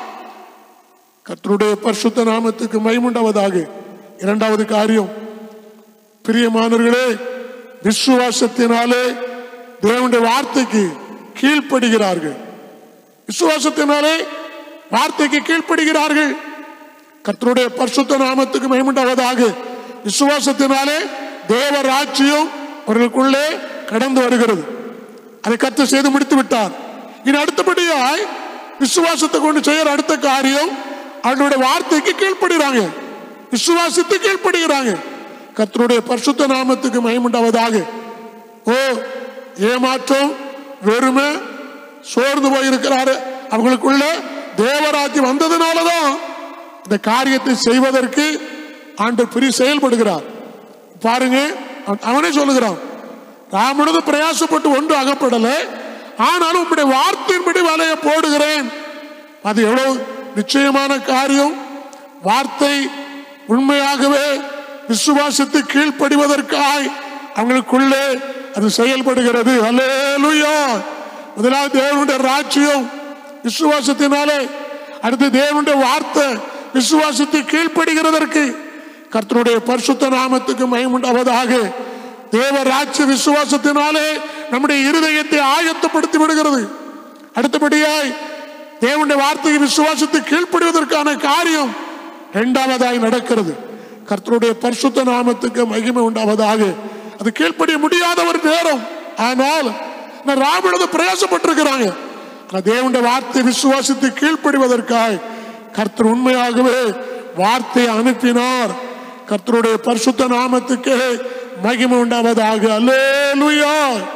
கர்த்தருடைய பரிசுத்த நாமத்துக்கு மைமுண்டாவதாக இரண்டாவது காரியம் பிரியமானவர்களே விசுவாசத்தினாலே தேவனுடைய வார்த்தைக்கு கீழ்ப்படுகிறார்கள் விசுவாசத்தினாலே வார்த்தைக்கு கீழ்ப்படுகிறார்கள் கர்த்தருடைய பரிசுத்த நாமத்துக்கு மகிமுண்டாவதாக விசுவாசத்தினாலே தேவ ராஜ்யம் அவர்களுக்குள்ளே கடந்து வருகிறது அதை கத்து செய்து முடித்து விட்டார் இனி அடுத்தபடியாய் விசுவாசத்தை கொண்டு செய்யற அடுத்த காரியம் அவர்களுடைய வார்த்தைக்கு கீழ்ப்படுகிறாங்க விசுவாசத்தை கீழ்ப்படுகிறாங்க கர்த்தருடைய பரிசுத்த நாமத்துக்கு மயமுண்டாவதாக ஓ ஏமாற்றம் வெறுமை சோர்ந்து போயிருக்கிறாரு அவங்களுக்குள்ள தேவராஜ்யம் வந்ததுனாலதான் இந்த காரியத்தை செய்வதற்கு ஆண்டு பிரி செயல்படுகிறார் பாருங்க அவன் அவனே சொல்லுகிறான் ராமனது பிரயாசப்பட்டு ஒன்று அகப்படல ஆனாலும் உங்களுடைய வார்த்தையின்படி வலைய போடுகிறேன் அது எவ்வளவு நிச்சயமான காரியம் வார்த்தை உண்மையாகவே விசுவாசத்தை கீழ்ப்படிவதற்காய் அவங்களுக்குள்ளே அது செயல்படுகிறது அல்லேலூயா முதலாவது தேவனுடைய ராஜ்யம் விசுவாசத்தினாலே அடுத்து தேவனுடைய வார்த்தை விசுவாசத்தை கீழ்ப்படுகிறதற்கு கர்த்தருடைய பரிசுத்த நாமத்துக்கு மயமுண்டாவதாக தேவ ராஜ்ய விசுவாசத்தினாலே நம்முடைய இருதயத்தை ஆயத்தப்படுத்தி விடுகிறது அடுத்தபடியாய் தேவனுடைய வார்த்தையை விசுவாசத்தை கீழ்ப்படுவதற்கான காரியம் இரண்டாவதாய் நடக்கிறது கர்த்தருடைய பரிசுத்த நாமத்துக்கு மகிமை உண்டாவதாக அது கீழ்ப்படிய முடியாத ஒரு நேரம் ஆனால் நான் ராமனது பிரயாசப்பட்டிருக்கிறாங்க ஆனா தேவனுடைய வார்த்தை விசுவாசத்தை கீழ்ப்படிவதற்காய் கர்த்தர் உண்மையாகவே வார்த்தையை அனுப்பினார் கர்த்தருடைய பரிசுத்த நாமத்துக்கு மகிமை உண்டாவதாக அல்லேலூயா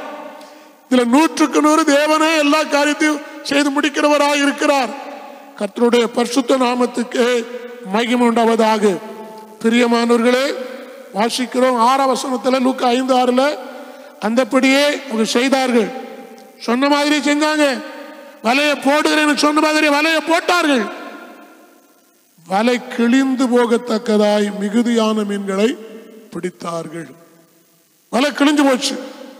இதுல நூற்றுக்கு நூறு தேவனே எல்லா காரியத்தையும் செய்து முடிக்கிறவராக இருக்கிறார் கர்த்தருடைய பரிசுத்த நாமத்துக்கு மகிமை உண்டாவதாக பிரியமானவர்களே வாசிக்கிறோம் ஆறாம் வசனத்துல லூக்கா ஐந்து ஆறுல அந்தப்படியே அவங்க செய்தார்கள் சொன்ன மாதிரி செஞ்சாங்க வலையை போடுகிறேன்னு சொன்ன மாதிரி வலையை போட்டார்கள் வலை கிழிந்து போகத்தக்கதாய் மிகுதியான மீன்களை பிடித்தார்கள் வலை கிழிஞ்சு போச்சு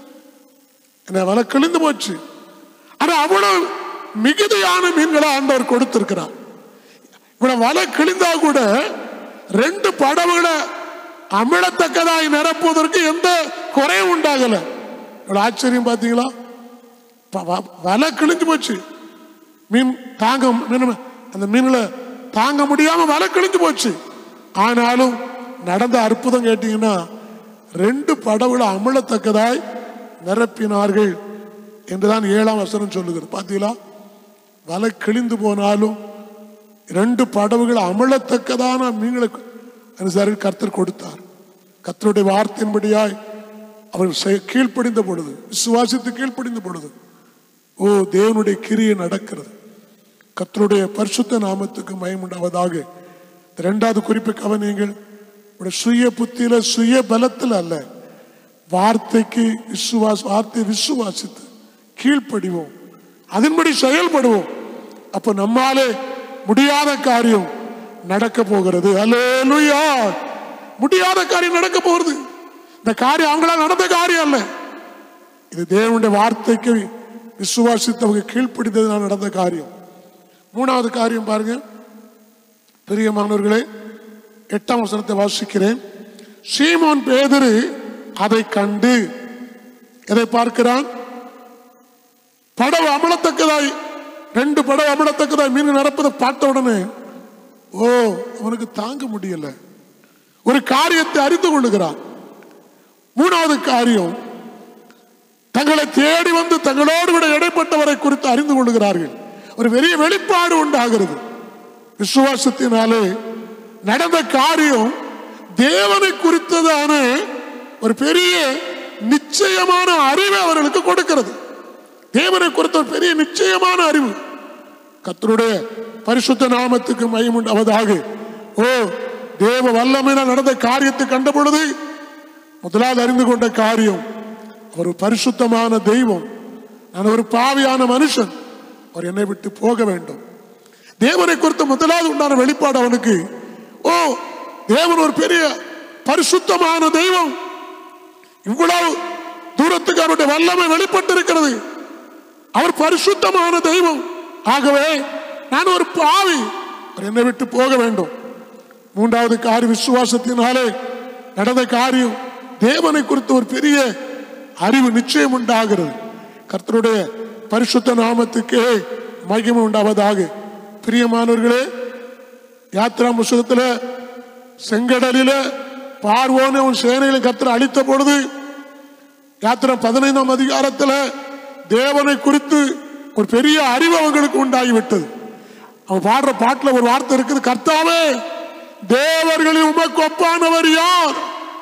என்ன வலை கிழிந்து போச்சு ஆனா அவ்வளவு மிகுதியான மீன்களை ஆண்டவர் கொடுத்திருக்கிறார் இவ்வளவு வலை கிழிந்தா கூட ரெண்டு படவுகளை அமிழத்தக்கதாய் நிரப்புவதற்கு எந்த குறையும் உண்டாகல இவ்வளவு ஆச்சரியம் பாத்தீங்களா ப- வ- வலை கிழிஞ்சு போச்சு மீன் தாங்க மீன் அந்த மீன்ல தாங்க முடியாம வலை கிழிஞ்சு போச்சு ஆனாலும் நடந்த அற்புதம் கேட்டீங்கன்னா ரெண்டு படவுல அமிழத்தக்கதாய் நிரப்பினார்கள் என்றுதான் ஏழாம் வசனம் சொல்லுகிறது பாத்தீங்களா வலை கிழிந்து போனாலும் ரெண்டு படவுகள் அமிழத்தக்கதான மீன்களை அனுசாரி கர்த்தர் கொடுத்தார் கர்த்தருடைய வார்த்தையின்படியாய் அவர் செய- கீழ்ப்படிந்த பொழுது விசுவாசித்து கீழ்ப்படிந்த பொழுது ஓ தேவனுடைய கிரியை நடக்கிறது கர்த்தருடைய பரிசுத்த நாமத்துக்கு மயமுண்டாவதாக இந்த இரண்டாவது குறிப்பை கவனியுங்கள் உங்களுடைய சுய புத்தியில சுய பலத்தில் அல்ல வார்த்தைக்கு விசுவாச வார்த்தை விசுவாசித்து கீழ்ப்படிவோம் அதன்படி செயல்படுவோம் அப்ப நம்மாலே முடியாத காரியம் நடக்க போகிறது அல்லேலூயா முடியாத காரியம் நடக்க போகிறது இந்த காரியம் அவங்களால நடந்த காரியம் அல்ல இது தேவனுடைய வார்த்தைக்கு விசுவாசித்தவங்க கீழ்ப்பிடித்ததுனால் நடந்த காரியம் மூணாவது காரியம் பாருங்க பிரியமானவர்களே எட்டாம் வசனத்தை வாசிக்கிறேன் சீமோன் பேதுரு அதை கண்டு எதை பார்க்கிறான் படவு அமலத்தக்கதாய் ரெண்டு படவு அமலத்தக்கதாய் மீன் நடப்பதை பார்த்த உடனே ஓ அவனுக்கு தாங்க முடியல ஒரு காரியத்தை அறிந்து கொள்ளுகிறான் மூணாவது காரியம் தங்களை தேடி வந்து தங்களோடு கூட இடைப்பட்டவரை குறித்து அறிந்து கொள்கிறார்கள் ஒரு பெரிய வெளிப்பாடு உண்டாகிறது விசுவாசத்தினாலே நடந்த காரியம் தேவனை குறித்ததான ஒரு பெரிய நிச்சயமான அறிவை அவர்களுக்கு கொடுக்கிறது தேவனை குறித்த ஒரு பெரிய நிச்சயமான அறிவு கர்த்தருடைய பரிசுத்த நாமத்துக்கு மயமுண்டாவதாக ஓ தேவ வல்லமையினால் நடந்த காரியத்தை கண்ட பொழுது முதலாவது அறிந்து கொண்ட காரியம் ஒரு பரிசுத்தமான தெய்வம் நான் ஒரு பாவியான மனுஷன் அவர் என்னை விட்டு போக வேண்டும் தேவனை குறித்த முதலாவது உண்டான வெளிப்பாடு அவனுக்கு ஓ தேவன் ஒரு பெரிய பரிசுத்தமான தெய்வம் இவ்வளவு தூரத்துக்கு அவருடைய வல்லமை வெளிப்பட்டிருக்கிறது அவர் பரிசுத்தமான தெய்வம் ஆகவே நான் ஒரு பாவி அவர் என்னை விட்டு போக வேண்டும் மூன்றாவது காரிய விசுவாசத்தினாலே நடந்த காரியம் தேவனை குறித்த ஒரு பெரிய அறிவு நிச்சயம் உண்டாகிறது கர்த்தருடைய பரிசுத்த நாமத்துக்கே மகிமை உண்டாவதாக பிரியமானவர்களே யாத்ரா புஸ்தகத்தில் செங்கடலில பார்வோன்னு அவன் சேனையில கர்த்தர் அழித்த பொழுது யாத்திரை பதினைந்தாம் அதிகாரத்தில் தேவனை குறித்து ஒரு பெரிய அறிவு அவங்களுக்கு உண்டாகிவிட்டது அவன் பாடுற பாட்டுல ஒரு வார்த்தை இருக்குது கர்த்தாவே தேவர்களில் உமக்கு ஒப்பானவர் யார்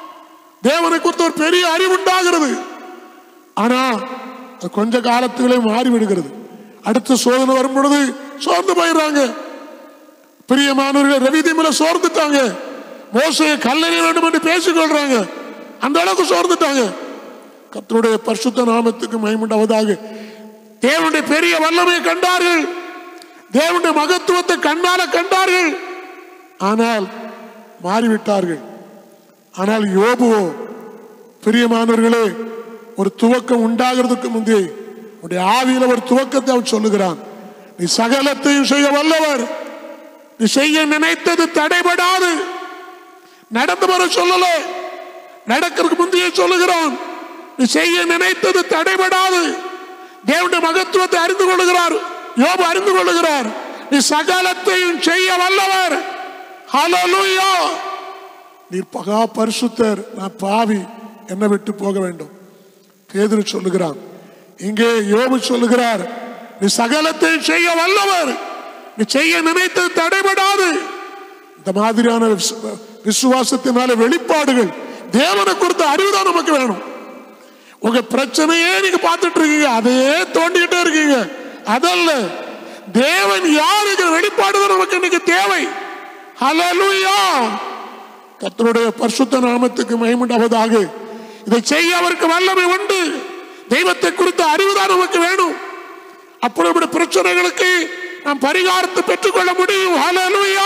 தேவனை குறித்து ஒரு பெரிய அறிவு உண்டாகிறது ஆனா அது கொஞ்ச காலத்திலே மாறி விடுகிறது அடுத்த சோதனை வரும் பொழுது சோர்ந்து போயிடுறாங்க பிரியமானவர்கள் ரவிதிமில சோர்ந்துட்டாங்க மோசையை கல்லறை வேண்டும் என்று பேசிக்கொள்றாங்க அந்த அளவுக்கு சோர்ந்துட்டாங்க கர்த்தருடைய பரிசுத்த நாமத்துக்கு மயமுண்டாவதாக தேவனுடைய பெரிய வல்லமையை கண்டார்கள் தேவனுடைய மகத்துவத்தை கண்ணால கண்டார்கள் ஆனால் மாறிவிட்டார்கள் ஆனால் யோபுவோ பிரியமானவர்களே ஒரு துவக்கம் உண்டாகிறதுக்கு முந்தைய உடைய ஆவியில ஒரு துவக்கத்தை அவன் சொல்லுகிறான் நீ சகலத்தையும் செய்ய வல்லவர் நீ செய்ய நினைத்தது தடைபடாது நடந்து வர சொல்லல நடக்கிறதுக்கு முந்தைய சொல்லுகிறான் நீ செய்ய நினைத்தது தடைபடாது தேவனுடைய மகத்துவத்தை அறிந்து கொள்ளுகிறார் யோபு அறிந்து கொள்ளுகிறார் நீ சகலத்தையும் செய்ய வல்லவர் ஹalleluya நீர் பகா பரிசுத்தர் நான் பாவி என்னை விட்டு போக வேண்டும் பேதுரு சொல்லுகிறான் இங்கே யோபு சொல்லுகிறார் நீ சகலத்தையும் செய்ய வல்லவர் நீ செய்ய நினைத்தது தடைபடாது இந்த மாதிரியான விசு- விசுவாசத்தினால வெளிப்பாடுகள் தேவனை குறித்த அறிவுதான் நமக்கு வேணும் உங்க பிரச்சனையே நீங்க பார்த்துட்டு இருக்கீங்க அதையே தோண்டிக்கிட்டே இருக்கீங்க அதல்ல தேவன் யாருங்கிற வெளிப்பாடு தான் நமக்கு இன்னைக்கு தேவை ஹalleluya கர்த்தருடைய பரிசுத்த நாமத்துக்கு மகிமுண்டாவதாக இதை செய்ய அவருக்கு வல்லமை உண்டு தெய்வத்தை குறித்த அறிவுதான் நமக்கு வேணும் அப்படி பிரச்சனைகளுக்கு நாம் பரிகாரத்தை பெற்றுக்கொள்ள முடியும் ஹalleluya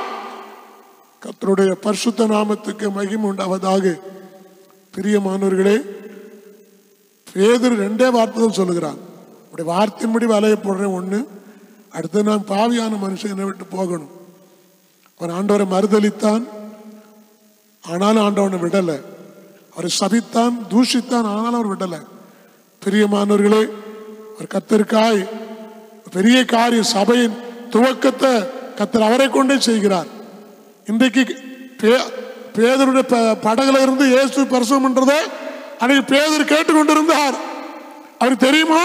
கர்த்தருடைய பரிசுத்த நாமத்துக்கு மகிமை உண்டாவதாக பிரியமானவர்களே பேதர் ரெண்டே வார்த்தை தான் சொல்லுகிறான் உடைய வார்த்தையின்படி வலைய போடுறேன் ஒண்ணு அடுத்து நான் பாவியான மனுஷன் என்னை விட்டு போகணும் அவன் ஆண்டவரை மறுதலித்தான் ஆனாலும் ஆண்டவனை விடலை அவரை சபித்தான் தூஷித்தான் ஆனாலும் அவர் விடலை பிரியமானவர்களே அவர் கத்தருக்காய் பெரிய காரியம் சபையின் துவக்கத்தை கத்தர் அவரை கொண்டே செய்கிறார் இன்றைக்கு பே- பேதருடைய ப- படகுல இருந்து இயேசு பிரசவம் பண்றத அன்னைக்கு பேதர் கேட்டுக்கொண்டிருந்தார் அவருக்கு தெரியுமா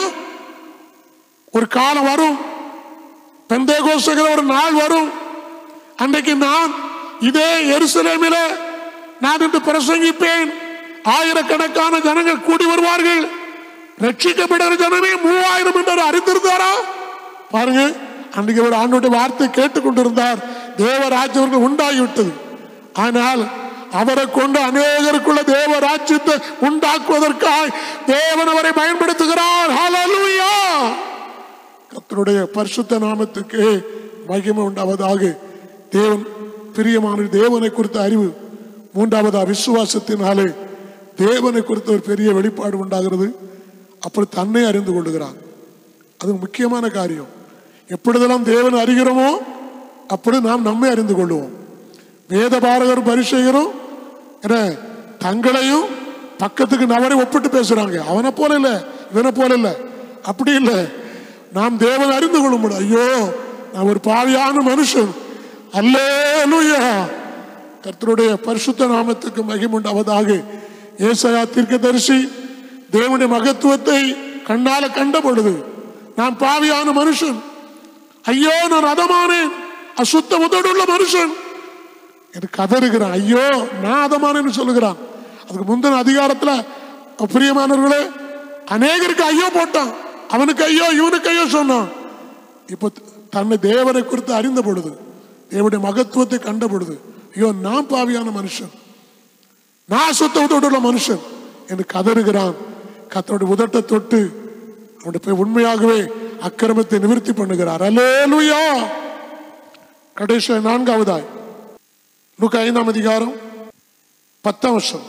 ஒரு காலம் வரும் பெந்தேகோஸ்துங்கிற ஒரு நாள் வரும் அன்றைக்கு நான் இதே எருசலேமில நான் இன்று பிரசங்கிப்பேன் ஆயிரக்கணக்கான ஜனங்கள் கூடி வருவார்கள் ரட்சிக்கப்படுகிற ஜனமே மூவாயிரம் என்று அவர் அறிந்திருந்தாரா பாருங்க அன்றைக்கு ஒரு ஆண்டோட வார்த்தை கேட்டுக்கொண்டிருந்தார் தேவராஜ்யம் உண்டாகிவிட்டது ஆனால் அவரை கொண்டு அநேகருக்குள்ள தேவ ராஜ்யத்தை உண்டாக்குவதற்காய் தேவன் அவரை பயன்படுத்துகிறார் ஹalleluya கர்த்தருடைய பரிசுத்த நாமத்துக்கு மகிமை உண்டாவதாக தேவன் பிரியமான தேவனை குறித்த அறிவு மூன்றாவதா விசுவாசத்தினாலே தேவனை குறித்த ஒரு பெரிய வெளிப்பாடு உண்டாகிறது அப்படி தன்னை அறிந்து கொள்ளுகிறான் அது முக்கியமான காரியம் எப்பொழுதெல்லாம் தேவன் அறிகிறோமோ அப்படி நாம் நம்மை அறிந்து கொள்ளுவோம் வேத பாரகர் பரிசெயரும் என்ன தங்களையும் பக்கத்துக்கு நபரை ஒப்பிட்டு பேசுறாங்க அவனை போல இல்ல இவனை போல இல்ல அப்படி இல்லை நாம் தேவன் அறிந்து கொள்ள முடியும் ஐயோ நான் ஒரு பாவியான மனுஷன் அல்லேலூயா கர்த்தருடைய பரிசுத்த நாமத்துக்கு மகிமுண்டாவதாக ஏசாயா தீர்க்கதரிசி தேவனுடைய மகத்துவத்தை கண்ணால கண்ட பொழுது நான் பாவியான மனுஷன் ஐயோ நான் அதமானேன் அசுத்த உதடுள்ள மனுஷன் என்று கதறுகிறான் ஐயோ நான் அதமானேன்னு சொல்லுகிறான் அதுக்கு முந்தின அதிகாரத்துல பிரியமானவர்களே அநேகருக்கு ஐயோ போட்டான் அவனுக்கு ஐயோ இவனுக்கு ஐயோ சொன்னான் இப்போ தன்னை தேவனை குறித்து அறிந்த பொழுது தேவனுடைய மகத்துவத்தை கண்ட பொழுது ஐயோ நான் பாவியான மனுஷன் நான் சுத்தத்தோடுள்ள மனுஷன் என்று கதறுகிறான் கத்தோட உதட்டை தொட்டு அவனுடைய போய் உண்மையாகவே அக்கிரமத்தை நிவர்த்தி பண்ணுகிறார் அல்லேலூயா கடைசி நான்காவதாய் நூக்க ஐந்தாம் அதிகாரம் பத்தாம் வருஷம்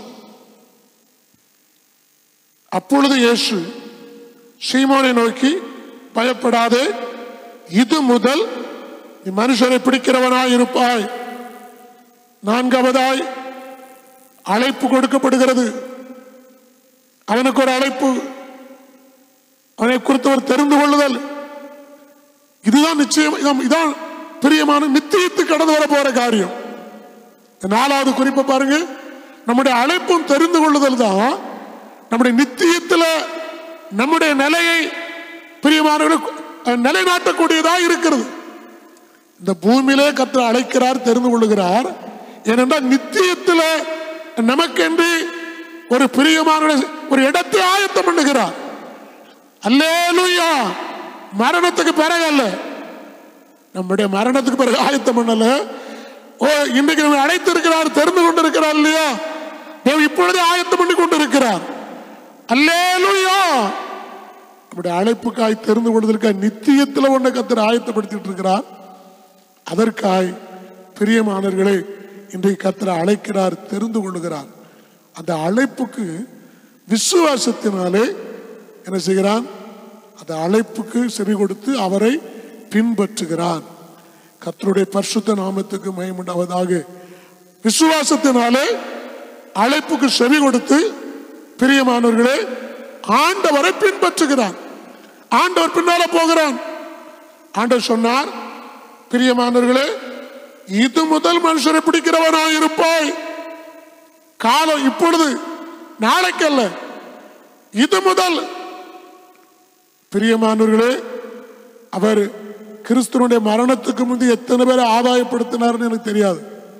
அப்பொழுது இயேசு சீமோனை நோக்கி பயப்படாதே இது முதல் நீ மனுஷரை பிடிக்கிறவனாய் இருப்பாய் நான்காவதாய் அழைப்பு கொடுக்கப்படுகிறது அவனுக்கு ஒரு அழைப்பு அவனை குறித்து ஒரு தெரிந்து கொள்ளுதல் இதுதான் நிச்சயம் இதான் இதான் பிரியமான நித்தியத்து கடந்து வர போற காரியம் இந்த நாலாவது குறிப்பை பாருங்க நம்முடைய அழைப்பும் தெரிந்து கொள்ளுதல் தான் நம்முடைய நித்தியத்துல நம்முடைய நிலையை பிரியமானவர்கள் நிலைநாட்டக்கூடியதா இருக்கிறது இந்த பூமியிலே கத்திர அழைக்கிறார் தெரிந்து கொள்ளுகிறார் ஏனென்றால் நித்தியத்துல நமக்கென்று ஒரு பிரியமான ஒரு இடத்தை ஆயத்தம் பண்ணுகிறார் அல்லேலூயா மரணத்துக்கு பிறகு அல்ல நம்முடைய மரணத்துக்கு பிறகு ஆயத்தம் பண்ணல ஓ இன்றைக்கு நம்ம அழைத்து இருக்கிறார் தெரிந்து கொண்டிருக்கிறார் இல்லையா தேவன் இப்பொழுதே ஆயத்தம் பண்ணி கொண்டிருக்கிறார் அல்லேலூயா நம்முடைய அழைப்புக்காய் தெரிந்து கொள்வதற்காய் நித்தியத்தில் ஒன்றை கத்தர் ஆயத்தப்படுத்திட்டு இருக்கிறார் அதற்காய் பிரியமானவர்களே இன்றைக்கு கத்தரை அழைக்கிறார் தெரிந்து கொள்ளுகிறார் அந்த அழைப்புக்கு விசுவாசத்தினாலே என்ன செய்கிறான் அந்த அழைப்புக்கு செவி கொடுத்து அவரை பின்பற்றுகிறான் கர்த்தருடைய பரிசுத்த நாமத்துக்கு மயமுண்டாவதாக விசுவாசத்தினாலே அழைப்புக்கு செவி கொடுத்து பிரியமானவர்களே ஆண்டவரை பின்பற்றுகிறான் ஆண்டவர் பின்னால போகிறான் ஆண்டவர் சொன்னார் பிரியமானவர்களே இது முதல் மனுஷரை பிடிக்கிறவனாய் இருப்பாய் காலம் இப்பொழுது நாளைக்கல்ல இது முதல் பிரியமானவர்களே அவர் கிறிஸ்துவனுடைய மரணத்துக்கு முந்தி எத்தனை பேரை ஆதாயப்படுத்தினார்னு எனக்கு தெரியாது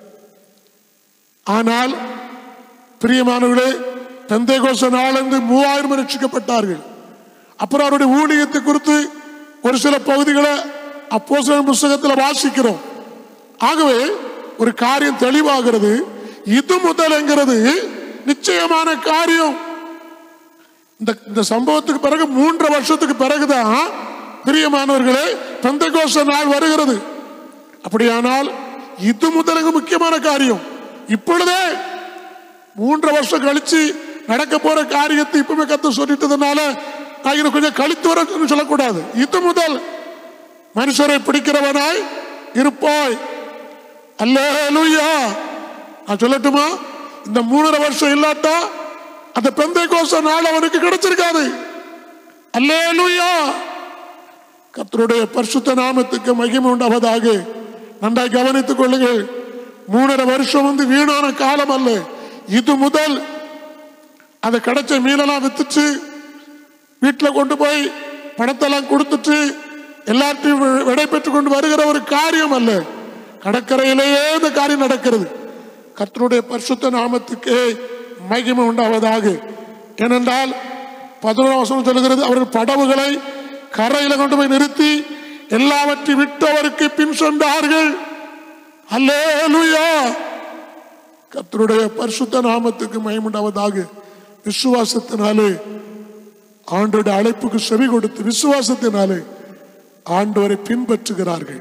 ஆனால் பிரியமானவர்களே பெந்தைகோச நாளிலிருந்து மூவாயிரம் ரட்சிக்கப்பட்டார்கள் அப்புறம் அவருடைய ஊழியத்தை குறித்து ஒரு சில பகுதிகளை அப்போ புஸ்தகத்தில் வாசிக்கிறோம் ஆகவே ஒரு காரியம் தெளிவாகிறது இது முதல் என்கிறது நிச்சயமான காரியம் இந்த இந்த சம்பவத்துக்கு பிறகு மூன்று வருஷத்துக்கு பிறகுதான் பிரியமானவர்களே பெந்தகோச நாள் வருகிறது அப்படியானால் இது முதலுக்கு முக்கியமான காரியம் இப்பொழுதே மூன்று வருஷம் கழிச்சு நடக்க போற காரியத்தை இப்பவுமே கத்து சொல்லிட்டதுனால நான் இன்னும் கொஞ்சம் கழித்து வர சொல்லக்கூடாது இது முதல் மனுஷரை பிடிக்கிறவனாய் இருப்பாய் அல்லேலூயா நான் சொல்லட்டுமா இந்த மூணரை வருஷம் இல்லாட்டா அந்த பெந்தை கோச நாள் அவனுக்கு கிடைச்சிருக்காது அல்லேலூயா கர்த்தருடைய பரிசுத்த நாமத்துக்கு மகிமை உண்டாவதாக நன்றாய் கவனித்துக் கொள்ளுங்கள் மூணரை வருஷம் வந்து வீணான காலம் அல்ல இது முதல் அதை கிடைச்ச மீனெல்லாம் வித்துச்சு வீட்டில் கொண்டு போய் பணத்தெல்லாம் கொடுத்துட்டு எல்லாத்தையும் வி- விடை பெற்றுக் கொண்டு வருகிற ஒரு காரியம் அல்ல கடற்கரையிலேயே இந்த காரியம் நடக்கிறது கர்த்தருடைய பரிசுத்த நாமத்துக்கு மகிமை உண்டாவதாக ஏனென்றால் பதினோராம் வசனம் சொல்லுகிறது அவர்கள் படவுகளை கரையில கொண்டு போய் நிறுத்தி எல்லாவற்றையும் விட்டவருக்கு பின் சென்றார்கள் அல்லேலூயா கர்த்தருடைய பரிசுத்த நாமத்துக்கு மயமுண்டாவதாக விசுவாசத்தினாலே ஆண்டோட அழைப்புக்கு செவி கொடுத்து விசுவாசத்தினாலே ஆண்டவரை பின்பற்றுகிறார்கள்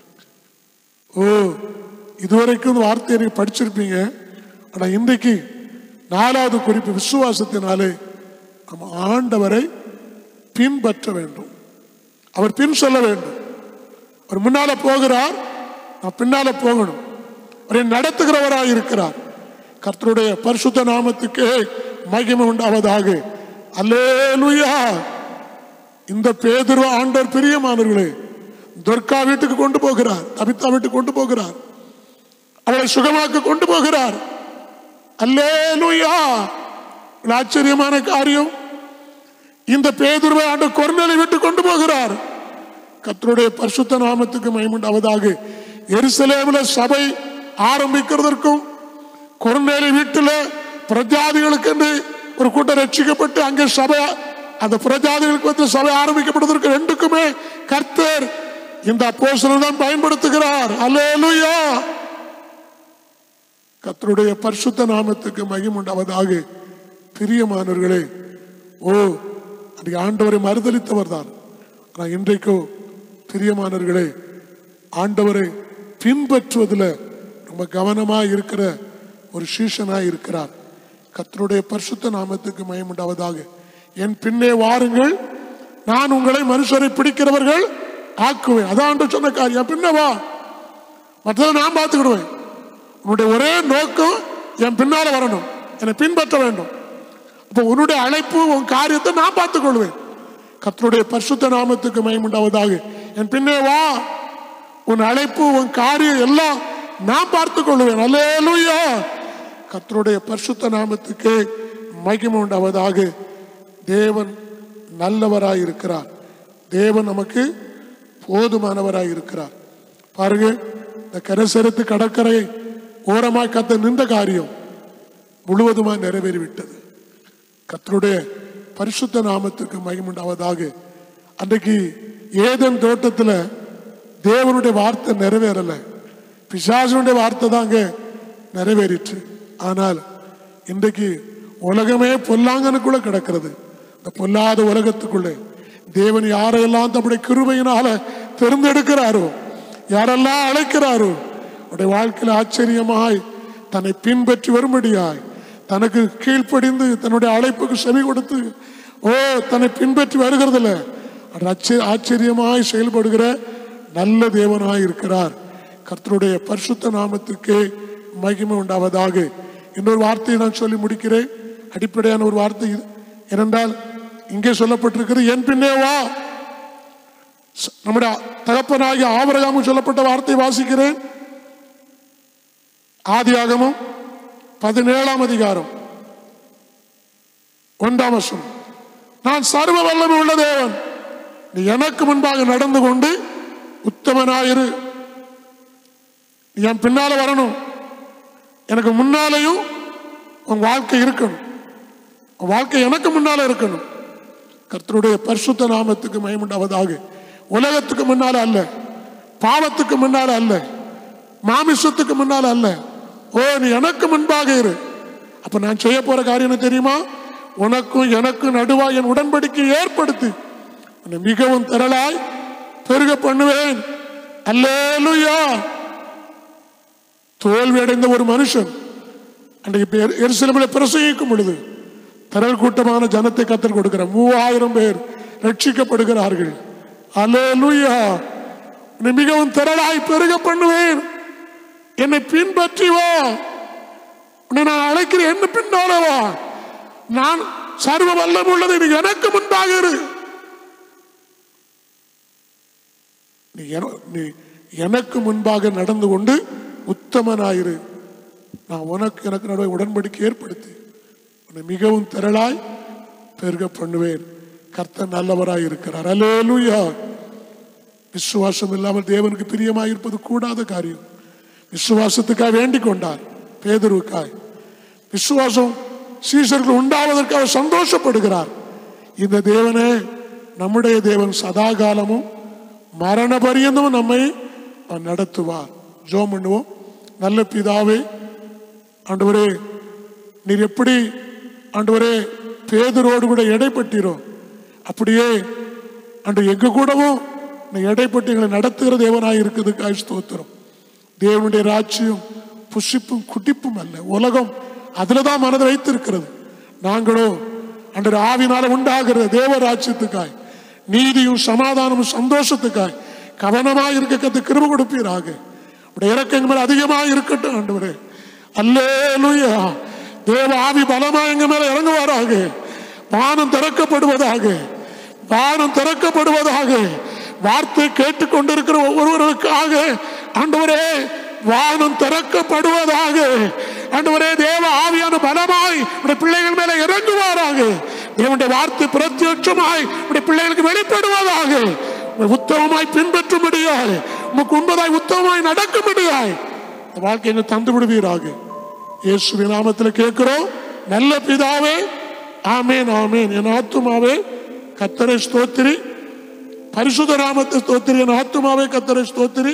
ஓ இதுவரைக்கும் இந்த வார்த்தையை நீங்க படிச்சிருப்பீங்க ஆனா இன்றைக்கு நாலாவது குறிப்பு விசுவாசத்தினாலே நம்ம ஆண்டவரை பின்பற்ற வேண்டும் அவர் பின் சொல்ல வேண்டும் அவர் முன்னால போகிறார் நான் பின்னால போகணும் அவரை நடத்துகிறவராய் இருக்கிறார் கர்த்தருடைய பரிசுத்த நாமத்துக்கு மகிமை உண்டாவதாக அல்லேலூயா இந்த பேதுரு ஆண்டவர் பிரியமானவர்களே துர்கா வீட்டுக்கு கொண்டு போகிறார் தபித்தா வீட்டுக்கு கொண்டு போகிறார் அவளை சுகமாக்க கொண்டு போகிறார் அல்லேலூயா ஒரு ஆச்சரியமான காரியம் இந்த பேதுருவை ஆண்டு கொர்நேலை விட்டு கொண்டு போகிறார் கர்த்தருடைய பரிசுத்த நாமத்துக்கு மயமுண்டாவதாக எருசலேமில் சபை ஆரம்பிக்கிறதற்கும் கொர்நேலி வீட்டில் பிரஜாதிகளுக்கு என்று ஒரு கூட்டம் ரட்சிக்கப்பட்டு அங்கே சபை அந்த பிரஜாதிகளுக்கு வந்து சபை ஆரம்பிக்கப்படுவதற்கு ரெண்டுக்குமே கர்த்தர் இந்த அப்போஸ்தலனை தான் பயன்படுத்துகிறார் அல்லேலூயா கர்த்தருடைய பரிசுத்த நாமத்துக்கு மகிமுண்டாவதாக பிரியமானவர்களே ஓ அன்றைக்கு ஆண்டவரை மறுதளித்தவர் தான் ஆனால் இன்றைக்கோ பிரியமானவர்களே ஆண்டவரை பின்பற்றுவதில் ரொம்ப கவனமாக இருக்கிற ஒரு சீஷனாக இருக்கிறார் கர்த்தருடைய பரிசுத்த நாமத்துக்கு மயமுண்டாவதாக என் பின்னே வாருங்கள் நான் உங்களை மனுஷரை பிடிக்கிறவர்கள் ஆக்குவேன் அதான் ஆண்டு சொன்ன காரியம் பின்ன வா மற்றதை நான் பார்த்துக்கிடுவேன் உன்னுடைய ஒரே நோக்கம் என் பின்னால வரணும் என்னை பின்பற்ற வேண்டும் அப்போ உன்னுடைய அழைப்பு உன் காரியத்தை நான் பார்த்துக் கொள்வேன் கர்த்தருடைய பரிசுத்த நாமத்துக்கு மயமுண்டாவதாக என் பின்னே வா உன் அழைப்பு உன் காரியம் எல்லாம் நான் பார்த்துக் கொள்வேன் அல்லேலூயா கர்த்தருடைய பரிசுத்த நாமத்துக்கு மகிமை உண்டாவதாக தேவன் நல்லவராய் இருக்கிறார் தேவன் நமக்கு போதுமானவராய் இருக்கிறார் பாருங்க இந்த கரசரத்து கடற்கரை ஓரமாய் கத்த நின்ற காரியம் முழுவதுமாய் நிறைவேறிவிட்டது கர்த்தருடைய பரிசுத்த நாமத்துக்கு மகிமுண்டாவதாக அன்றைக்கு ஏதன் தோட்டத்துல தேவனுடைய வார்த்தை நிறைவேறல பிசாசனுடைய வார்த்தை தான் அங்க நிறைவேறிற்று ஆனால் இன்றைக்கு உலகமே பொல்லாங்கனுக்குள்ள கிடக்கிறது இந்த பொல்லாத உலகத்துக்குள்ளே தேவன் யாரையெல்லாம் தம்முடைய கிருபையினால தேர்ந்தெடுக்கிறாரோ யாரெல்லாம் அழைக்கிறாரோ அவருடைய வாழ்க்கையில் ஆச்சரியமாய் தன்னை பின்பற்றி வரும்படியாய் தனக்கு கீழ்ப்படிந்து தன்னுடைய அழைப்புக்கு செவி கொடுத்து ஓ தன்னை பின்பற்றி வருகிறதில்ல அவர் ஆச்சரிய ஆச்சரியமாய் செயல்படுகிற நல்ல தேவனாய் இருக்கிறார் கர்த்தருடைய பரிசுத்த நாமத்துக்கு மகிமை உண்டாவதாக இன்னொரு வார்த்தையை நான் சொல்லி முடிக்கிறேன் அடிப்படையான ஒரு வார்த்தை இது ஏனென்றால் இங்கே சொல்லப்பட்டிருக்கிறது என் பின்னே வா ச- நம்முடைய தகப்பனாகிய ஆபரகாமும் சொல்லப்பட்ட வார்த்தை வாசிக்கிறேன் ஆதியாகமம் பதினேழாம் அதிகாரம் ஒன்றாம் வருஷம் நான் சர்வ வல்லமை உள்ள தேவன் நீ எனக்கு முன்பாக நடந்து கொண்டு உத்தமனாயிரு நீ என் பின்னால வரணும் எனக்கு முன்னாலேயும் உன் வாழ்க்கை இருக்கணும் உன் வாழ்க்கை எனக்கு முன்னால இருக்கணும் கர்த்தருடைய பரிசுத்த நாமத்துக்கு மயமுண்டாவதாக உலகத்துக்கு முன்னால அல்ல பாவத்துக்கு முன்னால அல்ல மாமிசத்துக்கு முன்னால அல்ல ஓ நீ எனக்கு முன்பாக இரு அப்ப நான் செய்ய போற காரியம் என்ன தெரியுமா உனக்கும் எனக்கும் நடுவா என் உடன்படிக்கை ஏற்படுத்தி உன்னை மிகவும் திரளாய் பெருக பண்ணுவேன் அல்லேலூயா தோல்வி அடைந்த ஒரு மனுஷன் அன்றைக்கு பேர் எருசலேமில் பிரசங்கிக்கும் பொழுது திரள் கூட்டமான ஜனத்தை கத்தல் கொடுக்கிறார் மூவாயிரம் பேர் ரட்சிக்கப்படுகிறார்கள் அல்லேலூயா உன்னை மிகவும் திரளாய் பெருக பண்ணுவேன் என்னை பின்பற்றி வா உன்னை நான் அழைக்கிறேன் என்ன பின்னால வா நான் சர்வ வல்லம் உள்ளது நீ எனக்கு முன்பாக இரு நீ என- நீ எனக்கு முன்பாக நடந்து கொண்டு உத்தமனாயிரு நான் உனக்கு எனக்கு நடுவே உடன்படிக்கை ஏற்படுத்தி உன்னை மிகவும் திரளாய் பெருக பண்ணுவேன் கர்த்தர் நல்லவராய் இருக்கிறார் அல்லேலூயா விசுவாசம் இல்லாமல் தேவனுக்கு பிரியமாய் இருப்பது கூடாத காரியம் விசுவாசத்துக்காக வேண்டிக் கொண்டார் பேதுருவுக்காய் விசுவாசம் சீசர்கள் உண்டாவதற்காக சந்தோஷப்படுகிறார் இந்த தேவனே நம்முடைய தேவன் சதா காலமும் மரண பரியந்தமும் நம்மை அவர் நடத்துவார் ஜோம் பண்ணுவோம் நல்ல பிதாவே ஆண்டவரே நீர் எப்படி ஆண்டவரே பேதரோடு கூட எடைப்பட்டீரோ அப்படியே அன்று எங்க கூடவும் நீ எடைப்பட்டு எங்களை நடத்துகிற தேவனாய் இருக்குதுக்காய் ஸ்தோத்திரம் தேவனுடைய ராஜ்யம் புஷிப்பும் குட்டிப்பும் அல்ல உலகம் அதுல தான் மனதை வைத்திருக்கிறது நாங்களோ அன்று ஆவினால உண்டாகிற தேவ ராஜ்யத்துக்காய் நீதியும் சமாதானமும் சந்தோஷத்துக்காய் கவனமாய் இருக்க கத்து கிருப கொடுப்பீராக உடைய இறக்கங்கள் மேல அதிகமாக இருக்கட்டும் ஆண்டவரே அல்லேலூயா தேவ ஆவி பலமா எங்க மேல இறங்குவாராக வானம் திறக்கப்படுவதாக வானம் திறக்கப்படுவதாக வார்த்தை கேட்டுக்கொண்டிருக்கிற ஒவ்வொருவருக்காக ஆண்டவரே வானம் திறக்கப்படுவதாக ஆண்டவரே தேவ ஆவியான பலமாய் உடைய பிள்ளைகள் மேல இறங்குவாராக தேவனுடைய வார்த்தை பிரத்யட்சமாய் உடைய பிள்ளைகளுக்கு வெளிப்படுவதாக உம்மை உத்தமமாய் பின்பற்றும்படியாக உமக்கு உண்பதாய் உத்தமமாய் நடக்கும்படியாய் இந்த வாழ்க்கையை தந்து விடுவீராக இயேசுவின் நாமத்தில் கேட்கிறோம் நல்ல பிதாவே ஆமேன் ஆமேன் என் ஆத்துமாவே கத்தரை ஸ்தோத்திரி பரிசுத்த நாமத்தை ஸ்தோத்திரி என் ஆத்துமாவே கத்தரை ஸ்தோத்திரி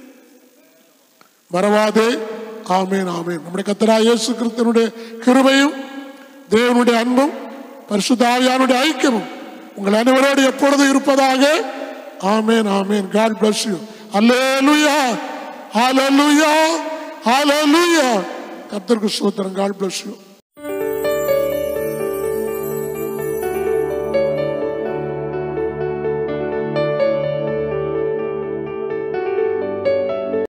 மறவாதே ஆமேன் ஆமேன் நம்முடைய கத்தரா இயேசு கிறிஸ்தனுடைய கிருபையும் தேவனுடைய அன்பும் பரிசுத்த ஆவியானுடைய ஐக்கியமும் உங்கள் அனைவரோடு எப்பொழுது இருப்பதாக ஆமேன் ஆமேன் காட் bless you அல்லேலூயா ஹalleluya ஹalleluya கர்த்தருக்கு ஸ்தோத்திரம் காட் bless you